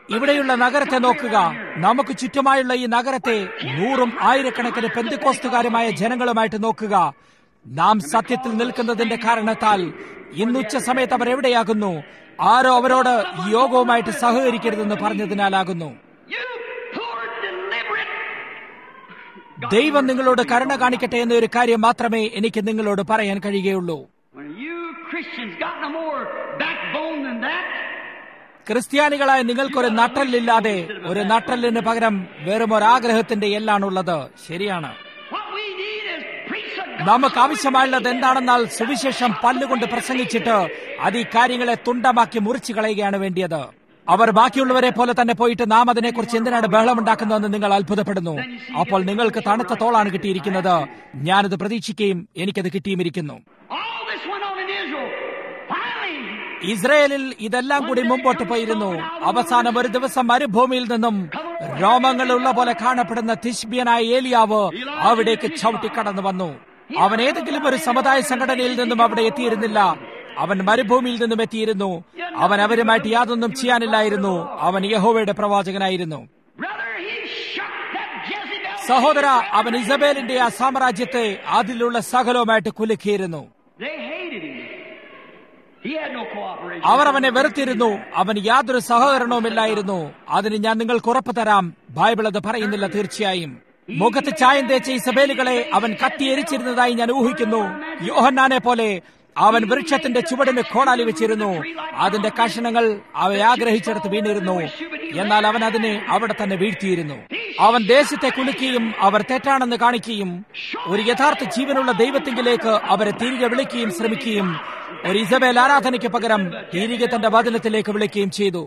B: ഇവിടെയുള്ള നഗരത്തെ നോക്കുക നമുക്ക് ചുറ്റുമായുള്ള ഈ നഗരത്തെ നൂറും ആയിരക്കണക്കിന് പെന്തിക്കോസ്തുകാരുമായ ജനങ്ങളുമായിട്ട് നോക്കുക നാം സത്യത്തിൽ നിൽക്കുന്നതിന്റെ കാരണത്താൽ ഇന്നുച്ച സമയത്ത് അവർ എവിടെയാകുന്നു ആരോ അവരോട് ഈ യോഗവുമായിട്ട് സഹകരിക്കരുതെന്ന് പറഞ്ഞതിനാലാകുന്നു
A: You poor, deliberate.
B: ദൈവം നിങ്ങളോട് കരുണ കാണിക്കട്ടെ എന്ന ഒരു കാര്യം മാത്രമേ എനിക്ക് നിങ്ങളോട് പറയാൻ കഴിയുകയുള്ളൂ
A: When you Christians got no more backbone than that,
B: ക്രിസ്ത്യാനികളായ നിങ്ങൾക്കൊരു നട്ടലില്ലാതെ ഒരു നട്ടലിന് പകരം വെറും ഒരാഗ്രഹത്തിന്റെ എല്ലാണുള്ളത് ശരിയാണ്
A: what we need is preach the gospel.
B: നമുക്ക് ആവശ്യമായുള്ളത് എന്താണെന്നാൽ സുവിശേഷം പല്ലുകൊണ്ട് പ്രസംഗിച്ചിട്ട് അത് ഈ കാര്യങ്ങളെ തുണ്ടമാക്കി മുറിച്ചു കളയുകയാണ് വേണ്ടിയത് അവർ ബാക്കിയുള്ളവരെ പോലെ തന്നെ പോയിട്ട് നാം അതിനെക്കുറിച്ച് എന്തിനാണ് ബഹളമുണ്ടാക്കുന്നതെന്ന് നിങ്ങൾ അത്ഭുതപ്പെടുന്നു അപ്പോൾ നിങ്ങൾക്ക് തണുത്ത തോളാണ് കിട്ടിയിരിക്കുന്നത് ഞാനത് പ്രതീക്ഷിക്കുകയും എനിക്കത് കിട്ടിയുമിരിക്കുന്നു
A: All this went on in Israel. Finally,
B: ഇസ്രയേലിൽ ഇതെല്ലാം കൂടി മുമ്പോട്ട് പോയിരുന്നു അവസാനം ഒരു ദിവസം മരുഭൂമിയിൽ നിന്നും രോമങ്ങളുള്ള പോലെ കാണപ്പെടുന്ന തിഷ്ബിയനായ ഏലിയാവ് അവിടേക്ക് ചവിട്ടിക്കടന്നു വന്നു അവൻ ഏതെങ്കിലും ഒരു സമുദായ സംഘടനയിൽ നിന്നും അവിടെ എത്തിയിരുന്നില്ല അവൻ മരുഭൂമിയിൽ നിന്നും എത്തിയിരുന്നു അവൻ അവരുമായിട്ട് യാതൊന്നും ചെയ്യാനില്ലായിരുന്നു അവൻ യഹോവയുടെ പ്രവാചകനായിരുന്നു
A: brother, he shook that Jezebel.
B: സഹോദര അവൻ ഇസബേലിന്റെ ആ സാമ്രാജ്യത്തെ അതിലുള്ള സകലവുമായിട്ട് കുലുക്കിയിരുന്നു
A: They hated him. He had no cooperation.
B: അവർ അവനെ വെറുത്തിരുന്നു അവന് യാതൊരു സഹകരണവുമില്ലായിരുന്നു അതിന് ഞാൻ നിങ്ങൾക്ക് ഉറപ്പ് തരാം ബൈബിൾ അത് പറയുന്നില്ല തീർച്ചയായും മുഖത്ത് ചായം തേച്ച ഇസബേലുകളെ അവൻ കത്തിയെരിച്ചിരുന്നതായി ഞാൻ ഊഹിക്കുന്നു യോഹന്നാനെ പോലെ അവൻ വൃക്ഷത്തിന്റെ ചുവടിന് കോടാലി വെച്ചിരുന്നു അതിന്റെ കഷണങ്ങൾ അവയെ ആഗ്രഹിച്ചെടുത്ത് വീണിരുന്നു എന്നാൽ അവൻ അതിനെ അവിടെ തന്നെ വീഴ്ത്തിയിരുന്നു അവൻ ദേശത്തെ കുലുക്കിയും അവർ തെറ്റാണെന്ന് കാണിക്കുകയും ഒരു യഥാർത്ഥ ജീവനുള്ള ദൈവത്തിങ്കിലേക്ക് അവരെ തിരികെ വിളിക്കുകയും ശ്രമിക്കുകയും ഒരു ഇസബേൽ ആരാധനയ്ക്ക് പകരം തിരികെ തന്റെ വചനത്തിലേക്ക് വിളിക്കുകയും ചെയ്തു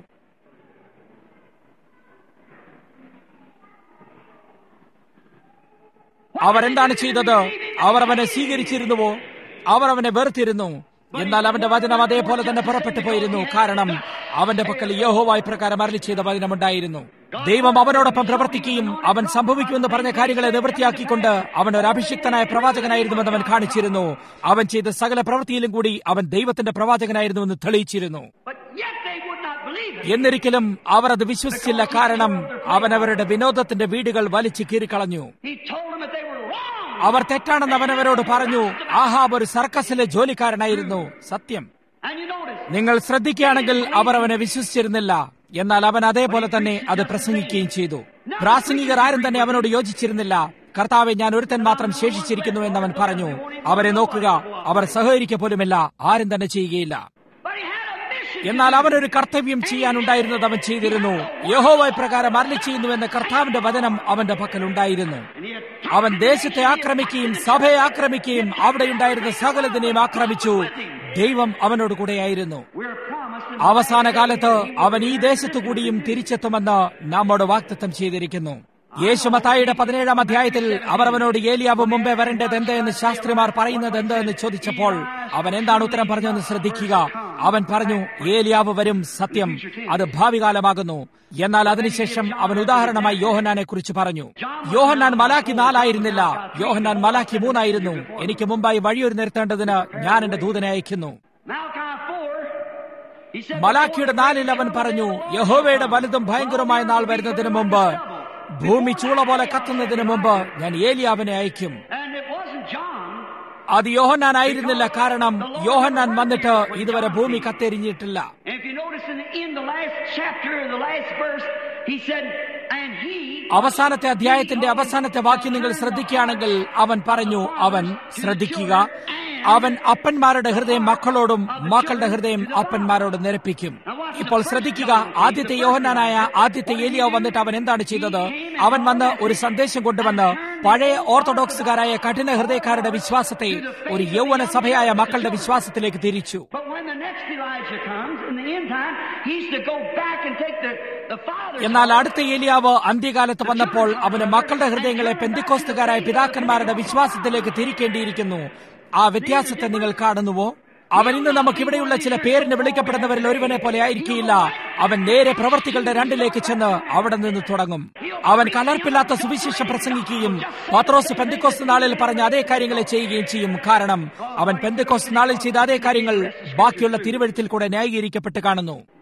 B: അവർ എന്താണ് ചെയ്തത് അവർ അവനെ സ്വീകരിച്ചിരുന്നുവോ അവർ അവനെ വെറുത്തിരുന്നു എന്നാൽ അവന്റെ വചനം അതേപോലെ തന്നെ പുറപ്പെട്ടു പോയിരുന്നു കാരണം അവന്റെ പക്കൽ യഹോവായി പ്രകാരം അരളി ചെയ്ത വചനമുണ്ടായിരുന്നു ദൈവം അവനോടൊപ്പം പ്രവർത്തിക്കുകയും അവൻ സംഭവിക്കുമെന്ന് പറഞ്ഞ കാര്യങ്ങളെ നിവൃത്തിയാക്കിക്കൊണ്ട് അവൻ ഒരു അഭിഷിക്തനായ പ്രവാചകനായിരുന്നുവെന്ന് അവൻ കാണിച്ചിരുന്നു അവൻ ചെയ്ത സകല പ്രവൃത്തിയിലും കൂടി അവൻ ദൈവത്തിന്റെ പ്രവാചകനായിരുന്നുവെന്ന് തെളിയിച്ചിരുന്നു
A: But yet they would not believe it.
B: എന്നിരിക്കലും അവർ അത് വിശ്വസിച്ചില്ല കാരണം അവൻ അവരുടെ വിനോദത്തിന്റെ വീടുകൾ വലിച്ചു കീറിക്കളഞ്ഞു
A: He told them that they were wrong.
B: അവർ തെറ്റാണെന്ന് അവൻ അവരോട് പറഞ്ഞു ആഹാബ് ഒരു സർക്കസിലെ ജോലിക്കാരനായിരുന്നു സത്യം
A: And you notice,
B: നിങ്ങൾ ശ്രദ്ധിക്കുകയാണെങ്കിൽ അവർ അവനെ വിശ്വസിച്ചിരുന്നില്ല എന്നാൽ അവൻ അതേപോലെ തന്നെ അത് പ്രസംഗിക്കുകയും ചെയ്തു പ്രാസംഗികർ ആരും തന്നെ അവനോട് യോജിച്ചിരുന്നില്ല കർത്താവെ ഞാൻ ഒരുത്തൻ മാത്രം ശേഷിച്ചിരിക്കുന്നു എന്ന് അവൻ പറഞ്ഞു അവരെ നോക്കുക അവർ സഹകരിക്ക പോലുമില്ല ആരും തന്നെ ചെയ്യുകയില്ല
A: but he had a mission.
B: എന്നാൽ അവനൊരു കർത്തവ്യം ചെയ്യാനുണ്ടായിരുന്നത് അവൻ ചെയ്തിരുന്നു യഹോവ പ്രകാരം അരളി ചെയ്യുന്നുവെന്ന കർത്താവിന്റെ വചനം അവന്റെ പക്കൽ ഉണ്ടായിരുന്നു
A: And he had
B: അവൻ ദേശത്തെ ആക്രമിക്കുകയും സഭയെ ആക്രമിക്കുകയും അവിടെയുണ്ടായിരുന്ന സകലതിനെയും ആക്രമിച്ചു ദൈവം അവനോട് കൂടെയായിരുന്നു
A: we're promised in
B: അവസാന കാലത്ത് അവൻ ഈ ദേശത്തു കൂടിയും തിരിച്ചെത്തുമെന്ന് നമ്മോട് വാക്തത്വം ചെയ്തിരിക്കുന്നു യേശുമത്തായിയുടെ പതിനേഴാം അധ്യായത്തിൽ അവർ അവനോട് ഏലിയാവ് മുമ്പേ വരേണ്ടത് എന്ത് എന്ന് ശാസ്ത്രിമാർ പറയുന്നത് എന്ത് എന്ന് ചോദിച്ചപ്പോൾ അവൻ എന്താണ് ഉത്തരം പറഞ്ഞതെന്ന് ശ്രദ്ധിക്കുക അവൻ പറഞ്ഞു ഏലിയാവ് വരും സത്യം അത് ഭാവികാലമാകുന്നു എന്നാൽ അതിനുശേഷം അവൻ ഉദാഹരണമായി യോഹന്നാനെ കുറിച്ച് പറഞ്ഞു യോഹന്നാൻ മലാക്കി നാലായിരുന്നില്ല യോഹന്നാൻ മലാക്കി മൂന്നായിരുന്നു എനിക്ക് മുമ്പായി വഴിയൊരു നിർത്തേണ്ടതിന് ഞാൻ എന്റെ ദൂതനെ അയക്കുന്നു
A: Malachi 4, he said,
B: മലാഖിയുടെ നാലിൽ അവൻ പറഞ്ഞു യഹോവയുടെ വലുതും ഭയങ്കരമായ നാൾ വരുന്നതിന് മുമ്പ് ഭൂമി ചൂള പോലെ കത്തുന്നതിന് മുമ്പ് ഞാൻ ഏലിയാവിനെ അയക്കും
A: And it wasn't John.
B: അത് യോഹന്നാൻ ആയിരുന്നില്ല കാരണം യോഹന്നാൻ വന്നിട്ട് ഇതുവരെ ഭൂമി കത്തെരിഞ്ഞിട്ടില്ല
A: And if you notice in the, in the last chapter, the last verse, he said, and he,
B: അവസാനത്തെ അധ്യായത്തിന്റെ അവസാനത്തെ വാക്യം നിങ്ങൾ ശ്രദ്ധിക്കുകയാണെങ്കിൽ അവൻ പറഞ്ഞു അവൻ ശ്രദ്ധിക്കുക അവൻ അപ്പന്മാരുടെ ഹൃദയം മക്കളോടും മക്കളുടെ ഹൃദയം അപ്പന്മാരോടും നിരപ്പിക്കും ഇപ്പോൾ ശ്രദ്ധിക്കുക ആദ്യത്തെ യോഹന്നാനായ ആദ്യത്തെ ഏലിയാവ് വന്നിട്ട് അവൻ എന്താണ് ചെയ്തത് അവൻ വന്ന് ഒരു സന്ദേശം കൊണ്ടുവന്ന് പഴയ ഓർത്തഡോക്സുകാരായ കഠിന ഹൃദയക്കാരുടെ വിശ്വാസത്തെ ഒരു യൗവന സഭയായ മക്കളുടെ വിശ്വാസത്തിലേക്ക് തിരിച്ചു
A: but when the next Elijah comes in the end time, he's to go back and take the, the father's
B: എന്നാൽ അടുത്ത ഏലിയാവ് അന്ത്യകാലത്ത് വന്നപ്പോൾ അവന് മക്കളുടെ ഹൃദയങ്ങളെ പെന്തിക്കോസ്തുകാരായ പിതാക്കന്മാരുടെ വിശ്വാസത്തിലേക്ക് തിരിക്കേണ്ടിയിരിക്കുന്നു ആ വ്യത്യാസത്തെ നിങ്ങൾ കാണുന്നുവോ അവൻ ഇന്ന് നമുക്കിവിടെയുള്ള ചില പേരിന് വിളിക്കപ്പെടുന്നവരിൽ ഒരുവനെ പോലെ ആയിരിക്കില്ല അവൻ നേരെ പ്രവർത്തികളുടെ രണ്ടിലേക്ക് ചെന്ന് അവിടെ നിന്ന് തുടങ്ങും അവൻ കലർപ്പില്ലാത്ത സുവിശേഷം പ്രസംഗിക്കുകയും പത്രോസ് പെന്തിക്കോസ് നാളിൽ പറഞ്ഞ അതേ കാര്യങ്ങളെ ചെയ്യുകയും ചെയ്യും കാരണം അവൻ പെന്തിക്കോസ് നാളിൽ ചെയ്ത അതേ കാര്യങ്ങൾ ബാക്കിയുള്ള തിരുവഴുത്തിൽ കൂടെ ന്യായീകരിക്കപ്പെട്ട് കാണുന്നു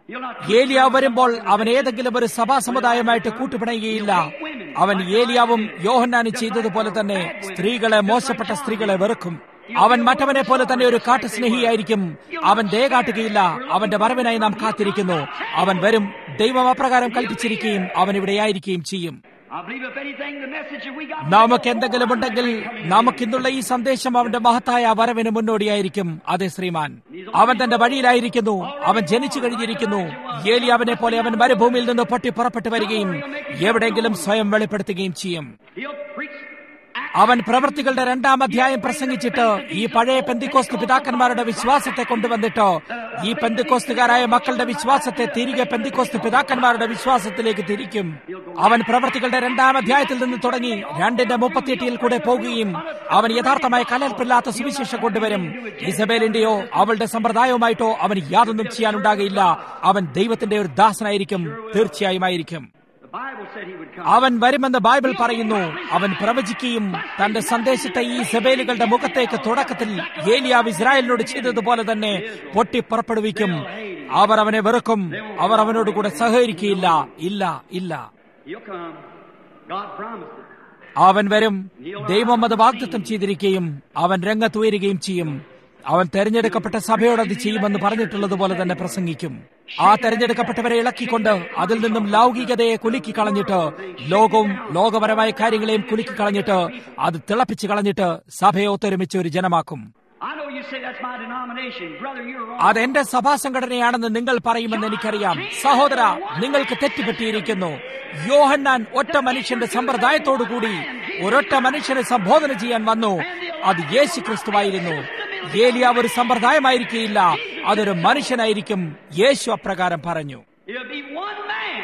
A: He'll not
B: ഏലിയ വരുമ്പോൾ അവൻ ഏതെങ്കിലും ഒരു സഭാ സമുദായമായിട്ട് കൂട്ടുപിണയുകയില്ല അവൻ ഏലിയാവും യോഹന്നാനും ചെയ്തതുപോലെ തന്നെ സ്ത്രീകളെ മോശപ്പെട്ട സ്ത്രീകളെ വെറുക്കും അവൻ മറ്റവനെ പോലെ തന്നെ ഒരു കാട്ടുസ്നേഹിയായിരിക്കും അവൻ ദയ കാട്ടുകയില്ല അവന്റെ വരവിനായി നാം കാത്തിരിക്കുന്നു അവൻ വരും ദൈവം അപ്രകാരം കൽപ്പിച്ചിരിക്കുകയും അവൻ ഇവിടെയായിരിക്കുകയും ചെയ്യും
A: I believe if anything, the message that we got.
B: നമുക്ക് എന്തെങ്കിലും ഉണ്ടെങ്കിൽ നമുക്കിന്നുള്ള ഈ സന്ദേശം അവന്റെ മഹത്തായ വരവിന് മുന്നോടിയായിരിക്കും അതെ ശ്രീമാൻ അവൻ തന്റെ വഴിയിലായിരിക്കുന്നു അവൻ ജനിച്ചു കഴിഞ്ഞിരിക്കുന്നു ഏലി അവനെ പോലെ അവൻ മരുഭൂമിയിൽ നിന്ന് പൊട്ടി പുറപ്പെട്ടു വരികയും എവിടെയെങ്കിലും സ്വയം വെളിപ്പെടുത്തുകയും ചെയ്യും
A: He'll preach.
B: അവൻ പ്രവൃത്തികളുടെ രണ്ടാം അധ്യായം പ്രസംഗിച്ചിട്ട് ഈ പഴയ പെന്തിക്കോസ്ത് പിതാക്കന്മാരുടെ വിശ്വാസത്തെ കൊണ്ടുവന്നിട്ട് ഈ പെന്തിക്കോസ്തുകാരായ മക്കളുടെ വിശ്വാസത്തെ തിരികെ പെന്തിക്കോസ്ത് പിതാക്കന്മാരുടെ വിശ്വാസത്തിലേക്ക് തിരിക്കും അവൻ പ്രവൃത്തികളുടെ രണ്ടാം അധ്യായത്തിൽ നിന്ന് തുടങ്ങി രണ്ടിന്റെ മുപ്പത്തിയെട്ടിൽ കൂടെ പോകുകയും അവൻ യഥാർത്ഥമായ കലർപ്പില്ലാത്ത സുവിശേഷം കൊണ്ടുവരും ഇസബേലിന്റെയോ അവളുടെ സമ്പ്രദായവുമായിട്ടോ അവൻ യാതൊന്നും ചെയ്യാനുണ്ടാകയില്ല അവൻ ദൈവത്തിന്റെ ഒരു ദാസനായിരിക്കും തീർച്ചയായും ആയിരിക്കും
A: The Bible said he would come.
B: അവൻ വരുമെന്ന് ബൈബിൾ പറയുന്നു അവൻ പ്രവചിക്കുകയും തന്റെ സന്ദേശത്തെ ഈ സെബേലുകളുടെ മുഖത്തേക്ക് തുടക്കത്തിൽ ഏലിയാവ് ഇസ്രായേലിനോട് ചെയ്തതുപോലെ തന്നെ പൊട്ടി പുറപ്പെടുവിക്കും അവർ അവനെ വെറുക്കും അവർ അവനോട് കൂടെ സഹകരിക്കുകയില്ല ഇല്ല ഇല്ല
A: He'll come. God promised it.
B: അവൻ വരും ദൈവം അത് വാഗ്ദത്തം ചെയ്തിരിക്കുകയും അവൻ രംഗത്തുയരുകയും ചെയ്യും അവൻ തെരഞ്ഞെടുക്കപ്പെട്ട സഭയോട് അത് ചെയ്യുമെന്ന് പറഞ്ഞിട്ടുള്ളതുപോലെ തന്നെ പ്രസംഗിക്കും ആ തെരഞ്ഞെടുക്കപ്പെട്ടവരെ ഇളക്കിക്കൊണ്ട് അതിൽ നിന്നും ലൗകികതയെ കുലുക്കി കളഞ്ഞിട്ട് ലോകവും ലോകപരമായ കാര്യങ്ങളെയും കുലുക്കി കളഞ്ഞിട്ട് അത് തിളപ്പിച്ച് കളഞ്ഞിട്ട് സഭയെ ഒത്തൊരുമിച്ച് ഒരു ജനമാക്കും
A: I know you say that's my denomination. Brother, you're wrong.
B: അത് എന്റെ സഭാ സംഘടനയാണെന്ന് നിങ്ങൾ പറയുമെന്ന് എനിക്കറിയാം സഹോദര നിങ്ങൾക്ക് തെറ്റുപറ്റിയിരിക്കുന്നു യോഹന്നാൻ ഒറ്റ മനുഷ്യന്റെ സമ്പ്രദായത്തോടുകൂടി ഒരൊറ്റ മനുഷ്യനെ സംബോധന ചെയ്യാൻ വന്നു അത് യേശു ക്രിസ്തുവായിരുന്നു ഏലിയാവ് ഒരു സമ്പ്രദായമായിരിക്കില്ല അതൊരു മനുഷ്യനായിരിക്കും യേശു അപ്രകാരം പറഞ്ഞു
A: It'll be one man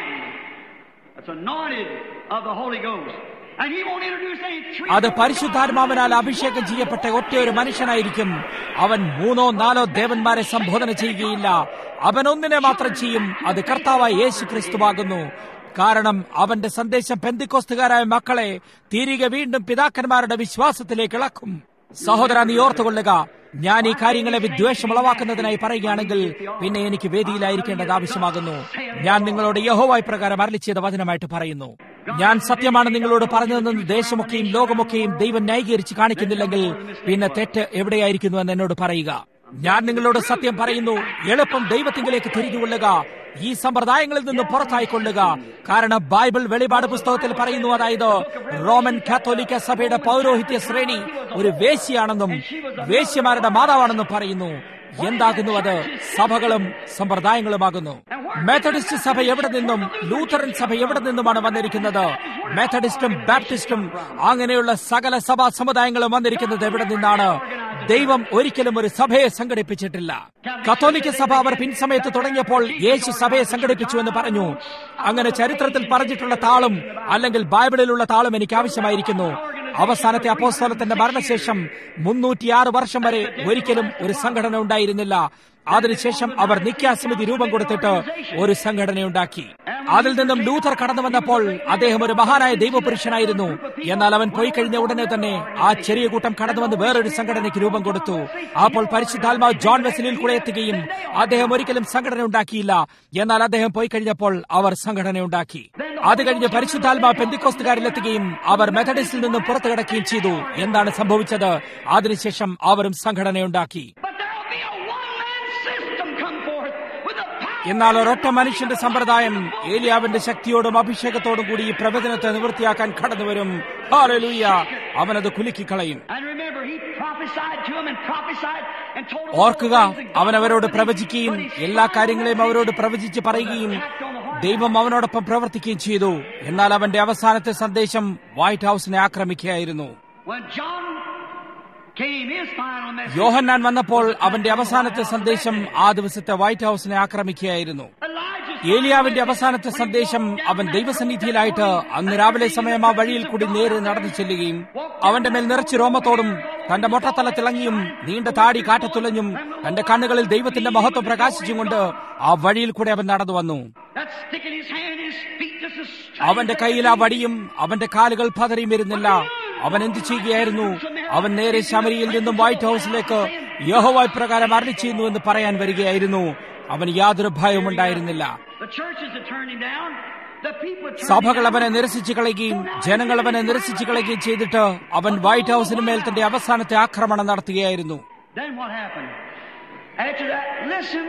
A: that's anointed of the Holy Ghost. And he won't introduce any three.
B: അത് പരിശുദ്ധാത്മാവിനാൽ അഭിഷേകം ചെയ്യപ്പെട്ട ഒറ്റ ഒരു മനുഷ്യനായിരിക്കും അവൻ മൂന്നോ നാലോ ദേവന്മാരെ സംബോധന ചെയ്യുകയില്ല അവൻ ഒന്നിനെ മാത്രം ചെയ്യും അത് കർത്താവായ യേശു ക്രിസ്തുവാകുന്നു കാരണം അവന്റെ സന്ദേശം പെന്തിക്കോസ്തുകാരായ മക്കളെ തിരികെ വീണ്ടും പിതാക്കന്മാരുടെ വിശ്വാസത്തിലേക്ക് ഇളക്കും സഹോദര നീ ഓർത്തുകൊള്ളുക ഞാൻ ഈ കാര്യങ്ങളെ വിദ്വേഷം ഉളവാക്കുന്നതിനായി പറയുകയാണെങ്കിൽ പിന്നെ എനിക്ക് വേദിയിലായിരിക്കേണ്ടത് ആവശ്യമാകുന്നു ഞാൻ നിങ്ങളോട് യഹോവായി പ്രകാരം അരളി ചെയ്ത വചനമായിട്ട് പറയുന്നു ഞാൻ സത്യമാണ് നിങ്ങളോട് പറഞ്ഞതെന്ന് ദേശമൊക്കെയും ലോകമൊക്കെയും ദൈവം ന്യായീകരിച്ച് കാണിക്കുന്നില്ലെങ്കിൽ പിന്നെ തെറ്റ് എവിടെയായിരിക്കുന്നു എന്ന് എന്നോട് പറയുക ഞാൻ നിങ്ങളോട് സത്യം പറയുന്നു എളുപ്പം ദൈവത്തിങ്കിലേക്ക് തിരിഞ്ഞുകൊള്ളുക ഈ സമ്പ്രദായങ്ങളിൽ നിന്ന് പുറത്തായിക്കൊള്ളുക കാരണം ബൈബിൾ വെളിപാട് പുസ്തകത്തിൽ പറയുന്നു അതായത് റോമൻ കാത്തോലിക്ക സഭയുടെ പൗരോഹിത്യ ശ്രേണി ഒരു വേശ്യയാണെന്നും വേശ്യമാരുടെ മാതാവാണെന്നും പറയുന്നു എന്താകുന്നു അത് സഭകളും സമ്പ്രദായങ്ങളുമാകുന്നു മെത്തഡിസ്റ്റ് സഭ എവിടെ നിന്നും ലൂഥറൻ സഭ എവിടെ നിന്നുമാണ് വന്നിരിക്കുന്നത് മെത്തഡിസ്റ്റും ബാപ്റ്റിസ്റ്റും അങ്ങനെയുള്ള സകല സഭാ സമുദായങ്ങളും വന്നിരിക്കുന്നത് എവിടെ നിന്നാണ് ദൈവം ഒരിക്കലും ഒരു സഭയെ സംഘടിപ്പിച്ചിട്ടില്ല കത്തോലിക്ക സഭ അവർ പിൻസമയത്ത് തുടങ്ങിയപ്പോൾ യേശു സഭയെ സംഘടിപ്പിച്ചു എന്ന് പറഞ്ഞു അങ്ങനെ ചരിത്രത്തിൽ പറഞ്ഞിട്ടുള്ള താളും അല്ലെങ്കിൽ ബൈബിളിലുള്ള താളും എനിക്ക് ആവശ്യമായിരിക്കുന്നു അവസാനത്തെ അപ്പോസ്തലത്തിന്റെ മരണശേഷം മുന്നൂറ്റിയാറ് വർഷം വരെ ഒരിക്കലും ഒരു സംഘടന ഉണ്ടായിരുന്നില്ല അതിനുശേഷം അവർ നിത്യാസമിതി രൂപം കൊടുത്തിട്ട് ഒരു സംഘടനയുണ്ടാക്കി അതിൽ നിന്നും ലൂഥർ കടന്നു വന്നപ്പോൾ അദ്ദേഹം ഒരു മഹാനായ ദൈവപുരുഷനായിരുന്നു എന്നാൽ അവൻ പോയി കഴിഞ്ഞ ഉടനെ തന്നെ ആ ചെറിയ കൂട്ടം കടന്നു വന്ന് വേറൊരു സംഘടനയ്ക്ക് രൂപം കൊടുത്തു അപ്പോൾ പരിശുദ്ധാത്മാവ് ജോൺ വെസലിൽ കൂടെ എത്തുകയും അദ്ദേഹം ഒരിക്കലും സംഘടന ഉണ്ടാക്കിയില്ല എന്നാൽ അദ്ദേഹം പോയി കഴിഞ്ഞപ്പോൾ അവർ സംഘടന ഉണ്ടാക്കി അത് കഴിഞ്ഞ് പരിശുദ്ധാത്മാവ് പെന്തിക്കോസ്തുകാരിലെത്തുകയും അവർ മെത്തഡിസ്റ്റിൽ നിന്നും പുറത്തു കിടക്കുകയും ചെയ്തു എന്താണ് സംഭവിച്ചത് അതിനുശേഷം അവരും സംഘടനയുണ്ടാക്കി
A: But there'll be a one-man system come forth with the power.
B: എന്നാൽ ഒരൊറ്റ മനുഷ്യന്റെ സമ്പ്രദായം ഏലിയാവിന്റെ ശക്തിയോടും അഭിഷേകത്തോടും കൂടി ഈ പ്രവചനത്തെ നിവൃത്തിയാക്കാൻ കടന്നുവരും ഹാലലൂയ അവനത് കുലുക്കിക്കളയും
A: And remember, he prophesied to them and prophesied and told them
B: ഓർക്കുക
A: all the things that
B: അവൻ
A: God
B: അവരോട്
A: would do.
B: പ്രവചിക്കുകയും
A: But he
B: എല്ലാ
A: stopped
B: കാര്യങ്ങളെയും
A: them.
B: അവരോട് പ്രവചിച്ച് പറയുകയും ദൈവം അവനോടൊപ്പം പ്രവർത്തിക്കുകയും ചെയ്തു എന്നാൽ അവന്റെ അവസാനത്തെ സന്ദേശം വൈറ്റ് ഹൌസിനെ ആക്രമിക്കുകയായിരുന്നു
A: When John came, his final message.
B: യോഹന്നാൻ വന്നപ്പോൾ അവന്റെ അവസാനത്തെ സന്ദേശം ആ ദിവസത്തെ വൈറ്റ് ഹൌസിനെ ആക്രമിക്കുകയായിരുന്നു
A: Elijah's
B: ഏലിയാവിന്റെ അവസാനത്തെ സന്ദേശം അവൻ ദൈവസന്നിധിയിലായിട്ട് അന്ന് രാവിലെ സമയം ആ വഴിയിൽ കൂടി നേരെ നടന്നു ചെല്ലുകയും അവന്റെ മേൽ നിറച്ച് രോമത്തോടും തന്റെ മൊട്ടത്തല തിളങ്ങിയും നീണ്ട താടി കാറ്റത്തുലഞ്ഞും തന്റെ കണ്ണുകളിൽ ദൈവത്തിന്റെ മഹത്വം പ്രകാശിച്ചും കൊണ്ട് ആ വഴിയിൽ കൂടെ അവൻ നടന്നു വന്നു
A: that stick in his hand, his feet just as straight
B: അവന്റെ കയ്യിൽ ആ വടിയും അവന്റെ കാലുകൾ പതറിയും വരുന്നില്ല അവൻ എന്തു ചെയ്യുകയായിരുന്നു അവൻ നേരെ ശമരിയിൽ നിന്നും വൈറ്റ് ഹൌസിലേക്ക് യഹോവായ് പ്രകാരം അരളി ചെയ്യുന്നു എന്ന് പറയാൻ വരികയായിരുന്നു അവന് യാതൊരു ഭയവും ഉണ്ടായിരുന്നില്ല
A: The churches had turned him down. The people had turned
B: സഭകൾ
A: him
B: അവനെ
A: down.
B: നിരസിച്ചു കളയുകയും ജനങ്ങൾ അവനെ നിരസിച്ചു കളയുകയും ചെയ്തിട്ട് അവൻ വൈറ്റ് ഹൌസിന് മേൽ തന്റെ അവസാനത്തെ ആക്രമണം നടത്തുകയായിരുന്നു
A: Then what happened? After that, listen.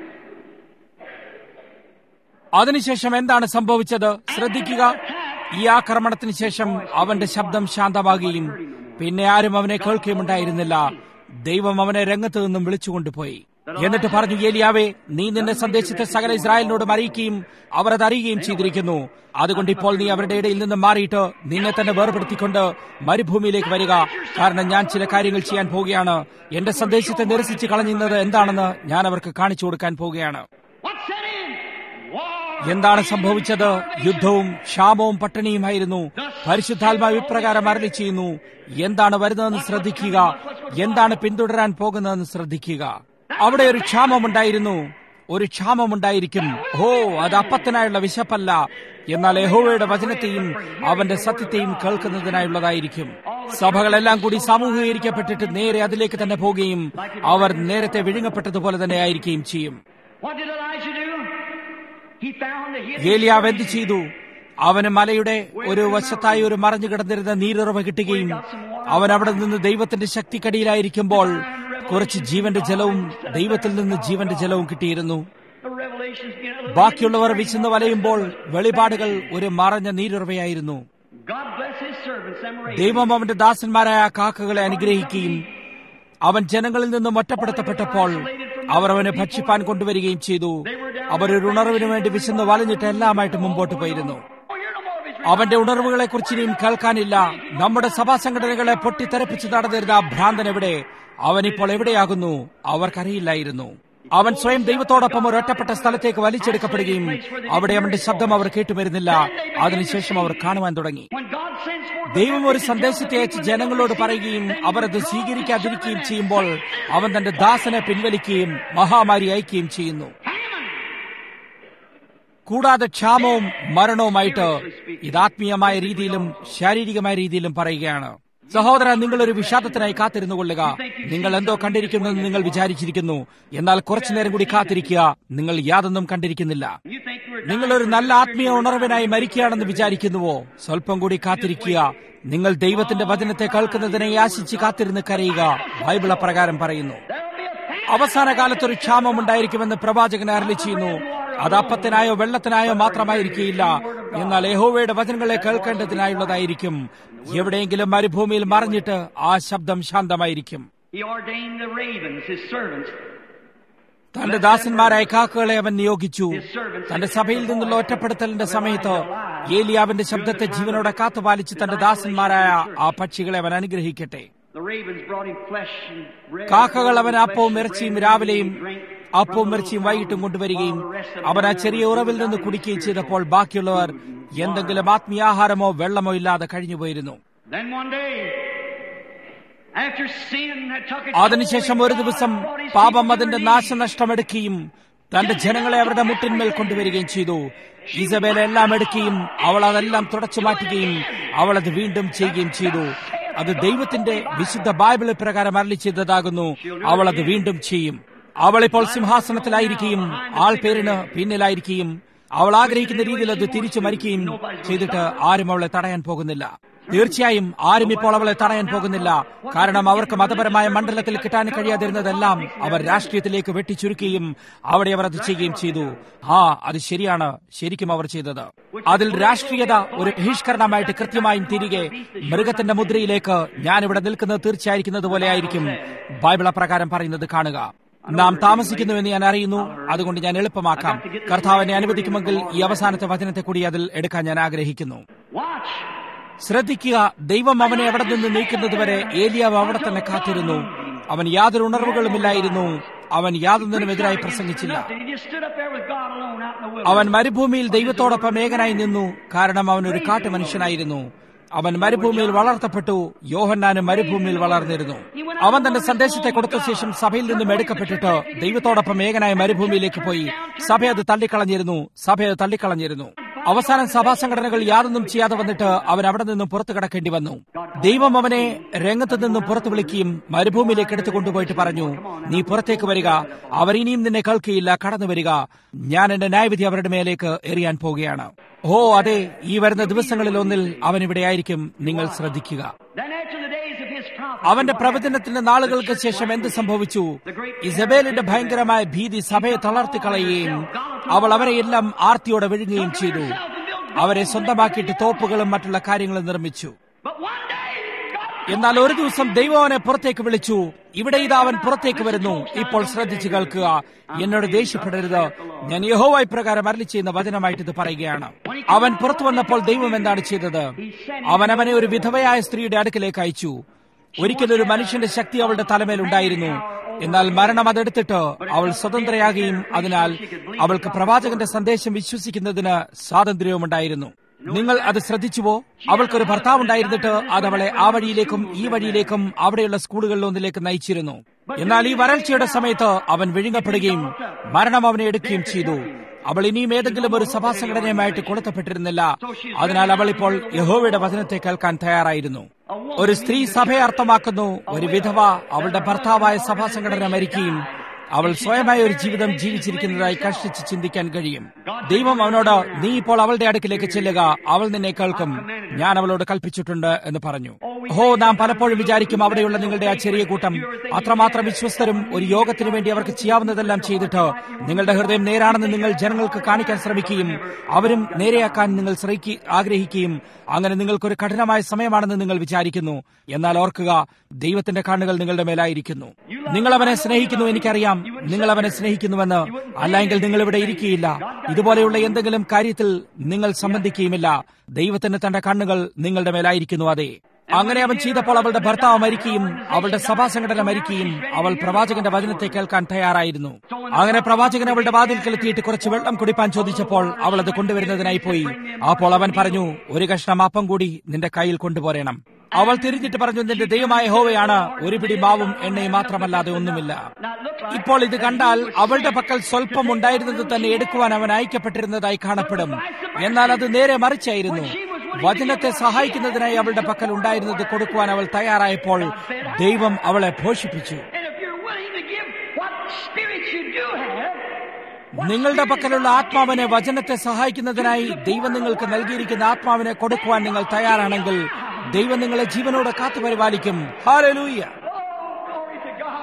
B: അതിനുശേഷം എന്താണ് സംഭവിച്ചത് ശ്രദ്ധിക്കുക ഈ ആക്രമണത്തിന് ശേഷം അവന്റെ ശബ്ദം ശാന്തമാകുകയും പിന്നെ ആരും അവനെ കേൾക്കുകയുമുണ്ടായിരുന്നില്ല ദൈവം അവനെ രംഗത്ത് നിന്നും വിളിച്ചുകൊണ്ടുപോയി എന്നിട്ട് പറഞ്ഞു ഏലിയാവേ നീ നിന്റെ സന്ദേശത്തെ സകല ഇസ്രായേലിനോട് അറിയിക്കുകയും അവർ അത് അറിയുകയും ചെയ്തിരിക്കുന്നു അതുകൊണ്ട് ഇപ്പോൾ നീ അവരുടെ ഇടയിൽ നിന്ന് മാറിയിട്ട് നിന്നെ തന്നെ വേർപെടുത്തിക്കൊണ്ട് മരുഭൂമിയിലേക്ക് വരിക കാരണം ഞാൻ ചില കാര്യങ്ങൾ ചെയ്യാൻ പോവുകയാണ് എന്റെ സന്ദേശത്തെ നിരസിച്ച് കളഞ്ഞുന്നത് എന്താണെന്ന് ഞാൻ അവർക്ക് കാണിച്ചു കൊടുക്കാൻ പോവുകയാണ്
A: What set in? War.
B: എന്താണ് സംഭവിച്ചത് യുദ്ധവും ക്ഷാമവും പട്ടിണിയുമായിരുന്നു പരിശുദ്ധാത്മാവ് ഇപ്രകാരം അരളി ചെയ്യുന്നു എന്താണ് വരുന്നതെന്ന് ശ്രദ്ധിക്കുക എന്താണ് പിന്തുടരാൻ പോകുന്നതെന്ന് ശ്രദ്ധിക്കുക അവിടെ ഒരു ക്ഷാമമുണ്ടായിരുന്നു ഒരു ക്ഷാമമുണ്ടായിരിക്കും ഓ അത് അപ്പത്തിനായുള്ള വിശപ്പല്ല എന്നാൽ യഹോവയുടെ വചനത്തെയും അവന്റെ സത്യത്തെയും കേൾക്കുന്നതിനായുള്ളതായിരിക്കും സഭകളെല്ലാം കൂടി സാമൂഹികീകരിക്കപ്പെട്ടിട്ട് നേരെ അതിലേക്ക് തന്നെ പോവുകയും അവർ നേരത്തെ വിഴുങ്ങപ്പെട്ടതുപോലെ തന്നെ ആയിരിക്കുകയും ചെയ്യും
A: What did Elijah do? He found the hidden
B: ഏലിയാവ് എന്ത് ചെയ്തു അവന് മലയുടെ ഒരു വശത്തായി ഒരു മറഞ്ഞു കിടന്നിരുന്ന നീരുറവ കിട്ടുകയും അവൻ അവിടെ നിന്ന് ദൈവത്തിന്റെ ശക്തിക്കടിയിലായിരിക്കുമ്പോൾ കുറച്ച് ജീവന്റെ ജലവും ദൈവത്തിൽ നിന്ന് ജീവന്റെ ജലവും കിട്ടിയിരുന്നു
A: The revelations began to look
B: ബാക്കിയുള്ളവർ വിശന്ന് വലയുമ്പോൾ വെളിപാടുകൾ ഒരു മറഞ്ഞ നീരുറവയായിരുന്നു
A: God bless his servants, them ravens.
B: ദൈവം അവന്റെ ദാസന്മാരായ കാക്കകളെ അനുഗ്രഹിക്കുകയും അവൻ ജനങ്ങളിൽ നിന്നും ഒറ്റപ്പെടുത്തപ്പെട്ടപ്പോൾ അവർ അവനെ ഭക്ഷിപ്പാൻ കൊണ്ടുവരികയും ചെയ്തു അവർ ഒരു ഉണർവിനു വേണ്ടി വിശന്ന് വലഞ്ഞിട്ട് എല്ലാമായിട്ട് മുമ്പോട്ട് പോയിരുന്നു
A: Oh, you're no more of his
B: അവന്റെ ഉണർവുകളെ കുറിച്ച് ഇനിയും കേൾക്കാനില്ല നമ്മുടെ സഭാ സംഘടനകളെ പൊട്ടിത്തെറിപ്പിച്ച് നടന്നിരുന്ന ആ ഭ്രാന്തൻ എവിടെ അവൻ ഇപ്പോൾ എവിടെയാകുന്നു അവർക്കറിയില്ലായിരുന്നു അവൻ സ്വയം ദൈവത്തോടൊപ്പം ഒരു ഒറ്റപ്പെട്ട സ്ഥലത്തേക്ക് വലിച്ചെടുക്കപ്പെടുകയും അവിടെ അവന്റെ ശബ്ദം അവർ കേട്ടുവരുന്നില്ല അതിനുശേഷം അവർ കാണുവാൻ തുടങ്ങി
A: When God sends forth
B: ദൈവം ഒരു സന്ദേശത്തെ അയച്ച് ജനങ്ങളോട് പറയുകയും അവർ അത് സ്വീകരിക്കാതിരിക്കുകയും ചെയ്യുമ്പോൾ അവൻ തന്റെ ദാസനെ പിൻവലിക്കുകയും മഹാമാരി അയക്കുകയും ചെയ്യുന്നു
A: famine,
B: കൂടാതെ ക്ഷാമവും മരണവുമായിട്ട് ഇതാത്മീയമായ രീതിയിലും ശാരീരികമായ രീതിയിലും പറയുകയാണ് സഹോദര നിങ്ങൾ ഒരു വിഷാദത്തിനായി കാത്തിരുന്നു കൊള്ളുക നിങ്ങൾ എന്തോ കണ്ടിരിക്കുന്നെന്ന് നിങ്ങൾ വിചാരിച്ചിരിക്കുന്നു എന്നാൽ കുറച്ചു നേരം കൂടി കാത്തിരിക്കുക നിങ്ങൾ യാതൊന്നും കണ്ടിരിക്കുന്നില്ല
A: you think you were
B: നിങ്ങൾ ഒരു നല്ല ആത്മീയ ഉണർവിനായി മരിക്കുകയാണെന്ന് വിചാരിക്കുന്നുവോ സ്വല്പം കൂടി കാത്തിരിക്കുക നിങ്ങൾ ദൈവത്തിന്റെ വചനത്തെ കേൾക്കുന്നതിനെ ആശിച്ച് കാത്തിരുന്ന് കരയുക ബൈബിൾ അപ്രകാരം പറയുന്നു
A: There'll be a famine.
B: അവസാന കാലത്ത് ഒരു ക്ഷാമം ഉണ്ടായിരിക്കുമെന്ന് പ്രവാചകൻ അരളി ചെയ്യുന്നു അത് അപ്പത്തിനായോ വെള്ളത്തിനായോ മാത്രമായിരിക്കില്ല എന്നാൽ യഹോവയുടെ വചനങ്ങളെ കേൾക്കേണ്ടതിനായുള്ളതായിരിക്കും എവിടെയെങ്കിലും മരുഭൂമിയിൽ മറിഞ്ഞിട്ട് ആ ശബ്ദം ശാന്തമായിരിക്കും
A: He ordained the ravens, his servants,
B: തന്റെ ദാസന്മാരായ കാക്കകളെ അവൻ നിയോഗിച്ചു തന്റെ സഭയിൽ നിന്നുള്ള ഒറ്റപ്പെടുത്തലിന്റെ സമയത്ത് ഏലിയാവിന്റെ ശബ്ദത്തെ ജീവനോടെ കാത്തുപാലിച്ച് തന്റെ ദാസന്മാരായ ആ പക്ഷികളെ അവൻ അനുഗ്രഹിക്കട്ടെ
A: the ravens brought him flesh and bread.
B: കാക്കകൾ അവൻ അപ്പവും ഇറച്ചിയും രാവിലെയും അപ്പവും ഇറച്ചിയും വൈകിട്ടും കൊണ്ടുവരികയും അവൻ ആ ചെറിയ ഉറവിൽ നിന്ന് കുടിക്കുകയും ചെയ്തപ്പോൾ ബാക്കിയുള്ളവർ എന്തെങ്കിലും ആത്മീയാഹാരമോ വെള്ളമോ ഇല്ലാതെ കഴിഞ്ഞുപോയിരുന്നു
A: Then one day, after sin had took its
B: അതിനുശേഷം ഒരു ദിവസം പാപം അതിന്റെ നാശനഷ്ടമെടുക്കുകയും തന്റെ ജനങ്ങളെ അവരുടെ മുട്ടിന്മേൽ കൊണ്ടുവരികയും ചെയ്തു ഇസബേല എല്ലാം എടുക്കുകയും അവൾ അതെല്ലാം തുടച്ചു മാറ്റുകയും അവൾ അത് വീണ്ടും ചെയ്യുകയും ചെയ്തു അത് ദൈവത്തിന്റെ വിശുദ്ധ ബൈബിൾ പ്രകാരം അരളി ചെയ്തതാകുന്നു അവൾ അത് വീണ്ടും ചെയ്യും അവൾ ഇപ്പോൾ സിംഹാസനത്തിലായിരിക്കുകയും ആൾ പേരിന് പിന്നിലായിരിക്കുകയും അവൾ ആഗ്രഹിക്കുന്ന രീതിയിൽ അത് തിരിച്ചു മരിക്കുകയും ചെയ്തിട്ട് ആരും അവളെ തടയാൻ പോകുന്നില്ല തീർച്ചയായും ആരും ഇപ്പോൾ അവളെ തടയാൻ പോകുന്നില്ല കാരണം അവർക്ക് മതപരമായ മണ്ഡലത്തിൽ കിട്ടാൻ കഴിയാതിരുന്നതെല്ലാം അവർ രാഷ്ട്രീയത്തിലേക്ക് വെട്ടിച്ചുരുക്കുകയും അവിടെ അവർ അത് ചെയ്യുകയും ചെയ്തു ആ അത് ശരിയാണ് ശരിക്കും അവർ ചെയ്തത് അതിൽ രാഷ്ട്രീയത ഒരു ബഹിഷ്കരണമായിട്ട് കൃത്യമായും തിരികെ മൃഗത്തിന്റെ മുദ്രയിലേക്ക് ഞാൻ ഇവിടെ നിൽക്കുന്നത് തീർച്ചയായിരിക്കുന്നത് പോലെ ആയിരിക്കും ബൈബിൾ അപ്രകാരം പറയുന്നത് കാണുക നാം താമസിക്കുന്നുവെന്ന് ഞാൻ അറിയുന്നു അതുകൊണ്ട് ഞാൻ എളുപ്പമാക്കാം കർത്താവിനെ അനുവദിക്കുമെങ്കിൽ ഈ അവസാനത്തെ വചനത്തെ കൂടി അതിൽ എടുക്കാൻ ഞാൻ ആഗ്രഹിക്കുന്നു
A: Watch.
B: ശ്രദ്ധിക്കുക ദൈവം അവനെ എവിടെ നിന്ന് നീക്കുന്നതുവരെ ഏലിയാവ് അവിടെ തന്നെ കാത്തിരുന്നു അവൻ യാതൊരു ഉണർവുകളുമില്ലായിരുന്നു അവൻ യാതൊന്നിനും എതിരായി പ്രസംഗിച്ചില്ല
A: Nothing. He just stood up there with God alone out in the wilderness.
B: അവൻ മരുഭൂമിയിൽ ദൈവത്തോടൊപ്പം ഏകനായി നിന്നു കാരണം അവൻ ഒരു കാട്ടു മനുഷ്യനായിരുന്നു അവൻ മരുഭൂമിയിൽ വളർത്തപ്പെട്ടു യോഹന്നാനും മരുഭൂമിയിൽ വളർന്നിരുന്നു അവൻ തന്റെ സന്ദേശത്തെ കൊടുത്ത ശേഷം സഭയിൽ നിന്നും എടുക്കപ്പെട്ടിട്ട് ദൈവത്തോടൊപ്പം ഏകനായ മരുഭൂമിയിലേക്ക് പോയി സഭ അത് തള്ളിക്കളഞ്ഞിരുന്നു സഭ അത് തള്ളിക്കളഞ്ഞിരുന്നു അവസാനം സഭാ സംഘടനകൾ യാതൊന്നും ചെയ്യാതെ വന്നിട്ട് അവൻ അവിടെ നിന്നും പുറത്തു കടക്കേണ്ടി വന്നു ദൈവം അവനെ രംഗത്ത് നിന്നും പുറത്തു വിളിക്കുകയും മരുഭൂമിയിലേക്ക് എടുത്തു കൊണ്ടുപോയിട്ട് പറഞ്ഞു നീ പുറത്തേക്ക് വരിക അവർ ഇനിയും നിന്നെ കേൾക്കുകയില്ല കടന്നു വരിക ഞാൻ എന്റെ ന്യായവിധി അവരുടെ മേലേക്ക് എറിയാൻ പോവുകയാണ് ഓ അതെ ഈ വരുന്ന ദിവസങ്ങളിൽ ഒന്നിൽ അവൻ ഇവിടെ ആയിരിക്കും നിങ്ങൾ ശ്രദ്ധിക്കുക
A: Then after the days of his prophecy,
B: അവന്റെ പ്രവചനത്തിന്റെ നാളുകൾക്ക് ശേഷം എന്ത് സംഭവിച്ചു ഇസബേലിന്റെ ഭയങ്കരമായ ഭീതി സഭയെ തളർത്തിക്കളയുകയും അവൾ അവരെ എല്ലാം ആർത്തിയോടെ വിഴുങ്ങുകയും ചെയ്തു അവരെ സ്വന്തമാക്കിയിട്ട് തോപ്പുകളും മറ്റുള്ള കാര്യങ്ങളും നിർമ്മിച്ചു
A: But one day, God
B: എന്നാൽ ഒരു ദിവസം ദൈവം അവനെ പുറത്തേക്ക് വിളിച്ചു ഇവിടെ ഇതാ അവൻ പുറത്തേക്ക് വരുന്നു ഇപ്പോൾ ശ്രദ്ധിച്ചു കേൾക്കുക എന്നോട് ദേഷ്യപ്പെടരുത് ഞാൻ യഹോവായി പ്രകാരം അരളി ചെയ്യുന്ന വചനമായിട്ട് ഇത് പറയുകയാണ് അവൻ പുറത്തു വന്നപ്പോൾ ദൈവം എന്താണ് ചെയ്തത് അവൻ അവനെ ഒരു വിധവയായ സ്ത്രീയുടെ അടുക്കിലേക്ക് അയച്ചു ഒരിക്കലും ഒരു മനുഷ്യന്റെ ശക്തി അവളുടെ തലമേൽ ഉണ്ടായിരുന്നു എന്നാൽ മരണം അതെടുത്തിട്ട് അവൾ സ്വതന്ത്രയാകുകയും അതിനാൽ അവൾക്ക് പ്രവാചകന്റെ സന്ദേശം വിശ്വസിക്കുന്നതിന് സ്വാതന്ത്ര്യവും ഉണ്ടായിരുന്നു നിങ്ങൾ അത് ശ്രദ്ധിച്ചുവോ അവൾക്കൊരു ഭർത്താവ് ഉണ്ടായിരുന്നിട്ട് അത് അവളെ ആ വഴിയിലേക്കും ഈ വഴിയിലേക്കും അവിടെയുള്ള സ്കൂളുകളിലൊന്നിലേക്ക് നയിച്ചിരുന്നു എന്നാൽ ഈ വരൾച്ചയുടെ സമയത്ത് അവൻ വിഴുങ്ങപ്പെടുകയും മരണം അവനെ എടുക്കുകയും ചെയ്തു അവൾ ഇനിയും ഏതെങ്കിലും ഒരു സഭാ സംഘടനയുമായിട്ട് കൊളുത്തപ്പെട്ടിരുന്നില്ല അതിനാൽ അവൾ ഇപ്പോൾ യഹോവയുടെ വചനത്തെ കേൾക്കാൻ തയ്യാറായിരുന്നു ഒരു സ്ത്രീ സഭയെ അർത്ഥമാക്കുന്നു ഒരു വിധവ അവളുടെ ഭർത്താവായ സഭാ സംഘടന മരിക്കുകയും അവൾ സ്വയമായ ഒരു ജീവിതം ജീവിച്ചിരിക്കുന്നതായി കഷ്ടിച്ച് ചിന്തിക്കാൻ കഴിയും ദൈവം അവനോട് നീ ഇപ്പോൾ അവളുടെ അടുക്കിലേക്ക് ചെല്ലുക അവൾ നിന്നെ കേൾക്കും ഞാൻ അവളോട് കൽപ്പിച്ചിട്ടുണ്ട് എന്ന് പറഞ്ഞു ഹോ നാം പലപ്പോഴും വിചാരിക്കും അവിടെയുള്ള നിങ്ങളുടെ ആ ചെറിയ കൂട്ടം അത്രമാത്രം വിശ്വസ്തരും ഒരു യോഗത്തിനു വേണ്ടി അവർക്ക് ചെയ്യാവുന്നതെല്ലാം ചെയ്തിട്ട് നിങ്ങളുടെ ഹൃദയം നേരാണെന്ന് നിങ്ങൾ ജനങ്ങൾക്ക് കാണിക്കാൻ ശ്രമിക്കുകയും അവരും നേരെയാക്കാൻ നിങ്ങൾ ശ്രമിക്കുക ആഗ്രഹിക്കുകയും അങ്ങനെ നിങ്ങൾക്കൊരു കഠിനമായ സമയമാണെന്ന് നിങ്ങൾ വിചാരിക്കുന്നു എന്നാൽ ഓർക്കുക ദൈവത്തിന്റെ കണ്ണുകൾ നിങ്ങളുടെ മേലായിരിക്കുന്നു നിങ്ങൾ അവനെ സ്നേഹിക്കുന്നു എനിക്കറിയാം നിങ്ങൾ അവനെ സ്നേഹിക്കുന്നുവെന്ന് അല്ലെങ്കിൽ നിങ്ങൾ ഇവിടെ ഇരിക്കുകയില്ല ഇതുപോലെയുള്ള എന്തെങ്കിലും കാര്യത്തിൽ നിങ്ങൾ സംബന്ധിക്കുകയുമില്ല ദൈവത്തിന് തന്റെ കണ്ണുകൾ നിങ്ങളുടെ മേലായിരിക്കുന്നു അതെ അങ്ങനെ അവൻ ചെയ്തപ്പോൾ അവളുടെ ഭർത്താവ് മരിക്കുകയും അവളുടെ സഭാ സംഘടന മരിക്കുകയും അവൾ പ്രവാചകന്റെ വചനത്തെ കേൾക്കാൻ തയ്യാറായിരുന്നു അങ്ങനെ പ്രവാചകൻ അവളുടെ വാതിൽക്കലെത്തിയിട്ട് കുറച്ച് വെള്ളം കുടിപ്പാൻ ചോദിച്ചപ്പോൾ അവൾ അത് കൊണ്ടുവരുന്നതിനായി പോയി അപ്പോൾ അവൻ പറഞ്ഞു ഒരു കഷ്ണം അപ്പം കൂടി നിന്റെ കയ്യിൽ കൊണ്ടുപോരണം അവൾ തിരിഞ്ഞിട്ട് പറഞ്ഞു നിന്റെ ദൈവമായ ഹോവയാണ് ഒരു പിടി മാവും എണ്ണയും മാത്രമല്ലാതെ ഒന്നുമില്ല ഇപ്പോൾ ഇത് കണ്ടാൽ അവളുടെ പക്കൽ സ്വല്പം ഉണ്ടായിരുന്നത് തന്നെ എടുക്കുവാൻ അവൻ അയക്കപ്പെട്ടിരുന്നതായി കാണപ്പെടും എന്നാൽ അത് നേരെ മറിച്ചായിരുന്നു വചനത്തെ സഹായിക്കുന്നതിനായി അവളുടെ പക്കൽ ഉണ്ടായിരുന്നത് കൊടുക്കുവാൻ അവൾ തയ്യാറായപ്പോൾ ദൈവം അവളെ പോഷിപ്പിച്ചു
A: And if you're willing to give what spirit you do have,
B: നിങ്ങളുടെ പക്കലുള്ള ആത്മാവിനെ വചനത്തെ സഹായിക്കുന്നതിനായി ദൈവം നിങ്ങൾക്ക് നൽകിയിരിക്കുന്ന ആത്മാവിനെ കൊടുക്കുവാൻ നിങ്ങൾ തയ്യാറാണെങ്കിൽ ദൈവം നിങ്ങളെ ജീവനോടെ കാത്തുപരിപാലിക്കും ഹാലലൂയ്യ
A: oh, glory to God.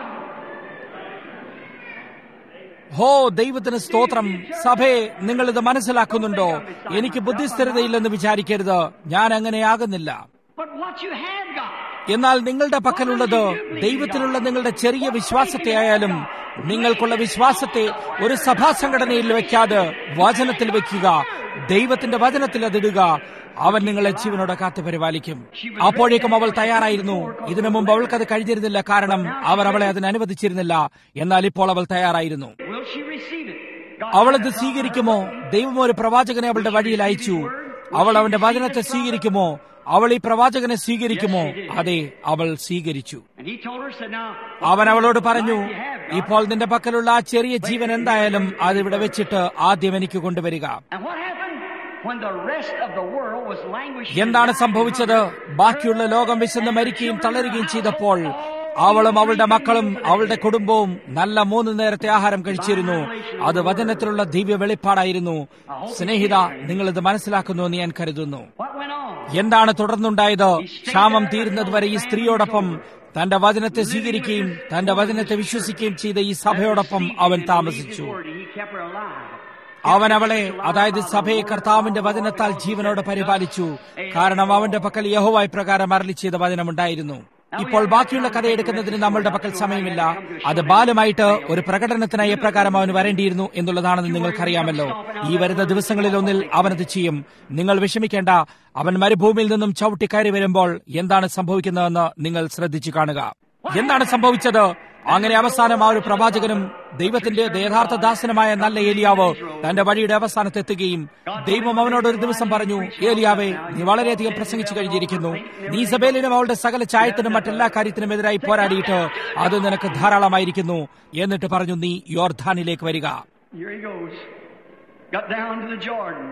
B: ഹോ ദൈവത്തിന് സ്തോത്രം സഭയെ നിങ്ങൾ ഇത് മനസ്സിലാക്കുന്നുണ്ടോ എനിക്ക് ബുദ്ധിസ്ഥിരതയില്ലെന്ന് വിചാരിക്കരുത് ഞാൻ അങ്ങനെയാകുന്നില്ല
A: But what you have got,
B: എന്നാൽ നിങ്ങളുടെ പക്കലുള്ളത് ദൈവത്തിലുള്ള നിങ്ങളുടെ ചെറിയ വിശ്വാസത്തെ ആയാലും നിങ്ങൾക്കുള്ള വിശ്വാസത്തെ ഒരു സഭാ സംഘടനയിൽ വെക്കാതെ വചനത്തിൽ വെക്കുക ദൈവത്തിന്റെ വചനത്തിൽ അതിടുക അവൻ നിങ്ങളെ ജീവനോടെ കാത്തു പരിപാലിക്കും അപ്പോഴേക്കും അവൾ തയ്യാറായിരുന്നു ഇതിനു മുമ്പ് അവൾക്കത് കഴിഞ്ഞിരുന്നില്ല കാരണം അവർ അവളെ അതിന് അനുവദിച്ചിരുന്നില്ല എന്നാൽ ഇപ്പോൾ അവൾ തയ്യാറായിരുന്നു
A: will she receive it? God
B: അവൾ ഇത് സ്വീകരിക്കുമോ ദൈവം ഒരു പ്രവാചകനെ അവളുടെ വഴിയിൽ അയച്ചു അവൾ അവന്റെ വചനത്തെ സ്വീകരിക്കുമോ അവൾ ഈ പ്രവാചകനെ സ്വീകരിക്കുമോ അതെ അവൾ സ്വീകരിച്ചു
A: And he told her, said, now,
B: അവൻ അവളോട് പറഞ്ഞു ഇപ്പോൾ നിന്റെ പക്കലുള്ള ആ ചെറിയ ജീവൻ എന്തായാലും അത് ഇവിടെ വെച്ചിട്ട് ആദ്യം എനിക്ക് കൊണ്ടുവരിക
A: and what happened when the rest of the world was languishing?
B: എന്താണ് സംഭവിച്ചത് ബാക്കിയുള്ള ലോകം വിശന്ന് മരിക്കുകയും തളരുകയും ചെയ്തപ്പോൾ അവളും അവളുടെ മക്കളും അവളുടെ കുടുംബവും നല്ല മൂന്ന് നേരത്തെ ആഹാരം കഴിച്ചിരുന്നു അത് വചനത്തിലുള്ള ദിവ്യ വെളിപ്പാടായിരുന്നു സ്നേഹിത നിങ്ങൾ ഇത് മനസ്സിലാക്കുന്നു എന്ന് ഞാൻ കരുതുന്നു
A: What went on?
B: എന്താണ് തുടർന്നുണ്ടായത് ക്ഷാമം തീരുന്നതുവരെ ഈ സ്ത്രീയോടൊപ്പം തന്റെ വചനത്തെ സ്വീകരിക്കുകയും തന്റെ വചനത്തെ വിശ്വസിക്കുകയും ചെയ്ത ഈ സഭയോടൊപ്പം അവൻ താമസിച്ചു
A: Word, He kept her alive.
B: അവൻ അവളെ അതായത് സഭയെ കർത്താവിന്റെ വചനത്താൽ ജീവനോടെ പരിപാലിച്ചു കാരണം അവന്റെ പക്കൽ യഹോവായി പ്രകാരം അരളി ചെയ്ത വചനമുണ്ടായിരുന്നു ഇപ്പോൾ ബാക്കിയുള്ള കഥ എടുക്കുന്നതിന് നമ്മളുടെ പക്കൽ സമയമില്ല അത് ബാലമായിട്ട് ഒരു പ്രകടനത്തിനായി എപ്രകാരം അവന് വരേണ്ടിയിരുന്നു എന്നുള്ളതാണെന്ന് നിങ്ങൾക്കറിയാമല്ലോ ഈ വരുന്ന ദിവസങ്ങളിൽ ഒന്നിൽ അവനത് ചെയ്യും നിങ്ങൾ വിഷമിക്കേണ്ട അവൻ മരുഭൂമിയിൽ നിന്നും ചവിട്ടി കയറി വരുമ്പോൾ എന്താണ് സംഭവിക്കുന്നതെന്ന് നിങ്ങൾ ശ്രദ്ധിച്ചു കാണുക എന്താണ് സംഭവിച്ചത് അങ്ങനെ അവസാനം ആ ഒരു പ്രവാചകനും ദൈവത്തിന്റെ യഥാർത്ഥ ദാസനുമായ നല്ല ഏലിയാവ് തന്റെ വഴിയുടെ അവസാനത്തെത്തുകയും ദൈവം അവനോട് ഒരു ദിവസം പറഞ്ഞു ഏലിയാവേ നീ വളരെയധികം പ്രസംഗിച്ചു കഴിഞ്ഞിരിക്കുന്നു നീ സബേലിനും അവളുടെ സകല ചായത്തിനും മറ്റെല്ലാ കാര്യത്തിനും എതിരായി പോരാടിയിട്ട് അത് നിനക്ക് ധാരാളമായിരിക്കുന്നു എന്നിട്ട് പറഞ്ഞു നീ യോർധാനിലേക്ക് വരിക
A: Here he goes. Got down to the Jordan.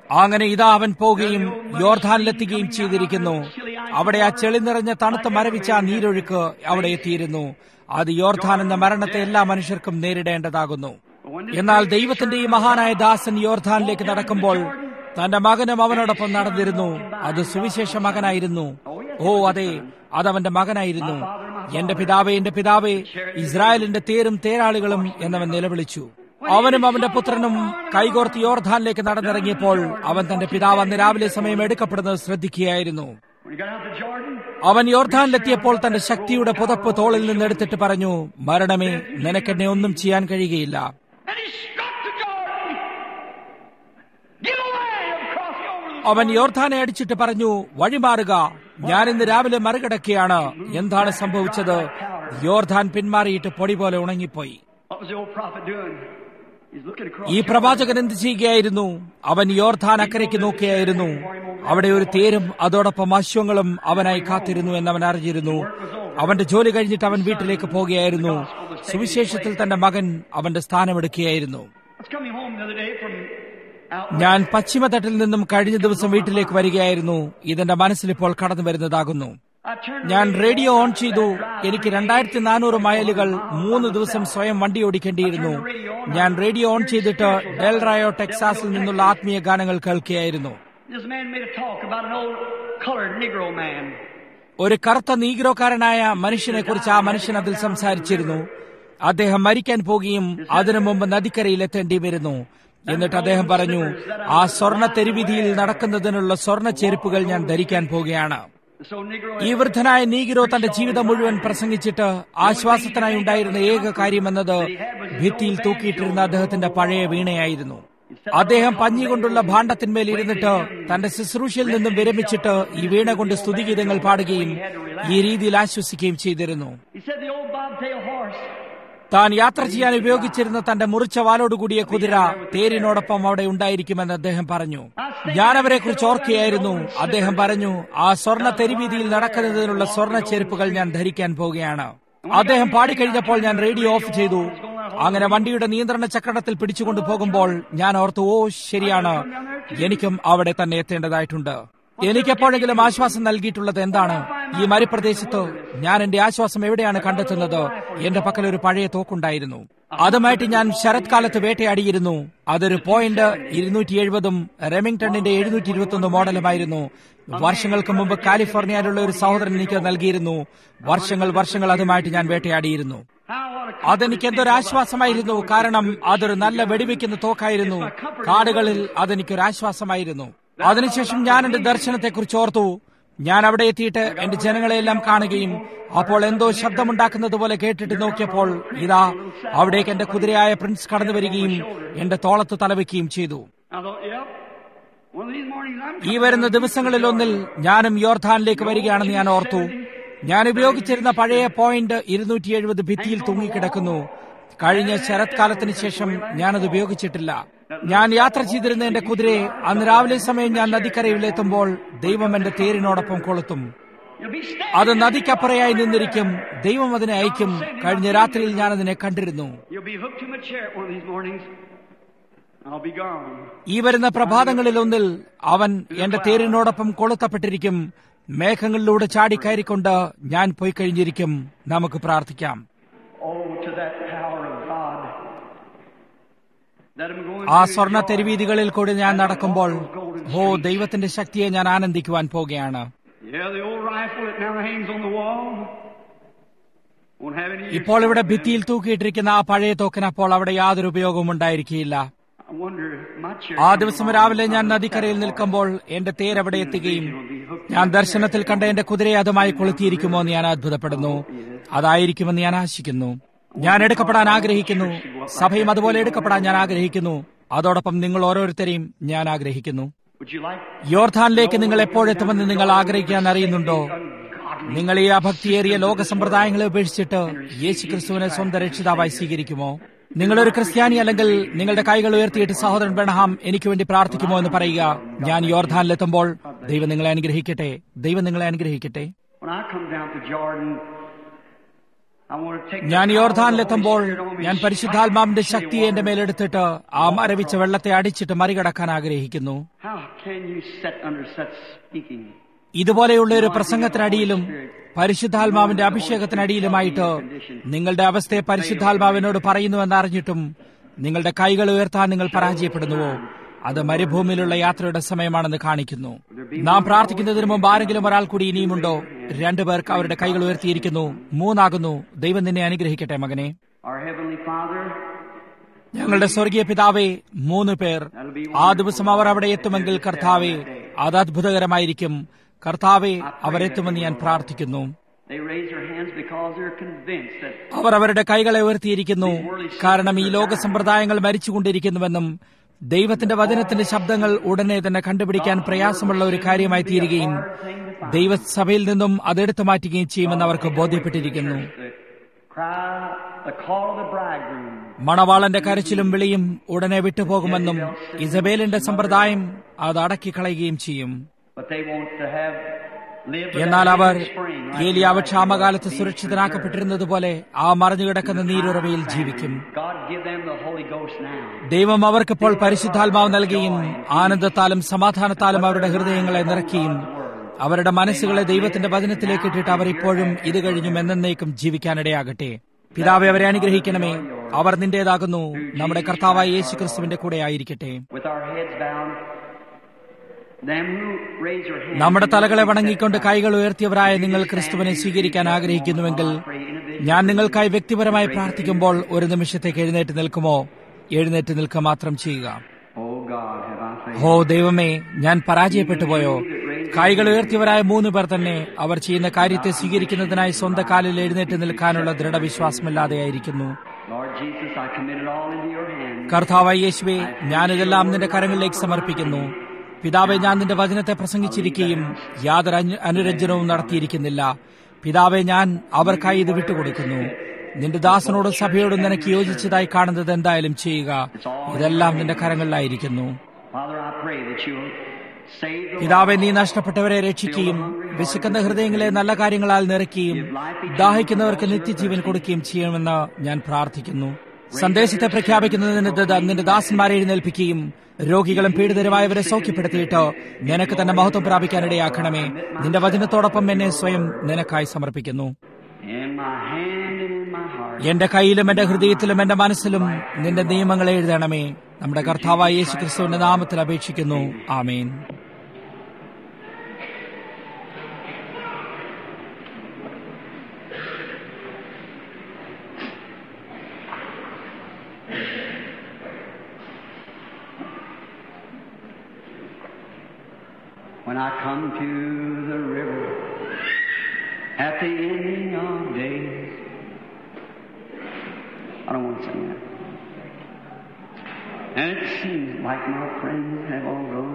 B: അങ്ങനെ ഇതാ അവൻ പോവുകയും യോർധാനിലെത്തുകയും ചെയ്തിരിക്കുന്നു അവിടെ ആ ചെളി നിറഞ്ഞ തണുത്ത മരവിച്ച ആ നീരൊഴുക്ക് അവിടെ എത്തിയിരുന്നു അത് യോർധാൻ എന്ന മരണത്തെ എല്ലാ മനുഷ്യർക്കും നേരിടേണ്ടതാകുന്നു എന്നാൽ ദൈവത്തിന്റെ ഈ മഹാനായ ദാസൻ യോർധാനിലേക്ക് നടക്കുമ്പോൾ തന്റെ മകനും അവനോടൊപ്പം നടന്നിരുന്നു അത് സുവിശേഷ മകനായിരുന്നു ഓ അതെ അതവന്റെ മകനായിരുന്നു എന്റെ പിതാവേ എന്റെ പിതാവേ ഇസ്രായേലിന്റെ തേരും തേരാളികളും എന്നവൻ നിലവിളിച്ചു അവനും അവന്റെ പുത്രനും കൈകോർത്ത് യോർധാനിലേക്ക് നടന്നിറങ്ങിയപ്പോൾ അവൻ തന്റെ പിതാവ് അന്ന് രാവിലെ സമയം എടുക്കപ്പെടുന്നത് ശ്രദ്ധിക്കുകയായിരുന്നു
A: When he got out to Jordan,
B: അവൻ യോർധാനിലെത്തിയപ്പോൾ തന്റെ ശക്തിയുടെ പുതപ്പ് തോളിൽ നിന്ന് എടുത്തിട്ട് പറഞ്ഞു മരണമേ നിനക്കെന്നെ ഒന്നും ചെയ്യാൻ കഴിയുകയില്ല
A: and he struck the Jordan. Get away! I'm crossing over the
B: അവൻ യോർധാനെ അടിച്ചിട്ട് പറഞ്ഞു വഴിമാറുക ഞാൻ ഇന്ന് രാവിലെ മറികടക്കുകയാണ് എന്താണ് സംഭവിച്ചത് യോർധാൻ പിന്മാറിയിട്ട് പൊടി പോലെ ഉണങ്ങിപ്പോയി
A: What was the old prophet doing? He's looking across.
B: ഈ പ്രവാചകൻ എന്ത് ചെയ്യുകയായിരുന്നു അവൻ യോർധാൻ അക്കരയ്ക്ക് നോക്കിയായിരുന്നു അവിടെ ഒരു തേരും അതോടൊപ്പം അശ്വങ്ങളും അവനായി കാത്തിരുന്നു എന്നവൻ അറിഞ്ഞിരുന്നു അവന്റെ ജോലി കഴിഞ്ഞിട്ട് അവൻ വീട്ടിലേക്ക് പോകുകയായിരുന്നു സുവിശേഷത്തിൽ തന്റെ മകൻ അവന്റെ സ്ഥാനമെടുക്കുകയായിരുന്നു
A: I was coming home the other day from out.
B: ഞാൻ പശ്ചിമതട്ടിൽ നിന്നും കഴിഞ്ഞ ദിവസം വീട്ടിലേക്ക് വരികയായിരുന്നു ഇതെന്റെ മനസ്സിലിപ്പോൾ കടന്നു വരുന്നതാകുന്നു
A: I turned
B: ഞാൻ റേഡിയോ ഓൺ ചെയ്തു എനിക്ക് രണ്ടായിരത്തി നാനൂറ് മൈലുകൾ മൂന്ന് ദിവസം സ്വയം വണ്ടി ഓടിക്കേണ്ടിയിരുന്നു ഞാൻ റേഡിയോ ഓൺ ചെയ്തിട്ട് ഡെൽറായോ ടെക്സാസിൽ നിന്നുള്ള ആത്മീയ ഗാനങ്ങൾ കേൾക്കുകയായിരുന്നു
A: This man made a talk about an old colored Negro man.
B: ഒരു കറുത്ത നീഗ്രോക്കാരനായ മനുഷ്യനെ കുറിച്ച് ആ മനുഷ്യൻ അതിൽ സംസാരിച്ചിരുന്നു അദ്ദേഹം മരിക്കാൻ പോകുകയും അതിനു മുമ്പ് നദിക്കരയിൽ എത്തേണ്ടി വരുന്നു എന്നിട്ട് അദ്ദേഹം പറഞ്ഞു ആ സ്വർണ്ണ തെരുവിധിയിൽ നടക്കുന്നതിനുള്ള സ്വർണ്ണ ചെരുപ്പുകൾ ഞാൻ ധരിക്കാൻ പോകുകയാണ്
A: So Negro
B: ഈ വൃദ്ധനായ നീഗിരോ തന്റെ ജീവിതം മുഴുവൻ പ്രസംഗിച്ചിട്ട് ആശ്വാസത്തിനായി ഉണ്ടായിരുന്ന ഏക കാര്യമെന്നത് ഭിത്തിയിൽ തൂക്കിയിട്ടിരുന്ന അദ്ദേഹത്തിന്റെ പഴയ വീണയായിരുന്നു അദ്ദേഹം പഞ്ഞി കൊണ്ടുള്ള ഭാണ്ഡത്തിന്മേൽ ഇരുന്നിട്ട് തന്റെ ശുശ്രൂഷയിൽ നിന്നും വിരമിച്ചിട്ട് ഈ വീണ കൊണ്ട് സ്തുതിഗീതങ്ങൾ പാടുകയും ഈ രീതിയിൽ ആശ്വസിക്കുകയും ചെയ്തിരുന്നു
A: he said the old bobtail horse.
B: താൻ യാത്ര ചെയ്യാൻ ഉപയോഗിച്ചിരുന്ന തന്റെ മുറിച്ച വാലോടുകൂടിയ കുതിര തേരിനോടൊപ്പം അവിടെ ഉണ്ടായിരിക്കുമെന്ന് അദ്ദേഹം പറഞ്ഞു ഞാൻ അവരെ കുറിച്ച് ഓർക്കുകയായിരുന്നു അദ്ദേഹം പറഞ്ഞു ആ സ്വർണ്ണ തെരുവീതിയിൽ നടക്കുന്നതിനുള്ള സ്വർണ്ണ ചെരുപ്പുകൾ ഞാൻ ധരിക്കാൻ പോവുകയാണ് അദ്ദേഹം പാടിക്കഴിഞ്ഞപ്പോൾ ഞാൻ റേഡിയോ ഓഫ് ചെയ്തു അങ്ങനെ വണ്ടിയുടെ നിയന്ത്രണ ചക്രത്തിൽ പിടിച്ചുകൊണ്ട് പോകുമ്പോൾ ഞാൻ ഓർത്തു ഓ ശരിയാണ് എനിക്കും അവിടെ തന്നെ എത്തേണ്ടതായിട്ടുണ്ട് എനിക്കെപ്പോഴെങ്കിലും ആശ്വാസം നൽകിയിട്ടുള്ളത് എന്താണ് ഈ മരുപ്രദേശത്ത് ഞാൻ എന്റെ ആശ്വാസം എവിടെയാണ് കണ്ടെത്തുന്നത് എന്റെ പക്കൽ ഒരു പഴയ തോക്കുണ്ടായിരുന്നു അതുമായിട്ട് ഞാൻ ശരത്കാലത്ത് വേട്ടയാടിയിരുന്നു അതൊരു പോയിന്റ് ഇരുന്നൂറ്റി എഴുപതും റെമിംഗ്ടണിന്റെ എഴുന്നൂറ്റി ഇരുപത്തി ഒന്ന് മോഡലുമായിരുന്നു വർഷങ്ങൾക്ക് മുമ്പ് കാലിഫോർണിയയിലുള്ള ഒരു സഹോദരൻ എനിക്ക് നൽകിയിരുന്നു വർഷങ്ങൾ വർഷങ്ങൾ അതുമായിട്ട് ഞാൻ വേട്ടയാടിയിരുന്നു
A: How what a
B: അതെനിക്ക് എന്തൊരു ആശ്വാസമായിരുന്നു കാരണം അതൊരു നല്ല വെടിവെക്കുന്ന തോക്കായിരുന്നു കാടുകളിൽ അതെനിക്കൊരു ആശ്വാസമായിരുന്നു അതിനുശേഷം ഞാൻ എന്റെ ദർശനത്തെക്കുറിച്ച് ഓർത്തു ഞാൻ അവിടെ എത്തിയിട്ട് എന്റെ ജനങ്ങളെല്ലാം കാണുകയും അപ്പോൾ എന്തോ ശബ്ദമുണ്ടാക്കുന്നത് പോലെ കേട്ടിട്ട് നോക്കിയപ്പോൾ ഇതാ അവിടേക്ക് എന്റെ കുതിരയായ പ്രിൻസ് കടന്നു വരികയും എന്റെ തോളത്ത് തലവെക്കുകയും ചെയ്തു
A: I thought, yep. One of these mornings I'm
B: ഈ വരുന്ന ദിവസങ്ങളിൽ ഒന്നിൽ ഞാനും യോർധാനിലേക്ക് വരികയാണെന്ന് ഞാൻ ഓർത്തു ഞാൻ ഉപയോഗിച്ചിരുന്ന പഴയ പോയിന്റ് ഇരുന്നൂറ്റി എഴുപത് ഭിത്തിയിൽ തൂങ്ങിക്കിടക്കുന്നു കഴിഞ്ഞ ശരത്കാലത്തിന് ശേഷം ഞാനത് ഉപയോഗിച്ചിട്ടില്ല ഞാൻ യാത്ര ചെയ്തിരുന്ന എന്റെ കുതിരയെ അന്ന് രാവിലെ സമയം ഞാൻ നദിക്കരയിലെത്തുമ്പോൾ ദൈവം എന്റെ തേരിനോടൊപ്പം കൊളുത്തും
A: You'll be standing.
B: അത് നദിക്കപ്പുറയായി നിന്നിരിക്കും ദൈവം അതിനെ അയക്കും കഴിഞ്ഞ രാത്രിയിൽ ഞാൻ അതിനെ കണ്ടിരുന്നു
A: You'll be hooked to my chair one of these mornings. I'll be gone.
B: ഈ വരുന്ന പ്രഭാതങ്ങളിൽ ഒന്നിൽ അവൻ എന്റെ തേരിനോടൊപ്പം കൊളുത്തപ്പെട്ടിരിക്കും മേഘങ്ങളിലൂടെ ചാടിക്കയറിക്കൊണ്ട് ഞാൻ പോയി കഴിഞ്ഞിരിക്കും നമുക്ക് പ്രാർത്ഥിക്കാം
A: Oh, to that power of God. That I'm going
B: ആ
A: to
B: സ്വർണ്ണ
A: enjoy.
B: തെരുവീതികളിൽ കൂടി ഞാൻ നടക്കുമ്പോൾ ഓ ദൈവത്തിന്റെ ശക്തിയെ ഞാൻ ആനന്ദിക്കുവാൻ പോകുകയാണ്
A: Yeah, the old rifle that now hangs on the wall. Won't have any use.
B: ഇപ്പോൾ ഇവിടെ ഭിത്തിയിൽ തൂക്കിയിട്ടിരിക്കുന്ന ആ പഴയ തോക്കിന് അപ്പോൾ അവിടെ യാതൊരു ഉപയോഗവും ഉണ്ടായിരിക്കില്ല
A: I wonder if my chair.
B: ആ ദിവസം രാവിലെ ഞാൻ നദിക്കരയിൽ നിൽക്കുമ്പോൾ എന്റെ തേരവിടെ എത്തുകയും ഞാൻ ദർശനത്തിൽ കണ്ട എന്റെ കുതിരയെ അതുമായി കൊളുത്തിയിരിക്കുമോ എന്ന് ഞാൻ അത്ഭുതപ്പെടുന്നു അതായിരിക്കുമെന്ന് ഞാൻ ആശിക്കുന്നു ഞാൻ എടുക്കപ്പെടാൻ ആഗ്രഹിക്കുന്നു സഭയും അതുപോലെ എടുക്കപ്പെടാൻ ഞാൻ ആഗ്രഹിക്കുന്നു അതോടൊപ്പം നിങ്ങൾ ഓരോരുത്തരെയും ഞാൻ ആഗ്രഹിക്കുന്നു
A: Would you like?
B: യോർധാനിലേക്ക് നിങ്ങൾ എപ്പോഴെത്തുമെന്ന് നിങ്ങൾ ആഗ്രഹിക്കാൻ അറിയുന്നുണ്ടോ നിങ്ങൾ ഈ അഭക്തിയേറിയ ലോക സമ്പ്രദായങ്ങളെ ഉപേക്ഷിച്ചിട്ട് യേശു ക്രിസ്തുവിനെ സ്വന്തം രക്ഷിതാവായി സ്വീകരിക്കുമോ നിങ്ങളൊരു ക്രിസ്ത്യാനി അല്ലെങ്കിൽ നിങ്ങളുടെ കൈകൾ ഉയർത്തിയിട്ട് സഹോദരൻ ബെണഹാം എനിക്ക് വേണ്ടി പ്രാർത്ഥിക്കുമോ എന്ന് പറയുക ഞാൻ യോർധാനിലെത്തുമ്പോൾ ദൈവം നിങ്ങളെ അനുഗ്രഹിക്കട്ടെ ദൈവം നിങ്ങളെ അനുഗ്രഹിക്കട്ടെ
A: When I come down to Jordan, I want to take the
B: ഞാൻ
A: power of the
B: യോർധാനിലെത്തുമ്പോൾ
A: Holy Spirit on me,
B: ഞാൻ
A: strike
B: പരിശുദ്ധാത്മാവിന്റെ
A: the
B: ശക്തിയെ എന്റെ
A: water.
B: മേലെടുത്തിട്ട് ആ മരവിച്ച വെള്ളത്തെ അടിച്ചിട്ട് മറികടക്കാൻ ആഗ്രഹിക്കുന്നു
A: How can you sit under such speaking?
B: ഇതുപോലെയുള്ള ഒരു പ്രസംഗത്തിനടിയിലും പരിശുദ്ധാത്മാവിന്റെ അഭിഷേകത്തിനടിയിലുമായിട്ട് നിങ്ങളുടെ അവസ്ഥയെ പരിശുദ്ധാത്മാവിനോട് പറയുന്നുവെന്ന് അറിഞ്ഞിട്ടും നിങ്ങളുടെ കൈകൾ ഉയർത്താൻ നിങ്ങൾ പരാജയപ്പെടുന്നുവോ അത് മരുഭൂമിയിലുള്ള യാത്രയുടെ സമയമാണെന്ന് കാണിക്കുന്നു നാം പ്രാർത്ഥിക്കുന്നതിന് മുമ്പ് ആരെങ്കിലും ഒരാൾ കൂടി ഇനിയുമുണ്ടോ രണ്ടുപേർക്ക് അവരുടെ കൈകൾ ഉയർത്തിയിരിക്കുന്നു മൂന്നാകുന്നു ദൈവം നിന്നെ അനുഗ്രഹിക്കട്ടെ മകനെ
A: Our Heavenly Father,
B: ഞങ്ങളുടെ സ്വർഗീയ പിതാവേ മൂന്ന് പേർ ആ ദിവസം അവർ അവിടെ എത്തുമെങ്കിൽ കർത്താവെ അത് അത്ഭുതകരമായിരിക്കും കർത്താവെ അവരെത്തുമെന്ന് ഞാൻ പ്രാർത്ഥിക്കുന്നു
A: they raise their hands because they're convinced that
B: അവർ അവരുടെ കൈകളെ ഉയർത്തിയിരിക്കുന്നു കാരണം ഈ ലോക സമ്പ്രദായങ്ങൾ മരിച്ചുകൊണ്ടിരിക്കുന്നുവെന്നും ദൈവത്തിന്റെ വചനത്തിന്റെ ശബ്ദങ്ങൾ ഉടനെ തന്നെ കണ്ടുപിടിക്കാൻ പ്രയാസമുള്ള ഒരു കാര്യമായി തീരുകയും ദൈവസഭയിൽ നിന്നും അതെടുത്തു മാറ്റുകയും ചെയ്യുമെന്ന് അവർക്ക് ബോധ്യപ്പെട്ടിരിക്കുന്നു
A: the cry, the call of the bridegroom.
B: മണവാളന്റെ കരച്ചിലും വിളിയും ഉടനെ വിട്ടുപോകുമെന്നും ഇസബേലിന്റെ സമ്പ്രദായം അത് അടക്കിക്കളയുകയും ചെയ്യും
A: But they want to have lived
B: എന്നാൽ
A: without
B: അവർ
A: any spring. like
B: ഏലിയാവ്
A: Elijah
B: ക്ഷാമകാലത്ത്
A: was
B: സുരക്ഷിതനാക്കപ്പെട്ടിരുന്നതുപോലെ ആ മറഞ്ഞുകിടക്കുന്ന നീരുറവയിൽ ജീവിക്കും
A: God give them the Holy Ghost now.
B: ദൈവം അവർക്കിപ്പോൾ പരിശുദ്ധാത്മാവ് നൽകുകയും ആനന്ദത്താലും സമാധാനത്താലും അവരുടെ ഹൃദയങ്ങളെ നിറയ്ക്കുകയും അവരുടെ മനസ്സുകളെ ദൈവത്തിന്റെ വചനത്തിലേക്ക് ഇട്ടിട്ട് അവർ ഇപ്പോഴും ഇത് കഴിഞ്ഞും എന്നേക്കും ജീവിക്കാനിടയാകട്ടെ പിതാവെ അവരെ അനുഗ്രഹിക്കണമേ അവർ നിന്റേതാകുന്നു നമ്മുടെ കർത്താവായ യേശു ക്രിസ്തുവിന്റെ കൂടെ ആയിരിക്കട്ടെ
A: With our heads bowed, them who raise their hands.
B: നമ്മുടെ തലകളെ വണങ്ങിക്കൊണ്ട് കൈകൾ ഉയർത്തിയവരായ നിങ്ങൾ ക്രിസ്തുവിനെ സ്വീകരിക്കാൻ ആഗ്രഹിക്കുന്നുവെങ്കിൽ ഞാൻ നിങ്ങൾക്കായി വ്യക്തിപരമായി പ്രാർത്ഥിക്കുമ്പോൾ ഒരു നിമിഷത്തേക്ക് എഴുന്നേറ്റ് നിൽക്കുമോ എഴുന്നേറ്റ് നിൽക്കുക മാത്രം ചെയ്യുക
A: Oh God, have I failed?
B: ഹോ ദൈവമേ ഞാൻ പരാജയപ്പെട്ടു പോയോ കൈകൾ ഉയർത്തിയവരായ മൂന്ന് പേർ തന്നെ അവർ ചെയ്യുന്ന കാര്യത്തെ സ്വീകരിക്കുന്നതിനായി സ്വന്തം കാലിൽ എഴുന്നേറ്റ് നിൽക്കാനുള്ള ദൃഢവിശ്വാസമില്ലാതെയായിരിക്കുന്നു
A: Lord Jesus, I commit it all into your hands.
B: കർത്താവായ യേശുവെ ഞാനിതെല്ലാം നിന്റെ കരങ്ങളിലേക്ക് സമർപ്പിക്കുന്നു പിതാവെ ഞാൻ നിന്റെ വചനത്തെ പ്രസംഗിച്ചിരിക്കുകയും യാതൊരു അനു- അനുരഞ്ജനവും നടത്തിയിരിക്കുന്നില്ല പിതാവെ ഞാൻ അവർക്കായി ഇത് വിട്ടുകൊടുക്കുന്നു നിന്റെ ദാസനോടും സഭയോടും നിനക്ക് യോജിച്ചതായി കാണുന്നത് എന്തായാലും ചെയ്യുക ഇതെല്ലാം നിന്റെ കരങ്ങളിലായിരിക്കുന്നു
A: Father, I pray that you'll save the
B: പിതാവെ നീ നഷ്ടപ്പെട്ടവരെ രക്ഷിക്കുകയും വിശക്കുന്ന ഹൃദയങ്ങളെ നല്ല കാര്യങ്ങളാൽ നിറയ്ക്കുകയും ദാഹിക്കുന്നവർക്ക് നിത്യജീവൻ കൊടുക്കുകയും ചെയ്യുമെന്ന് ഞാൻ പ്രാർത്ഥിക്കുന്നു സന്ദേശത്തെ പ്രഖ്യാപിക്കുന്നതിന് ദ- നിന്റെ ദാസന്മാരെ എഴുന്നേൽപ്പിക്കുകയും രോഗികളും പീഡിതരുമായവരെ സൗഖ്യപ്പെടുത്തിയിട്ട് നിനക്ക് തന്നെ മഹത്വം പ്രാപിക്കാനിടയാക്കണമേ നിന്റെ വചനത്തോടൊപ്പം എന്നെ സ്വയം നിനക്കായി സമർപ്പിക്കുന്നു
A: in my hand and in my heart.
B: എന്റെ കയ്യിലും എന്റെ ഹൃദയത്തിലും എന്റെ മനസ്സിലും നിന്റെ നിയമങ്ങളെ എഴുതണമേ നമ്മുടെ കർത്താവായ യേശു ക്രിസ്തുവിന്റെ നാമത്തിൽ അപേക്ഷിക്കുന്നു ആമേൻ
A: When I come to the river at the ending of days. I don't want to sing that. And it seems like my friends have all gone.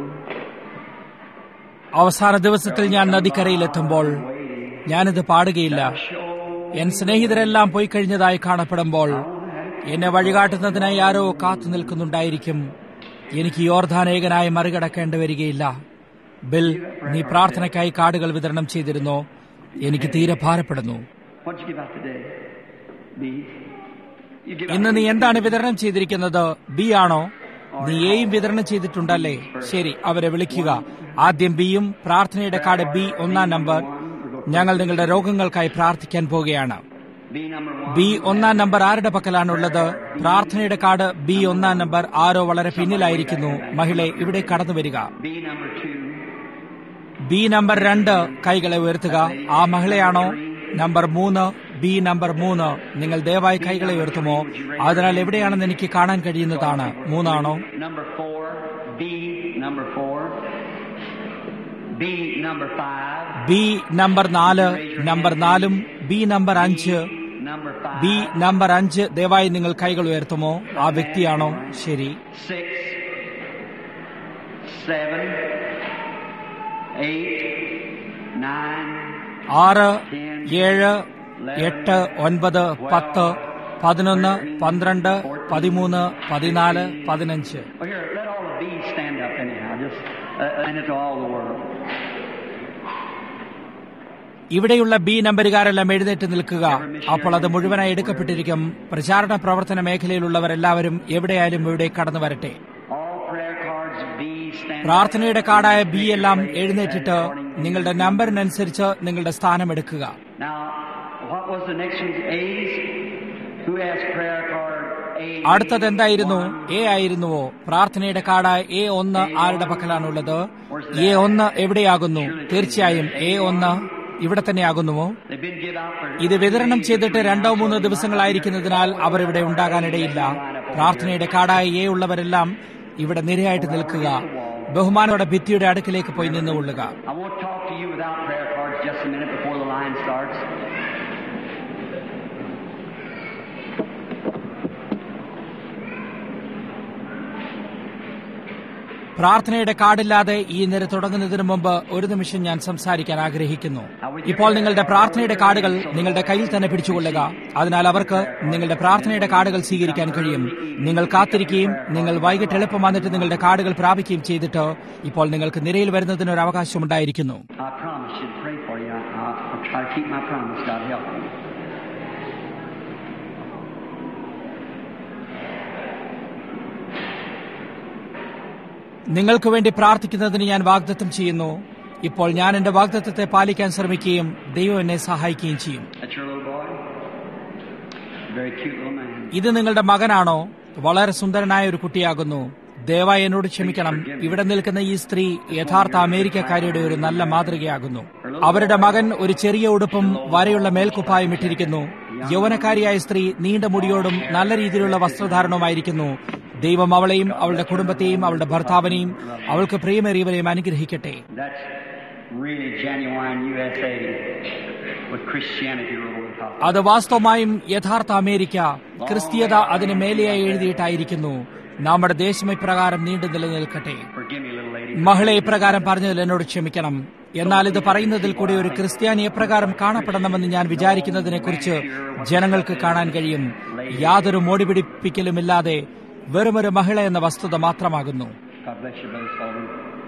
B: അവസാന ദിവസത്തിൽ ഞാൻ നദിക്കരയിലെത്തുമ്പോൾ ഞാനിത് പാടുകയില്ല എൻ സ്നേഹിതരെല്ലാം പോയി കഴിഞ്ഞതായി കാണപ്പെടുമ്പോൾ എന്നെ വഴികാട്ടുന്നതിനായി ആരോ കാത്തു നിൽക്കുന്നുണ്ടായിരിക്കും എനിക്ക് യോർധാനേകനായി മറികടക്കേണ്ടി വരികയില്ല ബിൽ നീ പ്രാർത്ഥനയ്ക്കായി കാർഡുകൾ വിതരണം ചെയ്തിരുന്നോ എനിക്ക് തീരെ ഭാരപ്പെടുന്നു
A: What'd you give out today? B? You give
B: ഇന്ന്
A: out
B: നീ എന്താണ് വിതരണം ചെയ്തിരിക്കുന്നത് ബി ആണോ നീ എയും വിതരണം ചെയ്തിട്ടുണ്ടല്ലേ ശരി അവരെ വിളിക്കുക ആദ്യം ബിയും പ്രാർത്ഥനയുടെ കാർഡ് ബി ഒന്നാം നമ്പർ ഞങ്ങൾ നിങ്ങളുടെ രോഗങ്ങൾക്കായി പ്രാർത്ഥിക്കാൻ പോവുകയാണ്
A: B number one.
B: ബി ഒന്നാം നമ്പർ ആരുടെ പക്കലാണുള്ളത് പ്രാർത്ഥനയുടെ കാർഡ് ബി ഒന്നാം നമ്പർ ആരോ വളരെ പിന്നിലായിരിക്കുന്നു മഹിളെ ഇവിടെ കടന്നു വരിക
A: B number two.
B: B number രണ്ട് കൈകളെ ഉയർത്തുക ആ മഹിളയാണോ നമ്പർ മൂന്ന് ബി നമ്പർ മൂന്ന് നിങ്ങൾ ദയവായി കൈകളെ ഉയർത്തുമോ അതിനാൽ എവിടെയാണെന്ന് എനിക്ക് കാണാൻ കഴിയുന്നതാണ് മൂന്നാണോ
A: Number four. B number four. B number five.
B: B number നാല് നമ്പർ നാലും ബി നമ്പർ അഞ്ച്
A: Number five.
B: ബി നമ്പർ അഞ്ച് ദയവായി നിങ്ങൾ കൈകൾ ഉയർത്തുമോ ആ വ്യക്തിയാണോ ശരി
A: Six. Seven. Eight. Nine.
B: ആറ് ഏഴ് എട്ട് ഒൻപത് പത്ത് പതിനൊന്ന് പന്ത്രണ്ട് പതിമൂന്ന് പതിനാല് പതിനഞ്ച്
A: Well, here, let all the bees stand up anyhow. Just uh, and it to all the world.
B: ഇവിടെയുള്ള ബി നമ്പരുകാരെല്ലാം എഴുന്നേറ്റ് നിൽക്കുക അപ്പോൾ അത് മുഴുവനായി എടുക്കപ്പെട്ടിരിക്കും പ്രചാരണ പ്രവർത്തന മേഖലയിലുള്ളവരെല്ലാവരും എവിടെയായാലും ഇവിടെ കടന്നു വരട്ടെ
A: All prayer cards B stand.
B: പ്രാർത്ഥനയുടെ കാർഡായ ബി എല്ലാം എഴുന്നേറ്റിട്ട് നിങ്ങളുടെ നമ്പറിനനുസരിച്ച് നിങ്ങളുടെ സ്ഥാനം എടുക്കുക
A: Now, what was the next one? A's? Who has prayer card A?
B: അടുത്തത് എന്തായിരുന്നു എ ആയിരുന്നുവോ പ്രാർത്ഥനയുടെ കാർഡ് എ ഒന്ന് ആരുടെ പക്കലാണുള്ളത് എ ഒന്ന് എവിടെയാകുന്നു തീർച്ചയായും എ ഒന്ന് ഇവിടെ തന്നെയാകുന്നുവോ
A: They've been give out for
B: ഇത് വിതരണം ചെയ്തിട്ട് രണ്ടോ മൂന്നോ ദിവസങ്ങളായിരിക്കുന്നതിനാൽ അവർ ഇവിടെ ഉണ്ടാകാനിടയില്ല പ്രാർത്ഥനയുടെ കാടായി എ ഉള്ളവരെല്ലാം ഇവിടെ നിരയായിട്ട് നിൽക്കുക ബഹുമാനോടെ ഭിത്തിയുടെ അടുക്കിലേക്ക് പോയി നിന്നുകൊള്ളുക
A: I won't talk to you without prayer cards just a minute before the line starts.
B: പ്രാർത്ഥനയുടെ കാർഡില്ലാതെ ഈ നിര തുടങ്ങുന്നതിന് മുമ്പ് ഒരു നിമിഷം ഞാൻ സംസാരിക്കാൻ ആഗ്രഹിക്കുന്നു ഇപ്പോൾ നിങ്ങളുടെ പ്രാർത്ഥനയുടെ കാർഡുകൾ നിങ്ങളുടെ കയ്യിൽ തന്നെ പിടിച്ചുകൊള്ളുക അതിനാൽ അവർക്ക് നിങ്ങളുടെ പ്രാർത്ഥനയുടെ കാർഡുകൾ സ്വീകരിക്കാൻ കഴിയും നിങ്ങൾ കാത്തിരിക്കുകയും നിങ്ങൾ വൈകിട്ട് എളുപ്പം വന്നിട്ട് നിങ്ങളുടെ കാർഡുകൾ പ്രാപിക്കുകയും ചെയ്തിട്ട് ഇപ്പോൾ നിങ്ങൾക്ക് നിരയിൽ വരുന്നതിന് ഒരു അവകാശം ഉണ്ടായിരിക്കുന്നു
A: I promise you to pray for you. I, I'll, I'll try to keep my promise. God help me.
B: നിങ്ങൾക്ക് വേണ്ടി പ്രാർത്ഥിക്കുന്നതിന് ഞാൻ വാഗ്ദത്തം ചെയ്യുന്നു ഇപ്പോൾ ഞാൻ എന്റെ വാഗ്ദത്തത്തെ പാലിക്കാൻ ശ്രമിക്കുകയും ദൈവം എന്നെ സഹായിക്കുകയും ചെയ്യും
A: That's your little boy? Very cute little man.
B: ഇത് നിങ്ങളുടെ മകനാണോ വളരെ സുന്ദരനായ ഒരു കുട്ടിയാകുന്നു ദയവായി എന്നോട് ക്ഷമിക്കണം ഇവിടെ നിൽക്കുന്ന ഈ സ്ത്രീ യഥാർത്ഥ അമേരിക്കക്കാരിയുടെ ഒരു നല്ല മാതൃകയാകുന്നു അവരുടെ മകൻ ഒരു ചെറിയ ഉടുപ്പും വരയുള്ള മേൽക്കുപ്പായും ഇട്ടിരിക്കുന്നു യൗവനക്കാരിയായ സ്ത്രീ നീണ്ട മുടിയോടും നല്ല രീതിയിലുള്ള വസ്ത്രധാരണവുമായിരിക്കുന്നു ദൈവം അവളെയും അവളുടെ കുടുംബത്തെയും അവളുടെ ഭർത്താവിനെയും അവൾക്ക് പ്രിയമേറിയവരെയും അനുഗ്രഹിക്കട്ടെ
A: That's really genuine USA with Christianity over the top.
B: അത് വാസ്തവമായും യഥാർത്ഥ അമേരിക്ക ക്രിസ്തീയത അതിന് മേലെയായി എഴുതിയിട്ടായിരിക്കുന്നു നമ്മുടെ ദേശം ഇപ്രകാരം നീണ്ടു നിലനിൽക്കട്ടെ
A: Forgive me, little lady.
B: മകളെ ഇപ്രകാരം പറഞ്ഞതിൽ എന്നോട് ക്ഷമിക്കണം എന്നാൽ ഇത് പറയുന്നതിൽ കൂടി ഒരു ക്രിസ്ത്യാനി എപ്രകാരം കാണപ്പെടണമെന്ന് ഞാൻ വിചാരിക്കുന്നതിനെക്കുറിച്ച് ജനങ്ങൾക്ക് കാണാൻ കഴിയും യാതൊരു മോടിപിടിപ്പിക്കലുമില്ലാതെ വെറുമൊരു മഹിള എന്ന വസ്തുത മാത്രമാകുന്നു
A: God bless you, Brother Sullivan.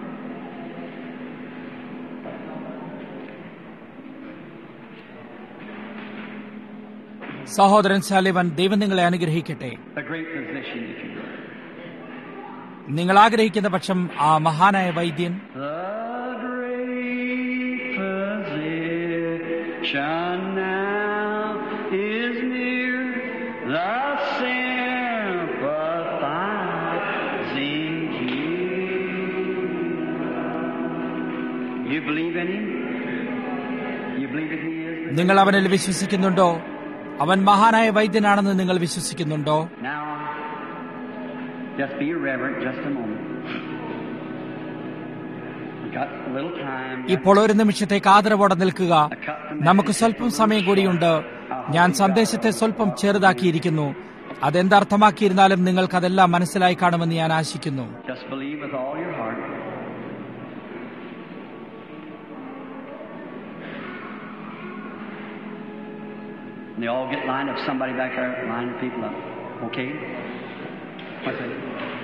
B: സഹോദരൻ സാലിവൻ ദൈവം നിങ്ങളെ അനുഗ്രഹിക്കട്ടെ
A: A great physician, if you will.
B: നിങ്ങൾ ആഗ്രഹിക്കുന്ന പക്ഷം ആ മഹാനായ വൈദ്യൻ
A: The great physician now is near, the sympathizing King. You believe in him? You believe that he is the
B: നിങ്ങൾ അവനിൽ വിശ്വസിക്കുന്നുണ്ടോ അവൻ മഹാനായ വൈദ്യനാണെന്ന് നിങ്ങൾ വിശ്വസിക്കുന്നുണ്ടോ
A: Now, just be reverent just a moment. We got a little time.
B: ഇപ്പോൾ ഒരു നിമിഷത്തേക്ക് ആദരവോടെ നിൽക്കുക നമുക്ക് സ്വല്പം സമയം കൂടിയുണ്ട് ഞാൻ സന്ദേശത്തെ സ്വല്പം ചെറുതാക്കിയിരിക്കുന്നു അതെന്തർത്ഥമാക്കിയിരുന്നാലും നിങ്ങൾക്കതെല്ലാം മനസ്സിലായി കാണുമെന്ന് ഞാൻ ആശിക്കുന്നു
A: Just believe with all your heart. And they all get lined up. Somebody back there line the people up. Okay? What's that?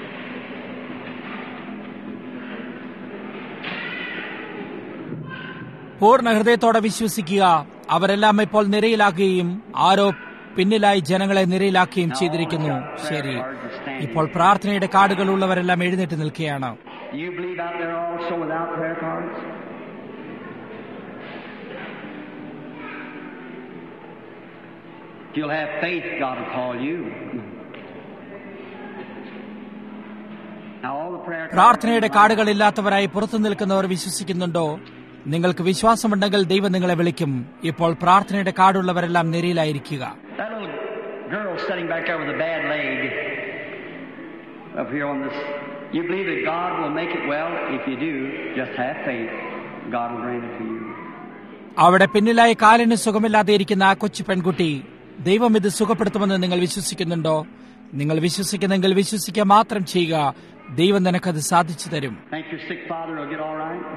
B: പൂർണ്ണ ഹൃദയത്തോടെ വിശ്വസിക്കുക അവരെല്ലാം ഇപ്പോൾ നിരയിലാക്കുകയും ആരോ പിന്നിലായി ജനങ്ങളെ നിരയിലാക്കുകയും ചെയ്തിരിക്കുന്നു ശരി ഇപ്പോൾ പ്രാർത്ഥനയുടെ കാർഡുകൾ ഉള്ളവരെല്ലാം എഴുന്നേറ്റ് നിൽക്കുകയാണ്
A: Do you believe out there also without prayer cards? If you'll have faith, God will call you. Now all the prayer cards.
B: പ്രാർത്ഥനയുടെ കാർഡുകൾ ഇല്ലാത്തവരായി പുറത്തു നിൽക്കുന്നവർ വിശ്വസിക്കുന്നുണ്ടോ നിങ്ങൾക്ക് വിശ്വാസമുണ്ടെങ്കിൽ ദൈവം നിങ്ങളെ വിളിക്കും ഇപ്പോൾ പ്രാർത്ഥനയുടെ കാർഡുള്ളവരെല്ലാം നിരയിലായിരിക്കുക
A: That little girl sitting back there with a bad leg up here on this. You believe that God will make it well? If you do, just have faith. God will grant it to you.
B: അവിടെ പിന്നിലായി കാലിന് സുഖമില്ലാതെ ഇരിക്കുന്ന ആ കൊച്ചു പെൺകുട്ടി ദൈവം ഇത് സുഖപ്പെടുത്തുമെന്ന് നിങ്ങൾ വിശ്വസിക്കുന്നുണ്ടോ നിങ്ങൾ വിശ്വസിക്കുന്നെങ്കിൽ വിശ്വസിക്കുക മാത്രം ചെയ്യുക ദൈവം നിനക്കത് സാധിച്ചു തരും
A: Think your sick father will get all right?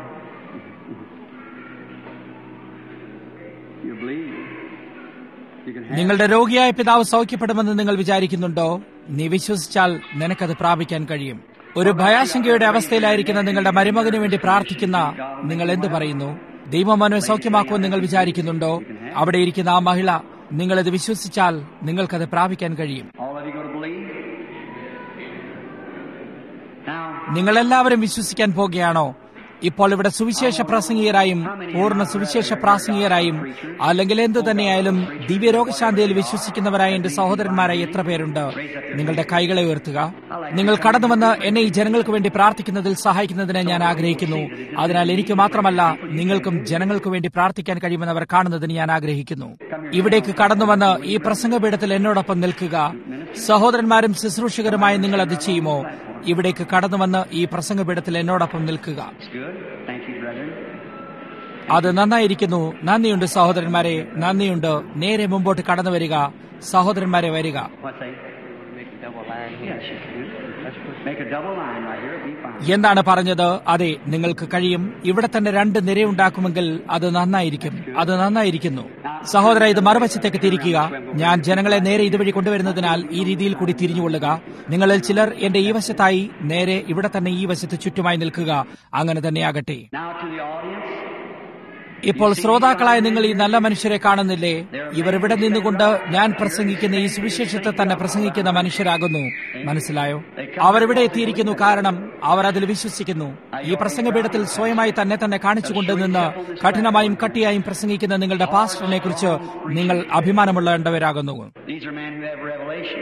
A: You believe. You can have
B: നിങ്ങളുടെ രോഗിയായ പിതാവ് സൗഖ്യപ്പെടുമെന്ന് നിങ്ങൾ വിചാരിക്കുന്നുണ്ടോ നീ വിശ്വസിച്ചാൽ നിനക്കത് പ്രാപിക്കാൻ കഴിയും ഒരു ഭയാശങ്കയുടെ അവസ്ഥയിലായിരിക്കുന്ന നിങ്ങളുടെ മരുമകന് വേണ്ടി പ്രാർത്ഥിക്കുന്ന നിങ്ങൾ എന്ത് പറയുന്നു ദൈവം അവനെ സൗഖ്യമാക്കുമെന്ന് നിങ്ങൾ വിചാരിക്കുന്നുണ്ടോ അവിടെ ഇരിക്കുന്ന ആ മഹിള നിങ്ങളിത് വിശ്വസിച്ചാൽ നിങ്ങൾക്കത് പ്രാപിക്കാൻ കഴിയും
A: All of you going to believe? Now,
B: നിങ്ങളെല്ലാവരും വിശ്വസിക്കാൻ പോകുകയാണോ ഇപ്പോൾ ഇവിടെ സുവിശേഷ പ്രസംഗിയരായും പൂർണ്ണ സുവിശേഷ പ്രാസംഗികരായും അല്ലെങ്കിൽ എന്തു തന്നെയായാലും ദിവ്യരോഗശാന്തിയിൽ വിശ്വസിക്കുന്നവരായ എന്റെ സഹോദരന്മാരായി എത്ര പേരുണ്ട് നിങ്ങളുടെ കൈകളെ ഉയർത്തുക നിങ്ങൾ കടന്നുവന്ന് എന്നെ ഈ ജനങ്ങൾക്ക് വേണ്ടി പ്രാർത്ഥിക്കുന്നതിൽ സഹായിക്കുന്നതിനെ ഞാൻ ആഗ്രഹിക്കുന്നു അതിനാൽ എനിക്ക് മാത്രമല്ല നിങ്ങൾക്കും ജനങ്ങൾക്ക് വേണ്ടി പ്രാർത്ഥിക്കാൻ കഴിയുമെന്ന് അവർ കാണുന്നതിന് ഞാൻ ആഗ്രഹിക്കുന്നു ഇവിടേക്ക് കടന്നുവന്ന് ഈ പ്രസംഗപീഠത്തിൽ എന്നോടൊപ്പം നിൽക്കുക സഹോദരന്മാരും ശുശ്രൂഷകരുമായി നിങ്ങൾ അത് ചെയ്യുമോ ഇവിടേക്ക് കടന്നുവന്ന് ഈ പ്രസംഗപീഠത്തിൽ എന്നോടൊപ്പം നിൽക്കുക
A: it's good. Thank you, brethren.
B: അത് നന്നായിരിക്കുന്നു നന്ദിയുണ്ട് സഹോദരന്മാരെ നന്ദിയുണ്ട് നേരെ മുമ്പോട്ട് കടന്നു വരിക സഹോദരന്മാരെ വരിക
A: What's that? Make a double line. Yes, you can. Let's put- make a double line right here. It'll be fine.
B: എന്താണ് പറഞ്ഞത് അതെ നിങ്ങൾക്ക് കഴിയും ഇവിടെ തന്നെ രണ്ട് നിരയുണ്ടാക്കുമെങ്കിൽ അത് നന്നായിരിക്കും അത് നന്നായിരിക്കുന്നു സഹോദര ഇത് മറുവശത്തേക്ക് തിരിക്കുക ഞാൻ ജനങ്ങളെ നേരെ ഇതുവഴി കൊണ്ടുവരുന്നതിനാൽ ഈ രീതിയിൽ കൂടി തിരിഞ്ഞുകൊള്ളുക നിങ്ങളിൽ ചിലർ എന്റെ ഈ വശത്തായി നേരെ ഇവിടെ തന്നെ ഈ വശത്ത് ചുറ്റുമായി നിൽക്കുക അങ്ങനെ തന്നെയാകട്ടെ
A: Now to the audience.
B: ഇപ്പോൾ ശ്രോതാക്കളായ നിങ്ങൾ ഈ നല്ല മനുഷ്യരെ കാണുന്നില്ലേ ഇവർ ഇവിടെ നിന്നുകൊണ്ട് ഞാൻ പ്രസംഗിക്കുന്ന ഈ സുവിശേഷത്തെ തന്നെ പ്രസംഗിക്കുന്ന മനുഷ്യരാകുന്നു മനസ്സിലായോ അവർ ഇവിടെ എത്തിയിരിക്കുന്നു കാരണം അവർ അതിൽ വിശ്വസിക്കുന്നു ഈ പ്രസംഗപീഠത്തിൽ സ്വയമായി തന്നെ തന്നെ കാണിച്ചുകൊണ്ട് നിന്ന് കഠിനമായും കട്ടിയായും പ്രസംഗിക്കുന്ന നിങ്ങളുടെ പാസ്റ്ററിനെ കുറിച്ച് നിങ്ങൾ അഭിമാനമുള്ളവരാകുന്നു
A: These are men who have revelation.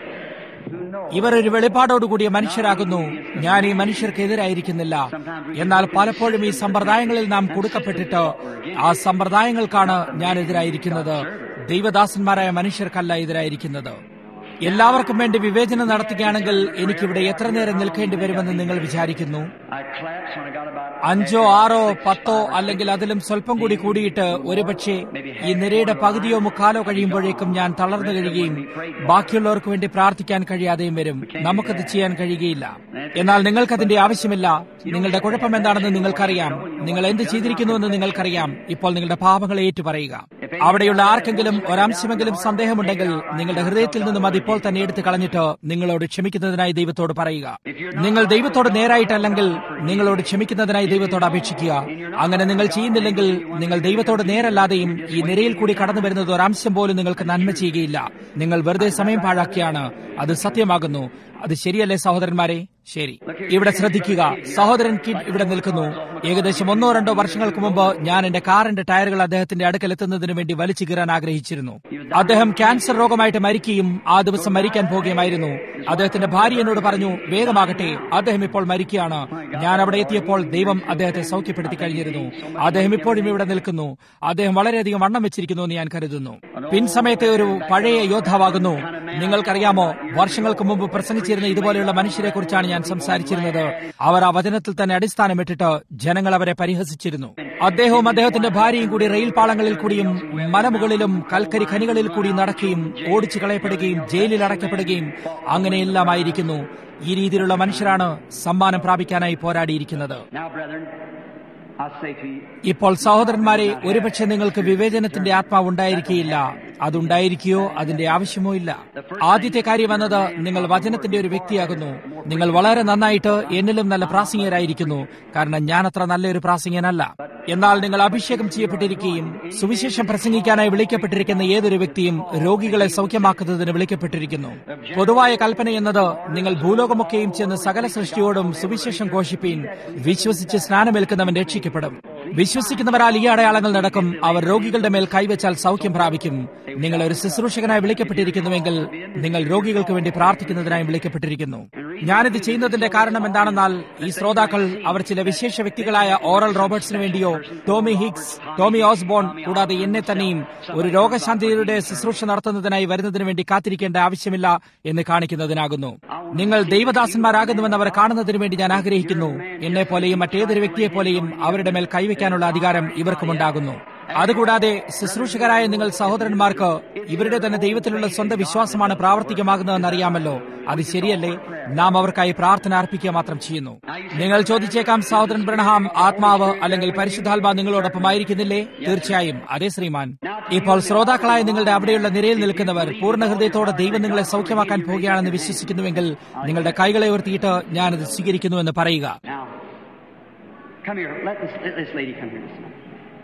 A: Who know.
B: ഇവർ ഒരു വെളിപ്പാടോടുകൂടിയ മനുഷ്യരാകുന്നു ഞാൻ ഈ മനുഷ്യർക്കെതിരായിരിക്കുന്നില്ല എന്നാൽ പലപ്പോഴും ഈ സമ്പ്രദായങ്ങളിൽ നാം കൊടുക്കപ്പെട്ടിട്ട് ആ സമ്പ്രദായങ്ങൾക്കാണ് ഞാൻ എതിരായിരിക്കുന്നത് ദൈവദാസന്മാരായ മനുഷ്യർക്കല്ല എതിരായിരിക്കുന്നത് എല്ലാവർക്കും വേണ്ടി വിവേചനം നടത്തുകയാണെങ്കിൽ എനിക്കിവിടെ എത്ര നേരം നിൽക്കേണ്ടി വരുമെന്ന് നിങ്ങൾ വിചാരിക്കുന്നു
A: I collapsed when I got about
B: അഞ്ചോ ആറോ പത്തോ അല്ലെങ്കിൽ അതിലും സ്വല്പം കൂടി കൂടിയിട്ട് ഒരുപക്ഷെ ഈ നിരയുടെ പകുതിയോ മുക്കാലോ കഴിയുമ്പോഴേക്കും ഞാൻ തളർന്നു കഴിയുകയും ബാക്കിയുള്ളവർക്ക് വേണ്ടി പ്രാർത്ഥിക്കാൻ കഴിയാതെയും വരും നമുക്കത് ചെയ്യാൻ കഴിയുകയില്ല എന്നാൽ നിങ്ങൾക്കതിന്റെ ആവശ്യമില്ല നിങ്ങളുടെ കുഴപ്പം എന്താണെന്ന് നിങ്ങൾക്കറിയാം നിങ്ങൾ എന്ത് ചെയ്തിരിക്കുന്നുവെന്ന് നിങ്ങൾക്കറിയാം ഇപ്പോൾ നിങ്ങളുടെ പാപങ്ങളെ ഏറ്റുപറയുക അവിടെയുള്ള ആർക്കെങ്കിലും ഒരംശമെങ്കിലും സന്ദേഹമുണ്ടെങ്കിൽ നിങ്ങളുടെ ഹൃദയത്തിൽ നിന്നും അത് ഇപ്പോൾ തന്നെ എടുത്തു കളഞ്ഞിട്ട് നിങ്ങളോട് ക്ഷമിക്കുന്നതിനായി ദൈവത്തോട് പറയുക നിങ്ങൾ ദൈവത്തോട് നേരായിട്ടല്ലെങ്കിൽ നിങ്ങളോട് ക്ഷമിക്കുന്നതിനായി ദൈവത്തോട് അപേക്ഷിക്കുക അങ്ങനെ നിങ്ങൾ ചെയ്യുന്നില്ലെങ്കിൽ നിങ്ങൾ ദൈവത്തോട് നേരല്ലാതെയും ഈ നിരയിൽ കൂടി കടന്നു വരുന്നത് ഒരംശം പോലും നിങ്ങൾക്ക് നന്മ ചെയ്യുകയില്ല നിങ്ങൾ വെറുതെ സമയം പാഴാക്കിയാണ് അത് സത്യമാകുന്നു അത് ശരിയല്ലേ സഹോദരന്മാരെ ശരി ഇവിടെ ശ്രദ്ധിക്കുക സഹോദരൻ കിഡ് ഇവിടെ നിൽക്കുന്നു ഏകദേശം ഒന്നോ രണ്ടോ വർഷങ്ങൾക്ക് മുമ്പ് ഞാൻ എന്റെ കാറിന്റെ ടയറുകൾ അദ്ദേഹത്തിന്റെ അടുക്കൽ എത്തുന്നതിന് വേണ്ടി വലിച്ചു കീറാൻ ആഗ്രഹിച്ചിരുന്നു അദ്ദേഹം ക്യാൻസർ രോഗമായിട്ട് മരിക്കുകയും ആ ദിവസം മരിക്കാൻ പോകുകയുമായിരുന്നു അദ്ദേഹത്തിന്റെ ഭാര്യ എന്നോട് പറഞ്ഞു വേഗമാകട്ടെ അദ്ദേഹം ഇപ്പോൾ മരിക്കുകയാണ് ഞാൻ അവിടെ എത്തിയപ്പോൾ ദൈവം അദ്ദേഹത്തെ സൗഖ്യപ്പെടുത്തി കഴിഞ്ഞിരുന്നു അദ്ദേഹം ഇപ്പോഴും ഇവിടെ നിൽക്കുന്നു അദ്ദേഹം വളരെയധികം വണ്ണം വെച്ചിരിക്കുന്നു എന്ന് ഞാൻ കരുതുന്നു പിൻസമയത്തെ ഒരു പഴയ യോദ്ധാവാകുന്നു നിങ്ങൾക്കറിയാമോ വർഷങ്ങൾക്ക് മുമ്പ് പ്രസംഗിച്ചിരുന്ന ഇതുപോലെയുള്ള മനുഷ്യരെ കുറിച്ചാണ് ഞാൻ സംസാരിച്ചിരുന്നത് അവർ ആ വചനത്തിൽ തന്നെ അടിസ്ഥാനമിട്ടിട്ട് ജനങ്ങൾ അവരെ പരിഹസിച്ചിരുന്നു അദ്ദേഹവും അദ്ദേഹത്തിന്റെ ഭാര്യയും കൂടി റെയിൽ പാളങ്ങളിൽ കൂടിയും മലമുകളിലും കൽക്കരി ഖനികളിൽ കൂടി നടക്കുകയും ഓടിച്ചു കളയപ്പെടുകയും ജയിലിൽ അടയ്ക്കപ്പെടുകയും അങ്ങനെയെല്ലാമായിരിക്കുന്നു ഈ രീതിയിലുള്ള മനുഷ്യരാണ് സമ്മാനം പ്രാപിക്കാനായി പോരാടിയിരിക്കുന്നത്
A: Now, brethren, I'll say to you,
B: ഇപ്പോൾ സഹോദരന്മാരെ ഒരുപക്ഷെ നിങ്ങൾക്ക് വിവേചനത്തിന്റെ ആത്മാവ് ഉണ്ടായിരിക്കുകയില്ല അതുണ്ടായിരിക്കുകയോ അതിന്റെ ആവശ്യമോ ഇല്ല ആദ്യത്തെ കാര്യം എന്നത് നിങ്ങൾ വചനത്തിന്റെ ഒരു വ്യക്തിയാകുന്നു നിങ്ങൾ വളരെ നന്നായിട്ട് എന്നിലും നല്ല പ്രാസംഗികരായിരിക്കുന്നു കാരണം ഞാൻ അത്ര നല്ലൊരു പ്രാസംഗികനല്ല എന്നാൽ നിങ്ങൾ അഭിഷേകം ചെയ്യപ്പെട്ടിരിക്കുകയും സുവിശേഷം പ്രസംഗിക്കാനായി വിളിക്കപ്പെട്ടിരിക്കുന്ന ഏതൊരു വ്യക്തിയും രോഗികളെ സൗഖ്യമാക്കുന്നതിന് വിളിക്കപ്പെട്ടിരിക്കുന്നു പൊതുവായ കൽപ്പന എന്നത് നിങ്ങൾ ഭൂലോകമൊക്കെയും ചെന്ന് സകല സൃഷ്ടിയോടും സുവിശേഷം ഘോഷിപ്പീൻ വിശ്വസിച്ച് സ്നാനമേൽക്കുന്നവൻ രക്ഷിക്കപ്പെടും വിശ്വസിക്കുന്നവരാൽ ഈ അടയാളങ്ങൾ നടക്കും അവർ രോഗികളുടെ മേൽ കൈവച്ചാൽ സൗഖ്യം പ്രാപിക്കും നിങ്ങൾ ഒരു ശുശ്രൂഷകനായി വിളിക്കപ്പെട്ടിരിക്കുന്നുവെങ്കിൽ നിങ്ങൾ രോഗികൾക്ക് വേണ്ടി പ്രാർത്ഥിക്കുന്നതിനായി വിളിക്കപ്പെട്ടിരിക്കുന്നു ഞാനിത് ചെയ്യുന്നതിന്റെ കാരണം എന്താണെന്നാൽ ഈ ശ്രോതാക്കൾ അവർ ചില വിശേഷ വ്യക്തികളായ ഓറൽ റോബർട്സിന് വേണ്ടിയോ ടോമി ഹിഗ്സ് ടോമി ഓസ്ബോൺ കൂടാതെ എന്നെ തന്നെയും ഒരു രോഗശാന്തിയുടെ ശുശ്രൂഷ നടത്തുന്നതിനായി വരുന്നതിന് വേണ്ടി കാത്തിരിക്കേണ്ട ആവശ്യമില്ല എന്ന് കാണിക്കുന്നതിനാകുന്നു നിങ്ങൾ ദൈവദാസന്മാരാകുന്നുവെന്ന് അവർ കാണുന്നതിന് വേണ്ടി ഞാൻ ആഗ്രഹിക്കുന്നു എന്നെ പോലെയും മറ്റേതൊരു വ്യക്തിയെ പോലെയും അവരുടെ മേൽ കൈവയ്ക്കാനുള്ള അധികാരം ഇവർക്കുമുണ്ടാകുന്നു അതുകൂടാതെ ശുശ്രൂഷകരായ നിങ്ങൾ സഹോദരന്മാർക്ക് ഇവരുടെ തന്നെ ദൈവത്തിലുള്ള സ്വന്തം വിശ്വാസമാണ് പ്രാവർത്തികമാകുന്നതെന്ന് അറിയാമല്ലോ അത് ശരിയല്ലേ നാം അവർക്കായി പ്രാർത്ഥന അർപ്പിക്കുക മാത്രം ചെയ്യുന്നു നിങ്ങൾ ചോദിച്ചേക്കാം സഹോദരൻ ബ്രണഹാം ആത്മാവ് അല്ലെങ്കിൽ പരിശുദ്ധാത്മാ നിങ്ങളോടൊപ്പം ആയിരിക്കുന്നില്ലേ തീർച്ചയായും അതെ ശ്രീമാൻ ഇപ്പോൾ ശ്രോതാക്കളായ നിങ്ങളുടെ അവിടെയുള്ള നിരയിൽ നിൽക്കുന്നവർ പൂർണ്ണ ഹൃദയത്തോടെ ദൈവം നിങ്ങളെ സൗഖ്യമാക്കാൻ പോവുകയാണെന്ന് വിശ്വസിക്കുന്നുവെങ്കിൽ നിങ്ങളുടെ കൈകളെ ഉയർത്തിയിട്ട് ഞാനത് സ്വീകരിക്കുന്നുവെന്ന് പറയുക
A: now, come here. Let this, let this lady come here. This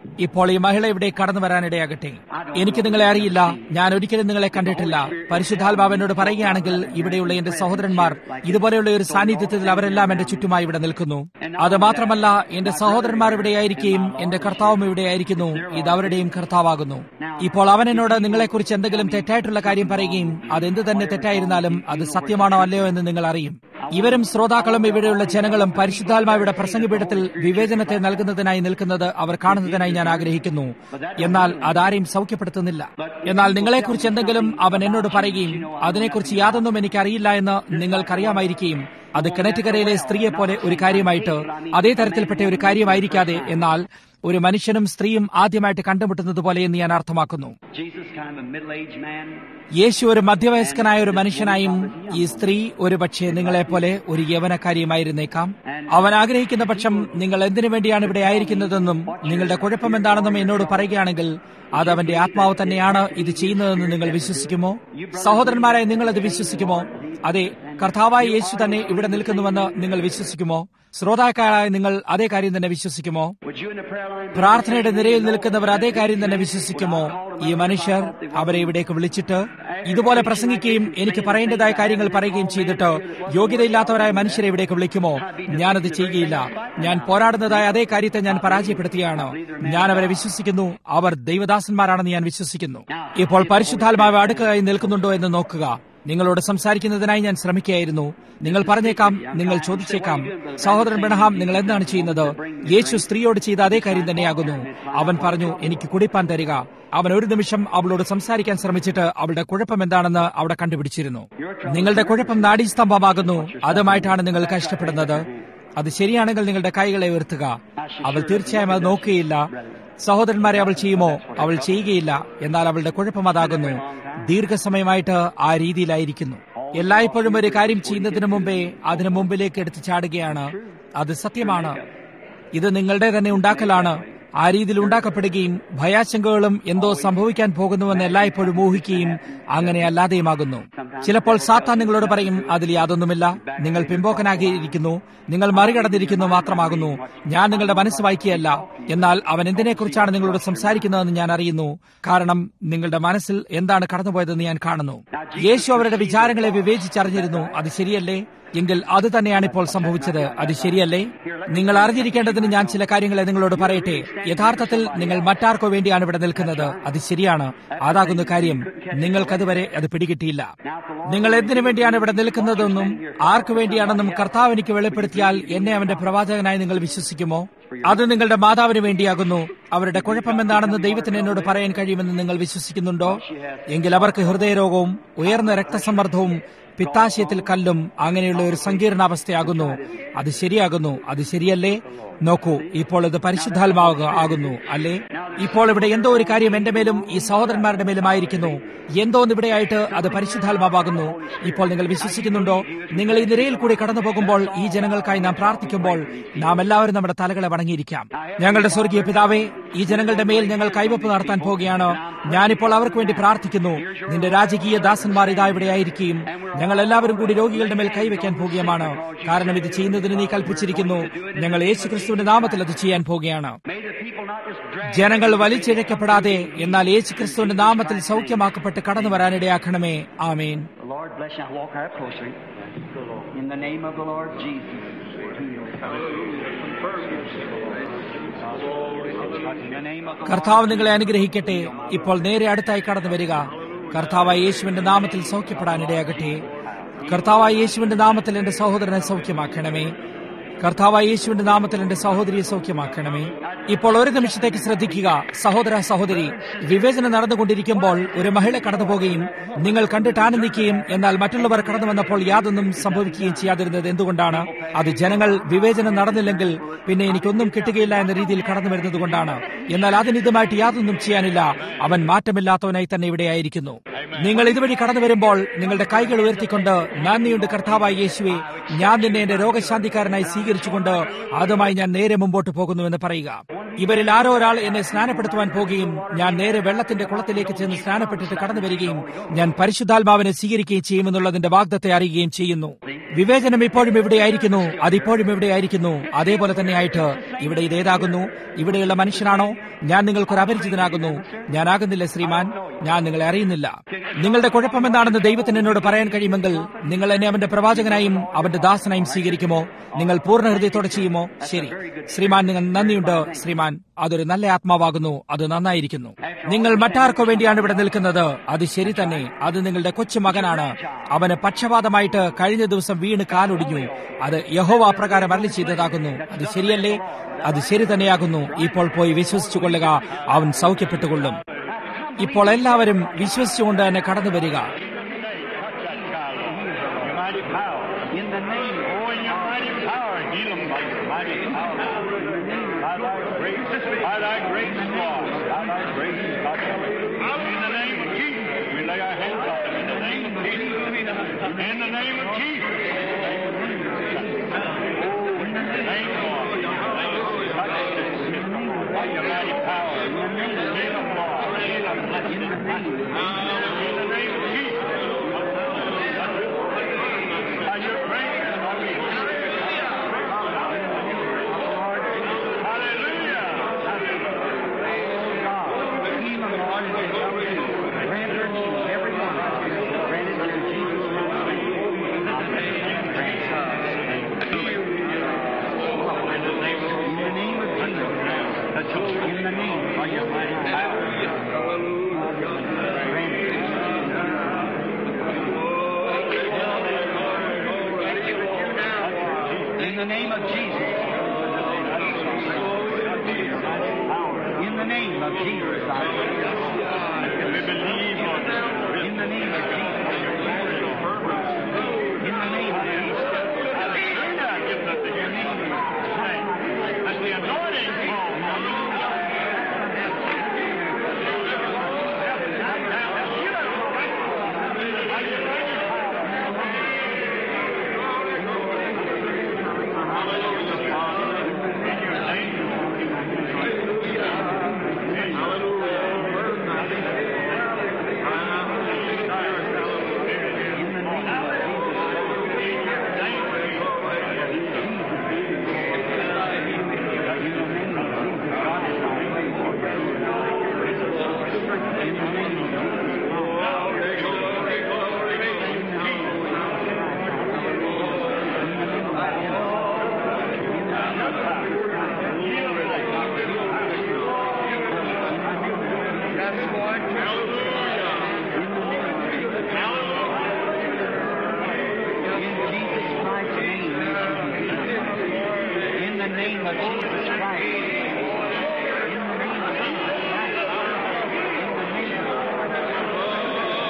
B: ഇപ്പോൾ ഈ മഹിള ഇവിടെ കടന്നു വരാനിടയാകട്ടെ എനിക്ക് നിങ്ങളെ അറിയില്ല ഞാൻ ഒരിക്കലും നിങ്ങളെ കണ്ടിട്ടില്ല പരിശുദ്ധാത്മാവനോട് പറയുകയാണെങ്കിൽ ഇവിടെയുള്ള എന്റെ സഹോദരന്മാർ ഇതുപോലെയുള്ള ഒരു സാന്നിധ്യത്തിൽ അവരെല്ലാം എന്റെ ചുറ്റുമായി ഇവിടെ നിൽക്കുന്നു അത് മാത്രമല്ല എന്റെ സഹോദരന്മാർ ഇവിടെയായിരിക്കുകയും എന്റെ കർത്താവും ഇവിടെയായിരിക്കുന്നു ഇത് അവരുടെയും കർത്താവാകുന്നു ഇപ്പോൾ അവൻ എന്നോട് നിങ്ങളെക്കുറിച്ച് എന്തെങ്കിലും തെറ്റായിട്ടുള്ള കാര്യം പറയുകയും അതെന്ത് തന്നെ തെറ്റായിരുന്നാലും അത് സത്യമാണോ അല്ലയോ എന്ന് നിങ്ങൾ അറിയും ഇവരും ശ്രോതാക്കളും ഇവിടെയുള്ള ജനങ്ങളും പരിശുദ്ധാത്മാവിടെ പ്രസംഗപീഠത്തിൽ വിവേചനത്തെ നൽകുന്നതിനായി നിൽക്കുന്നത് അവർ കാണുന്നതിനായി ഞാൻ ആഗ്രഹിക്കുന്നു എന്നാൽ അതാരെയും സൗഖ്യപ്പെടുത്തുന്നില്ല എന്നാൽ നിങ്ങളെക്കുറിച്ച് എന്തെങ്കിലും അവൻ എന്നോട് പറയുകയും അതിനെക്കുറിച്ച് യാതൊന്നും എനിക്കറിയില്ല എന്ന് നിങ്ങൾക്കറിയാമായിരിക്കുകയും അത് കിണറ്റുകരയിലെ സ്ത്രീയെ പോലെ ഒരു കാര്യമായിട്ട് അതേ തരത്തിൽപ്പെട്ട ഒരു കാര്യമായിരിക്കാതെ എന്നാൽ ഒരു മനുഷ്യനും സ്ത്രീയും ആദ്യമായിട്ട് കണ്ടുമുട്ടുന്നത് പോലെ എന്ന് ഞാൻ അർത്ഥമാക്കുന്നു
A: Jesus, kind of a middle-aged man.
B: യേശു ഒരു മധ്യവയസ്കനായ ഒരു മനുഷ്യനായും ഈ സ്ത്രീ ഒരു പക്ഷേ നിങ്ങളെപ്പോലെ ഒരു യവനക്കാരിയുമായിരുന്നേക്കാം അവൻ ആഗ്രഹിക്കുന്ന പക്ഷം നിങ്ങൾ എന്തിനു വേണ്ടിയാണ് ഇവിടെ ആയിരിക്കുന്നതെന്നും നിങ്ങളുടെ കുഴപ്പം എന്താണെന്നും എന്നോട് പറയുകയാണെങ്കിൽ അത് അവന്റെ ആത്മാവ് തന്നെയാണ് ഇത് ചെയ്യുന്നതെന്ന് നിങ്ങൾ വിശ്വസിക്കുമോ സഹോദരന്മാരെ നിങ്ങൾ അത് വിശ്വസിക്കുമോ അതെ കർത്താവായ യേശു തന്നെ ഇവിടെ നിൽക്കുന്നുവെന്ന് നിങ്ങൾ വിശ്വസിക്കുമോ ശ്രോതാക്കളായ നിങ്ങൾ അതേ കാര്യം തന്നെ വിശ്വസിക്കുമോ
A: Would you in the prayer line?
B: പ്രാർത്ഥനയുടെ നിരയിൽ നിൽക്കുന്നവർ അതേ കാര്യം തന്നെ വിശ്വസിക്കുമോ ഈ മനുഷ്യർ അവരെ ഇവിടേക്ക് വിളിച്ചിട്ട് ഇതുപോലെ പ്രസംഗിക്കുകയും എനിക്ക് പറയേണ്ടതായ കാര്യങ്ങൾ പറയുകയും ചെയ്തിട്ട് യോഗ്യതയില്ലാത്തവരായ മനുഷ്യരെ ഇവിടേക്ക് വിളിക്കുമോ ഞാനത് ചെയ്യുകയില്ല ഞാൻ പോരാടുന്നതായ അതേ കാര്യത്തെ ഞാൻ പരാജയപ്പെടുത്തിയാണ് ഞാൻ അവരെ വിശ്വസിക്കുന്നു അവർ ദൈവദാസന്മാരാണെന്ന് ഞാൻ വിശ്വസിക്കുന്നു ഇപ്പോൾ പരിശുദ്ധാത്മാവ് അടുക്കായി നിൽക്കുന്നുണ്ടോ എന്ന് നോക്കുക നിങ്ങളോട് സംസാരിക്കുന്നതിനായി ഞാൻ ശ്രമിക്കുകയായിരുന്നു നിങ്ങൾ പറഞ്ഞേക്കാം നിങ്ങൾ ചോദിച്ചേക്കാം സഹോദരൻ ബ്രഹ്ഹാം നിങ്ങൾ എന്താണ് ചെയ്യുന്നത് യേശു സ്ത്രീയോട് ചെയ്ത അതേ കാര്യം തന്നെയാകുന്നു അവൻ പറഞ്ഞു എനിക്ക് കുടിപ്പാൻ തരിക അവൻ ഒരു നിമിഷം അവളോട് സംസാരിക്കാൻ ശ്രമിച്ചിട്ട് അവളുടെ കുഴപ്പം എന്താണെന്ന് അവിടെ കണ്ടുപിടിച്ചിരുന്നു നിങ്ങളുടെ കുഴപ്പം നാഡീസ്തംഭമാകുന്നു അതുമായിട്ടാണ് നിങ്ങൾ കഷ്ടപ്പെടുന്നത് അത് ശരിയാണെങ്കിൽ നിങ്ങളുടെ കൈകളെ ഉയർത്തുക അവൾ തീർച്ചയായും അത് നോക്കുകയില്ല സഹോദരന്മാരെ അവൾ ചെയ്യുമോ അവൾ ചെയ്യുകയില്ല എന്നാൽ അവളുടെ കുഴപ്പം അതാകുന്നു ദീർഘസമയമായിട്ട് ആ രീതിയിലായിരിക്കുന്നു എല്ലായ്പ്പോഴും ഒരു കാര്യം ചെയ്യുന്നതിന് മുമ്പേ അതിനു മുമ്പിലേക്ക് എടുത്തു ചാടുകയാണ് അത് സത്യമാണ് ഇത് നിങ്ങളുടെ തന്നെ ഉണ്ടാക്കലാണ് ആ രീതിയിൽ ഉണ്ടാക്കപ്പെടുകയും ഭയാശങ്കകളും എന്തോ സംഭവിക്കാൻ പോകുന്നുവെന്ന് എല്ലായ്പ്പോഴും ഊഹിക്കുകയും അങ്ങനെ അല്ലാതെയുമാകുന്നു ചിലപ്പോൾ സാത്താൻ നിങ്ങളോട് പറയും അതിൽ യാതൊന്നുമില്ല നിങ്ങൾ പിമ്പോക്കനാകിയിരിക്കുന്നു നിങ്ങൾ മറികടന്നിരിക്കുന്നു മാത്രമാകുന്നു ഞാൻ നിങ്ങളുടെ മനസ്സ് വായിക്കുകയല്ല എന്നാൽ അവൻ എന്തിനെക്കുറിച്ചാണ് നിങ്ങളോട് സംസാരിക്കുന്നതെന്ന് ഞാൻ അറിയുന്നു കാരണം നിങ്ങളുടെ മനസ്സിൽ എന്താണ് കടന്നുപോയതെന്ന് ഞാൻ കാണുന്നു യേശു അവരുടെ വിചാരങ്ങളെ വിവേചിച്ചറിഞ്ഞിരുന്നു അത് ശരിയല്ലേ എങ്കിൽ അത് തന്നെയാണ് ഇപ്പോൾ സംഭവിച്ചത് അത് ശരിയല്ലേ നിങ്ങൾ അറിഞ്ഞിരിക്കേണ്ടതിന് ഞാൻ ചില കാര്യങ്ങളെ നിങ്ങളോട് പറയട്ടെ യഥാർത്ഥത്തിൽ നിങ്ങൾ മറ്റാർക്കോ വേണ്ടിയാണ് ഇവിടെ നിൽക്കുന്നത് അത് ശരിയാണ് അതാകുന്ന കാര്യം നിങ്ങൾക്കതുവരെ അത് പിടികിട്ടിയില്ല നിങ്ങൾ എന്തിനു വേണ്ടിയാണ് ഇവിടെ നിൽക്കുന്നതെന്നും ആർക്കു വേണ്ടിയാണെന്നും കർത്താവ് എനിക്ക് വെളിപ്പെടുത്തിയാൽ എന്നെ അവന്റെ പ്രവാചകനായി നിങ്ങൾ വിശ്വസിക്കുമോ അത് നിങ്ങളുടെ മാതാവിന് വേണ്ടിയാകുന്നു അവരുടെ കുഴപ്പം എന്താണെന്ന് ദൈവത്തിന് എന്നോട് പറയാൻ കഴിയുമെന്ന് നിങ്ങൾ വിശ്വസിക്കുന്നുണ്ടോ എങ്കിൽ അവർക്ക് ഹൃദയരോഗവും ഉയർന്ന രക്തസമ്മർദ്ദവും പിത്താശയത്തിൽ കല്ലും അങ്ങനെയുള്ള ഒരു സങ്കീർണാവസ്ഥയാകുന്നു അത് ശരിയാകുന്നു അത് ശരിയല്ലേ നോക്കൂ ഇപ്പോൾ ഇത് പരിശുദ്ധാത്മാവ് ആകുന്നു അല്ലേ ഇപ്പോൾ ഇവിടെ എന്തോ ഒരു കാര്യം എന്റെ മേലും ഈ സഹോദരന്മാരുടെ മേലുമായിരിക്കുന്നു എന്തോ ഇവിടെയായിട്ട് അത് പരിശുദ്ധാത്മാവാകുന്നു ഇപ്പോൾ നിങ്ങൾ വിശ്വസിക്കുന്നുണ്ടോ നിങ്ങൾ ഈ നിരയിൽ കൂടി കടന്നു പോകുമ്പോൾ ഈ ജനങ്ങൾക്കായി നാം പ്രാർത്ഥിക്കുമ്പോൾ നാം എല്ലാവരും നമ്മുടെ തലകളെ വണങ്ങിയിരിക്കാം ഞങ്ങളുടെ സ്വർഗീയ പിതാവേ ഈ ജനങ്ങളുടെ മേൽ ഞങ്ങൾ കൈവപ്പ് നടത്താൻ പോവുകയാണ് ഞാനിപ്പോൾ അവർക്ക് വേണ്ടി പ്രാർത്ഥിക്കുന്നു നിന്റെ രാജകീയ ദാസന്മാർ ഇതാ ഇവിടെ ആയിരിക്കുകയും ഞങ്ങൾ എല്ലാവരും കൂടി രോഗികളുടെ മേൽ കൈവയ്ക്കാൻ പോകുകയാണ് കാരണം ഇത് ചെയ്യുന്നതിന് നീ കൽപ്പിച്ചിരിക്കുന്നു ഞങ്ങൾ യേശു ക്രിസ്തുവിന്റെ നാമത്തിൽ അത് ചെയ്യാൻ പോവുകയാണ്
A: May the people not just drag
B: ജനങ്ങൾ വലിച്ചിഴക്കപ്പെടാതെ എന്നാൽ യേശു ക്രിസ്തുവിന്റെ നാമത്തിൽ സൗഖ്യമാക്കപ്പെട്ട് കടന്നു വരാനിടയാക്കണമേ ആമേൻ
A: The Lord bless you. I'll walk right up closer. In the name of the Lord Jesus. In the name of the
B: കർത്താവ് നിങ്ങളെ അനുഗ്രഹിക്കട്ടെ ഇപ്പോൾ നേരെ അടുത്തായി കടന്നു വരിക കർത്താവായ യേശുവിന്റെ നാമത്തിൽ സൗഖ്യപ്പെടാനിടയാകട്ടെ കർത്താവായ യേശുവിന്റെ നാമത്തിൽ എന്റെ സഹോദരനെ സൗഖ്യമാക്കണമേ കർത്താവായ യേശുവിന്റെ നാമത്തിൽ എന്റെ സഹോദരിയെ സൗഖ്യമാക്കണമേ ഇപ്പോൾ ഒരു നിമിഷത്തേക്ക് ശ്രദ്ധിക്കുക സഹോദര സഹോദരി വിവേചനം നടന്നുകൊണ്ടിരിക്കുമ്പോൾ ഒരു മഹിള കടന്നു പോകുകയും നിങ്ങൾ കണ്ടിട്ട് ആനന്ദിക്കുകയും എന്നാൽ മറ്റുള്ളവർ കടന്നു വന്നപ്പോൾ യാതൊന്നും സംഭവിക്കുകയും ചെയ്യാതിരുന്നത് എന്തുകൊണ്ടാണ് അത് ജനങ്ങൾ വിവേചനം നടന്നില്ലെങ്കിൽ പിന്നെ എനിക്കൊന്നും കിട്ടുകയില്ല എന്ന രീതിയിൽ കടന്നു വരുന്നത് കൊണ്ടാണ് എന്നാൽ അതിന് ഇതുമായിട്ട് യാതൊന്നും ചെയ്യാനില്ല അവൻ മാറ്റമില്ലാത്തവനായി തന്നെ ഇവിടെയായിരിക്കുന്നു നിങ്ങൾ ഇതുവഴി കടന്നു വരുമ്പോൾ നിങ്ങളുടെ കൈകൾ ഉയർത്തിക്കൊണ്ട് നന്ദിയുണ്ട് കർത്താവായ യേശുവെ ഞാൻ നിന്നെ എന്റെ രോഗശാന്തിക്കാരനായി സ്വീകരിച്ചുകൊണ്ട് അതുമായി ഞാൻ നേരെ മുമ്പോട്ട് പോകുന്നു എന്ന് പറയുക ഇവരിൽ ആരോ ഒരാൾ എന്നെ സ്നാനപ്പെടുത്തുവാൻ പോകുകയും ഞാൻ നേരെ വെള്ളത്തിന്റെ കുളത്തിലേക്ക് ചെന്ന് സ്നാനപ്പെട്ടിട്ട് കടന്നു വരികയും ഞാൻ പരിശുദ്ധാത്മാവിനെ സ്വീകരിക്കുകയും ചെയ്യുമെന്നുള്ളതിന്റെ വാഗ്ദത്തെ അറിയുകയും ചെയ്യുന്നു വിവേചനം ഇപ്പോഴും ഇവിടെയായിരിക്കുന്നു അതിപ്പോഴും ഇവിടെയായിരിക്കുന്നു അതേപോലെ തന്നെയായിട്ട് ഇവിടെ ഇതേതാകുന്നു ഇവിടെയുള്ള മനുഷ്യനാണോ ഞാൻ നിങ്ങൾക്കൊരു അപരിചിതനാകുന്നു ഞാനാകുന്നില്ല ശ്രീമാൻ ഞാൻ നിങ്ങളെ അറിയുന്നില്ല നിങ്ങളുടെ കുഴപ്പം എന്താണെന്ന് ദൈവത്തിന് എന്നോട് പറയാൻ കഴിയുമെങ്കിൽ നിങ്ങൾ എന്നെ അവന്റെ പ്രവാചകനായും അവന്റെ ദാസനായും സ്വീകരിക്കുമോ നിങ്ങൾ പൂർണ്ണ ഹൃദയത്തോടെ ചെയ്യുമോ ശരി ശ്രീമാൻ നിങ്ങൾ നന്ദിയുണ്ട് ശ്രീമാൻ അതൊരു നല്ല ആത്മാവാകുന്നു അത് നന്നായിരിക്കുന്നു നിങ്ങൾ മറ്റാർക്കോ വേണ്ടിയാണ് ഇവിടെ നിൽക്കുന്നത് അത് ശരി തന്നെ അത് നിങ്ങളുടെ കൊച്ചു മകനാണ് അവന് പക്ഷപാതമായിട്ട് കഴിഞ്ഞ ദിവസം വീണ് കാലൊടിഞ്ഞു അത് യഹോവ പ്രകാരം അരളി ചെയ്തതാകുന്നു അത് ശരിയല്ലേ അത് ശരി തന്നെയാകുന്നു ഇപ്പോൾ പോയി വിശ്വസിച്ചു കൊള്ളുക അവൻ സൗഖ്യപ്പെട്ടുകൊള്ളും ഇപ്പോൾ എല്ലാവരും വിശ്വസിച്ചുകൊണ്ട് തന്നെ കടന്നു വരിക
A: In the name
C: Oh, in your mighty power, heal them by your mighty power. By thy grace, by thy grace, Lord, by thy grace, by thy grace. In the name of Jesus, we lay our hands on them. In the name of Jesus. In the name of Jesus. Oh, in the name, Lord. By your mighty power. Heal them, Lord. Heal them. In the name of Jesus. By your grace,
A: In the name of Jesus. In the name of Jesus. I pray.
C: We believe, Lord.
A: In the name of Jesus. In the name of Jesus.
C: Hallelujah. Give us the healing. Let the anointing fall.
A: In Jesus Christ's name, may she be healed. In the name of Jesus Christ. In the name of Jesus Christ. In the name of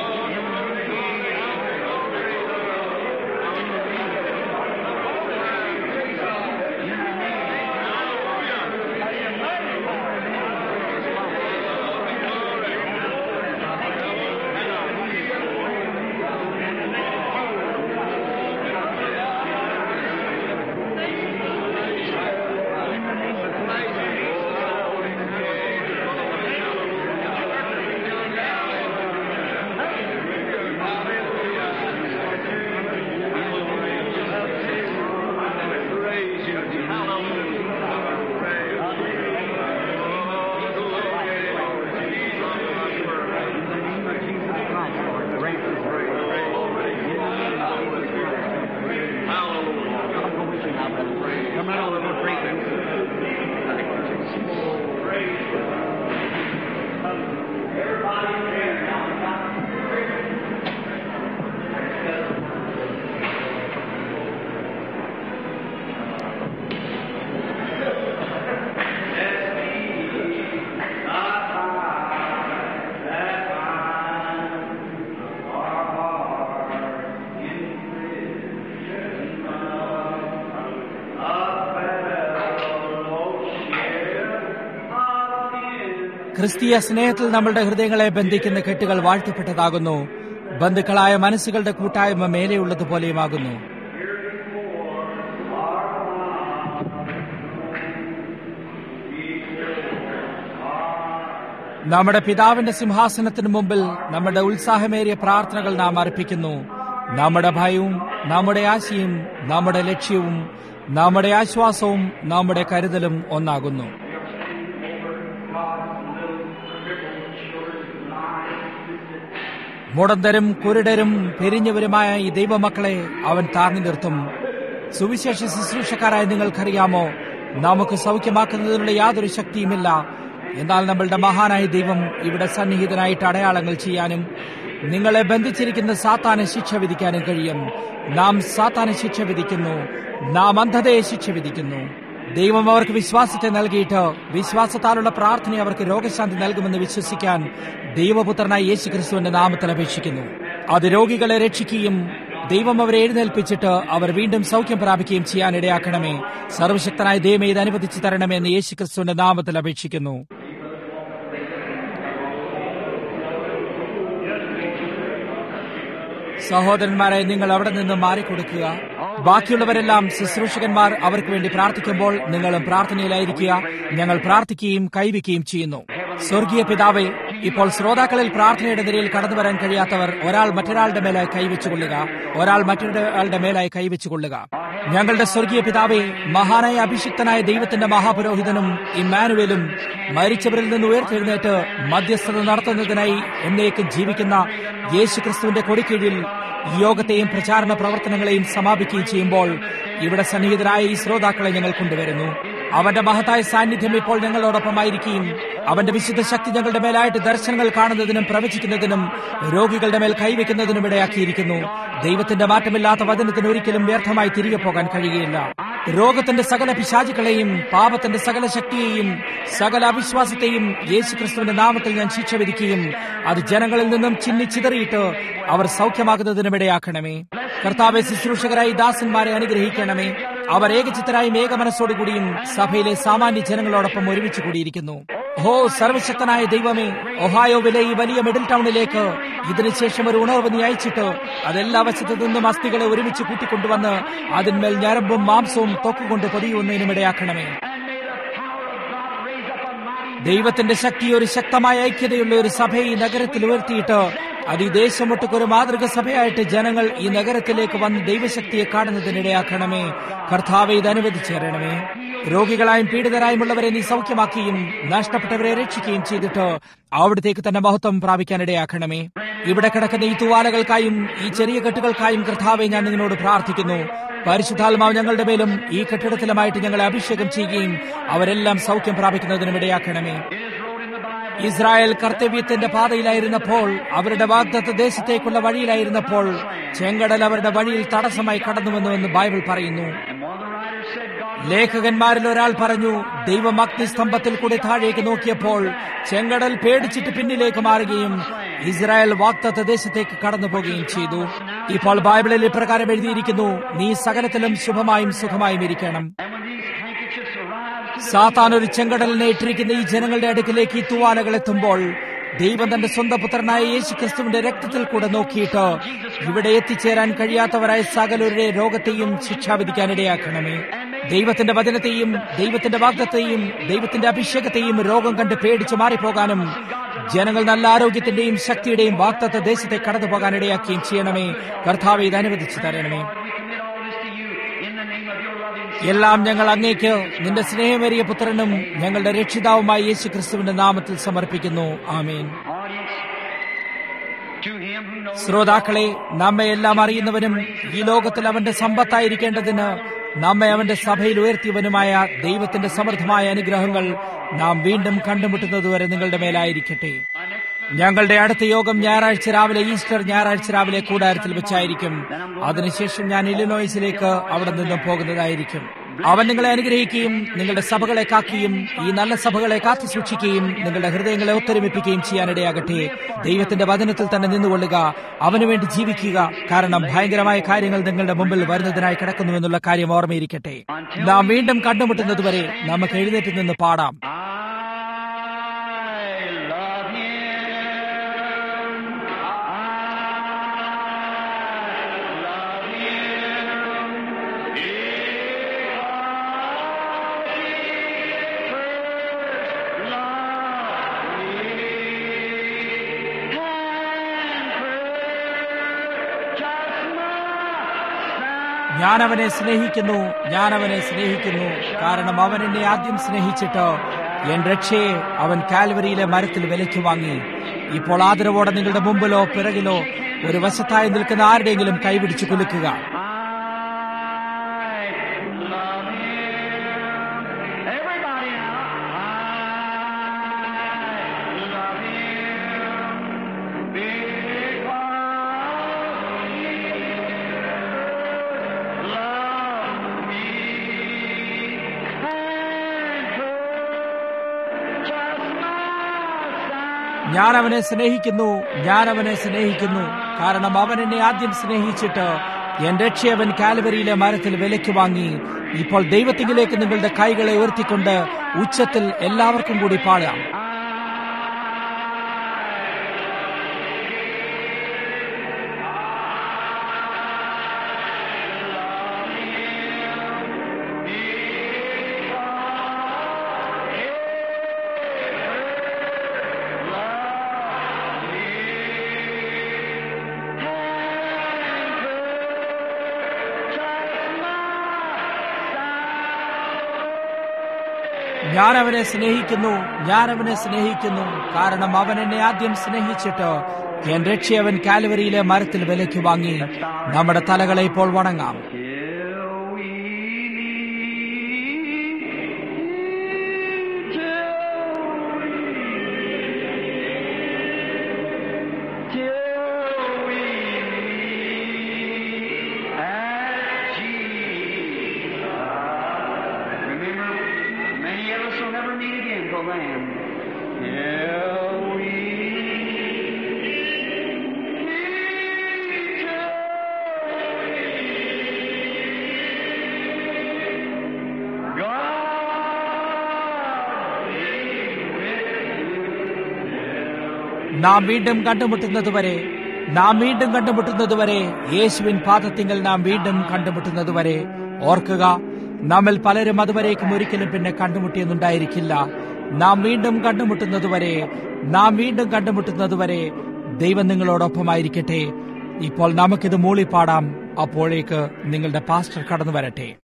A: Come on, little break.
B: ക്രിസ്തീയ സ്നേഹത്തിൽ നമ്മളുടെ ഹൃദയങ്ങളെ ബന്ധിക്കുന്ന കെട്ടുകൾ വാഴ്ത്തപ്പെട്ടതാകുന്നു ബന്ധുക്കളായ മനസ്സുകളുടെ കൂട്ടായ്മ മേലെയുള്ളതുപോലെയുമാകുന്നു നമ്മുടെ പിതാവിന്റെ സിംഹാസനത്തിന് മുമ്പിൽ നമ്മുടെ ഉത്സാഹമേറിയ പ്രാർത്ഥനകൾ നാം അർപ്പിക്കുന്നു നമ്മുടെ ഭയവും നമ്മുടെ ആശയും നമ്മുടെ ലക്ഷ്യവും നമ്മുടെ ആശ്വാസവും നമ്മുടെ കരുതലും ഒന്നാകുന്നു മുടന്തരും കുരുടരും പെരിഞ്ഞവരുമായ ഈ ദൈവമക്കളെ അവൻ താർന്നു നിർത്തും സുവിശേഷ ശുശ്രൂഷക്കാരായ നിങ്ങൾക്കറിയാമോ നമുക്ക് സൗഖ്യമാക്കുന്നതിനുള്ള യാതൊരു ശക്തിയുമില്ല എന്നാൽ നമ്മളുടെ മഹാനായ ദൈവം ഇവിടെ സന്നിഹിതനായിട്ട് അടയാളങ്ങൾ ചെയ്യാനും നിങ്ങളെ ബന്ധിച്ചിരിക്കുന്ന സാത്താനെ ശിക്ഷ വിധിക്കാനും കഴിയും നാം സാത്താനെ ശിക്ഷ വിധിക്കുന്നു നാം അന്ധതയെ ശിക്ഷ വിധിക്കുന്നു ദൈവം അവർക്ക് വിശ്വാസത്തെ നൽകിയിട്ട് വിശ്വാസത്താലുള്ള പ്രാർത്ഥന അവർക്ക് രോഗശാന്തി നൽകുമെന്ന് വിശ്വസിക്കാൻ ദൈവപുത്രനായ യേശു ക്രിസ്തുവിന്റെ നാമത്തിൽ അപേക്ഷിക്കുന്നു അത് രോഗികളെ രക്ഷിക്കുകയും ദൈവം അവരെ എഴുന്നേൽപ്പിച്ചിട്ട് അവർ വീണ്ടും സൗഖ്യം പ്രാപിക്കുകയും ചെയ്യാൻ ഇടയാക്കണമേ സർവശക്തനായ ദൈവം ഇത് അനുവദിച്ചു തരണമേ എന്ന് യേശു ക്രിസ്തുവിന്റെ നാമത്തിൽ അപേക്ഷിക്കുന്നു സഹോദരന്മാരെ നിങ്ങൾ അവിടെ നിന്ന് മാറിക്കൊടുക്കുക ബാക്കിയുള്ളവരെല്ലാം ശുശ്രൂഷകന്മാർ അവർക്ക് വേണ്ടി പ്രാർത്ഥിക്കുമ്പോൾ നിങ്ങളും പ്രാർത്ഥനയിലായിരിക്കുക ഞങ്ങൾ പ്രാർത്ഥിക്കുകയും കൈവയ്ക്കുകയും ചെയ്യുന്നു സ്വർഗീയ പിതാവെ ഇപ്പോൾ ശ്രോതാക്കളിൽ പ്രാർത്ഥനയുടെ നിരയിൽ കടന്നു വരാൻ കഴിയാത്തവർ ഒരാൾ മറ്റൊരാളുടെ മേലായി കൈവച്ചുകൊള്ളുക ഒരാൾ മറ്റൊരാളുടെ മേലായി കൈവച്ചുകൊള്ളുക ഞങ്ങളുടെ സ്വർഗീയ പിതാവെ മഹാനായ അഭിഷിക്തനായ ദൈവത്തിന്റെ മഹാപുരോഹിതനും ഇമ്മാനുവേലും മരിച്ചവരിൽ നിന്ന് ഉയർത്തെഴുന്നേറ്റ് മധ്യസ്ഥത നടത്തുന്നതിനായി എന്നേക്കും ജീവിക്കുന്ന യേശു ക്രിസ്തുവിന്റെ കൊടിക്കീഴിൽ ഈ യോഗത്തെയും പ്രചാരണ പ്രവർത്തനങ്ങളെയും സമാപിക്കുകയും ചെയ്യുമ്പോൾ ഇവിടെ സന്നിഹിതരായ ഈ ശ്രോതാക്കളെ ഞങ്ങൾ കൊണ്ടുവരുന്നു അവന്റെ മഹത്തായ സാന്നിധ്യം ഇപ്പോൾ ഞങ്ങളോടൊപ്പമായിരിക്കുകയും അവന്റെ വിശുദ്ധ ശക്തി ഞങ്ങളുടെ മേലായിട്ട് ദർശനങ്ങൾ കാണുന്നതിനും പ്രവചിക്കുന്നതിനും രോഗികളുടെ മേൽ കൈവയ്ക്കുന്നതിനും ഇടയാക്കിയിരിക്കുന്നു ദൈവത്തിന്റെ മാറ്റമില്ലാത്ത വചനത്തിന് ഒരിക്കലും വ്യർത്ഥമായി തിരികെ പോകാൻ കഴിയുകയില്ല രോഗത്തിന്റെ സകല പിശാചുക്കളെയും പാപത്തിന്റെ സകല ശക്തിയെയും സകല അവിശ്വാസത്തെയും യേശുക്രിസ്തുവിന്റെ നാമത്തിൽ ഞാൻ ശിക്ഷ വിധിക്കുകയും അത് ജനങ്ങളിൽ നിന്നും ചിന്നിച്ചിതറിയിട്ട് അവർ സൗഖ്യമാകുന്നതിനും ഇടയാക്കണമേ കർത്താവെ ശുശ്രൂഷകരായി ദാസന്മാരെ അനുഗ്രഹിക്കണമേ അവർ ഏകചിത്തരായും ഏകമനസ്സോടുകൂടിയും സഭയിലെ സാമാന്യ ജനങ്ങളോടൊപ്പം ഒരുമിച്ച് കൂടിയിരിക്കുന്നു ഹോ സർവശക്തനായ ദൈവമേ ഒഹായോവിലെ ഈ വലിയ മിഡിൽ ടൗണിലേക്ക് ഇതിനുശേഷം ഒരു ഉണർവ് നീ അയച്ചിട്ട് അതെല്ലാ വശത്തു നിന്നും അസ്ഥികളെ ഒരുമിച്ച് കൂട്ടിക്കൊണ്ടുവന്ന് അതിന്മേൽ ഞരമ്പും മാംസവും തൊക്കുകൊണ്ട് പൊതിയുന്നതിനും ഇടയാക്കണമേ ദൈവത്തിന്റെ ശക്തി ഒരു ശക്തമായ ഐക്യതയുള്ള ഒരു സഭയെ ഈ നഗരത്തിൽ ഉയർത്തിയിട്ട് അത് ഈ ദേശമൊട്ടുക്ക് ഒരു മാതൃക സഭയായിട്ട് ജനങ്ങൾ ഈ നഗരത്തിലേക്ക് വന്ന് ദൈവശക്തിയെ കാണുന്നതിനിടയാക്കണമേ കർത്താവെ ഇത് അനുവദിച്ചു തരണമേ രോഗികളായും പീഡിതരായുമുള്ളവരെ നീ സൗഖ്യമാക്കുകയും നഷ്ടപ്പെട്ടവരെ രക്ഷിക്കുകയും ചെയ്തിട്ട് അവിടത്തേക്ക് തന്നെ മഹത്വം പ്രാപിക്കാനിടയാക്കണമേ ഇവിടെ കിടക്കുന്ന ഈ തുവാലകൾക്കായും ഈ ചെറിയ കെട്ടുകൾക്കായും കർത്താവെ ഞാൻ നിങ്ങളോട് പ്രാർത്ഥിക്കുന്നു പരിശുദ്ധാത്മാവ് ഞങ്ങളുടെ മേലും ഈ കെട്ടിടത്തിലുമായിട്ട് ഞങ്ങളെ അഭിഷേകം ചെയ്യുകയും അവരെല്ലാം സൗഖ്യം പ്രാപിക്കുന്നതിനും ഇടയാക്കണമേ ഇസ്രായേൽ കർത്തവ്യത്തിന്റെ പാതയിലായിരുന്നപ്പോൾ അവരുടെ വാഗ്ദത്ത ദേശത്തേക്കുള്ള വഴിയിലായിരുന്നപ്പോൾ ചെങ്കടൽ അവരുടെ വഴിയിൽ തടസ്സമായി കടന്നുവന്നുവെന്ന് ബൈബിൾ പറയുന്നു ലേഖകന്മാരിൽ ഒരാൾ പറഞ്ഞു ദൈവം അഗ്നിസ്തംഭത്തിൽ കൂടി താഴേക്ക് നോക്കിയപ്പോൾ ചെങ്കടൽ പേടിച്ചിട്ട് പിന്നിലേക്ക് മാറുകയും ഇസ്രായേൽ വാക്തത്വ ദേശത്തേക്ക് കടന്നു പോവുകയും ചെയ്തു ഇപ്പോൾ ബൈബിളിൽ ഇപ്രകാരം എഴുതിയിരിക്കുന്നു നീ സകലത്തിലും ശുഭമായും സുഖമായും ഇരിക്കണം സാത്താൻ ഒരു ചെങ്കടലിനെ ഇട്ടിരിക്കുന്ന ഈ ജനങ്ങളുടെ അടുക്കിലേക്ക് ഈ തുവാലകൾ എത്തുമ്പോൾ ദൈവം തന്റെ സ്വന്തം പുത്രനായ യേശു ക്രിസ്തുവിന്റെ രക്തത്തിൽ കൂടെ നോക്കിയിട്ട് ഇവിടെ എത്തിച്ചേരാൻ കഴിയാത്തവരായ സകലരുടെ രോഗത്തെയും ശിക്ഷാവിധിക്കാൻ ഇടയാക്കണമേ ദൈവത്തിന്റെ വചനത്തെയും ദൈവത്തിന്റെ വാഗ്ദത്തെയും ദൈവത്തിന്റെ അഭിഷേകത്തെയും രോഗം കണ്ട് പേടിച്ചു മാറിപ്പോകാനും ജനങ്ങൾ നല്ല ആരോഗ്യത്തിന്റെയും ശക്തിയുടെയും വാഗ്ദത്ത ദേശത്തെ കടന്നു പോകാൻ ഇടയാക്കുകയും ചെയ്യണമേ കർത്താവ് ഇത് അനുവദിച്ചു തരണമേ എല്ലാം ഞങ്ങൾ അങ്ങേക്ക് നിന്റെ സ്നേഹമേറിയ പുത്രനും ഞങ്ങളുടെ രക്ഷിതാവുമായ യേശു ക്രിസ്തുവിന്റെ നാമത്തിൽ സമർപ്പിക്കുന്നു ആമേൻ ശ്രോതാക്കളെ നമ്മെ എല്ലാം അറിയുന്നവനും ഈ ലോകത്തിൽ അവന്റെ സമ്പത്തായിരിക്കേണ്ടതിന് നമ്മെ അവന്റെ സഭയിൽ ഉയർത്തിയവനുമായ ദൈവത്തിന്റെ സമൃദ്ധമായ അനുഗ്രഹങ്ങൾ നാം വീണ്ടും കണ്ടുമുട്ടുന്നതുവരെ നിങ്ങളുടെ മേലായിരിക്കട്ടെ ഞങ്ങളുടെ അടുത്ത യോഗം ഞായറാഴ്ച രാവിലെ ഈസ്റ്റർ ഞായറാഴ്ച രാവിലെ കൂടാരത്തിൽ വെച്ചായിരിക്കും അതിനുശേഷം ഞാൻ ഇലിനോയ്സിലേക്ക് അവിടെ നിന്നും പോകുന്നതായിരിക്കും അവൻ നിങ്ങളെ അനുഗ്രഹിക്കുകയും നിങ്ങളുടെ സഭകളെ കാക്കുകയും ഈ നല്ല സഭകളെ കാത്തു സൂക്ഷിക്കുകയും നിങ്ങളുടെ ഹൃദയങ്ങളെ ഒത്തൊരുമിപ്പിക്കുകയും ചെയ്യാനിടയാകട്ടെ ദൈവത്തിന്റെ വചനത്തിൽ തന്നെ നിന്നുകൊള്ളുക അവനു വേണ്ടി ജീവിക്കുക കാരണം ഭയങ്കരമായ കാര്യങ്ങൾ നിങ്ങളുടെ മുമ്പിൽ വരുന്നതിനായി കിടക്കുന്നു എന്നുള്ള കാര്യം ഓർമ്മയിരിക്കട്ടെ നാം വീണ്ടും കണ്ടുമുട്ടുന്നതുവരെ നമുക്ക് എഴുന്നേറ്റ് നിന്ന് പാടാം
A: Just
B: ഞാൻ അവനെ സ്നേഹിക്കുന്നു ഞാൻ അവനെ സ്നേഹിക്കുന്നു കാരണം അവൻ എന്നെ ആദ്യം സ്നേഹിച്ചിട്ട് എൻ രക്ഷയെ അവൻ കാൽവരിയിലെ മരത്തിൽ വിലയ്ക്ക് വാങ്ങി ഇപ്പോൾ ആദരവോടെ നിങ്ങളുടെ മുമ്പിലോ പിറകിലോ ഒരു വശത്തായി നിൽക്കുന്ന ആരുടെയെങ്കിലും കൈപിടിച്ച് കുലുക്കുക
A: I love him. Everybody now. I love him because he loved me and purchased my salvation.
B: ഞാൻ അവനെ സ്നേഹിക്കുന്നു ഞാൻ അവനെ സ്നേഹിക്കുന്നു കാരണം അവൻ എന്നെ ആദ്യം സ്നേഹിച്ചിട്ട് എൻ രക്ഷയവൻ കാൽവരിയിലെ മരത്തിൽ വിലയ്ക്ക് വാങ്ങി ഇപ്പോൾ ദൈവത്തിങ്കിലേക്ക് നിങ്ങളുടെ കൈകളെ ഉയർത്തിക്കൊണ്ട് ഉച്ചത്തിൽ എല്ലാവർക്കും കൂടി പാടാം ഞാൻ അവനെ സ്നേഹിക്കുന്നു ഞാൻ അവനെ സ്നേഹിക്കുന്നു കാരണം അവൻ എന്നെ ആദ്യം സ്നേഹിച്ചിട്ട് എൻ രക്ഷയവൻ കാൽവരിയിലെ മരത്തിൽ വിലയ്ക്ക് വാങ്ങി നമ്മുടെ തലകളെ ഇപ്പോൾ വണങ്ങാം
A: Till we meet, till we, till we meet at Jesus. Remember, many of us will never meet again till then. Till we meet, till God be with
B: നാം വീണ്ടും കണ്ടുമുട്ടുന്നതുവരെ നാം വീണ്ടും കണ്ടുമുട്ടുന്നതുവരെ യേശുവിൻ പാദത്തിങ്കൽ നാം വീണ്ടും കണ്ടുമുട്ടുന്നതുവരെ ഓർക്കുക നമ്മിൽ പലരും അതുവരേക്കും ഒരിക്കലും പിന്നെ കണ്ടുമുട്ടിയെന്നുണ്ടായിരിക്കില്ല നാം വീണ്ടും കണ്ടുമുട്ടുന്നതുവരെ നാം വീണ്ടും കണ്ടുമുട്ടുന്നതുവരെ ദൈവം നിങ്ങളോടൊപ്പമായിരിക്കട്ടെ ഇപ്പോൾ നമുക്കിത് മൂളിപ്പാടാം അപ്പോഴേക്ക് നിങ്ങളുടെ പാസ്റ്റർ കടന്നു വരട്ടെ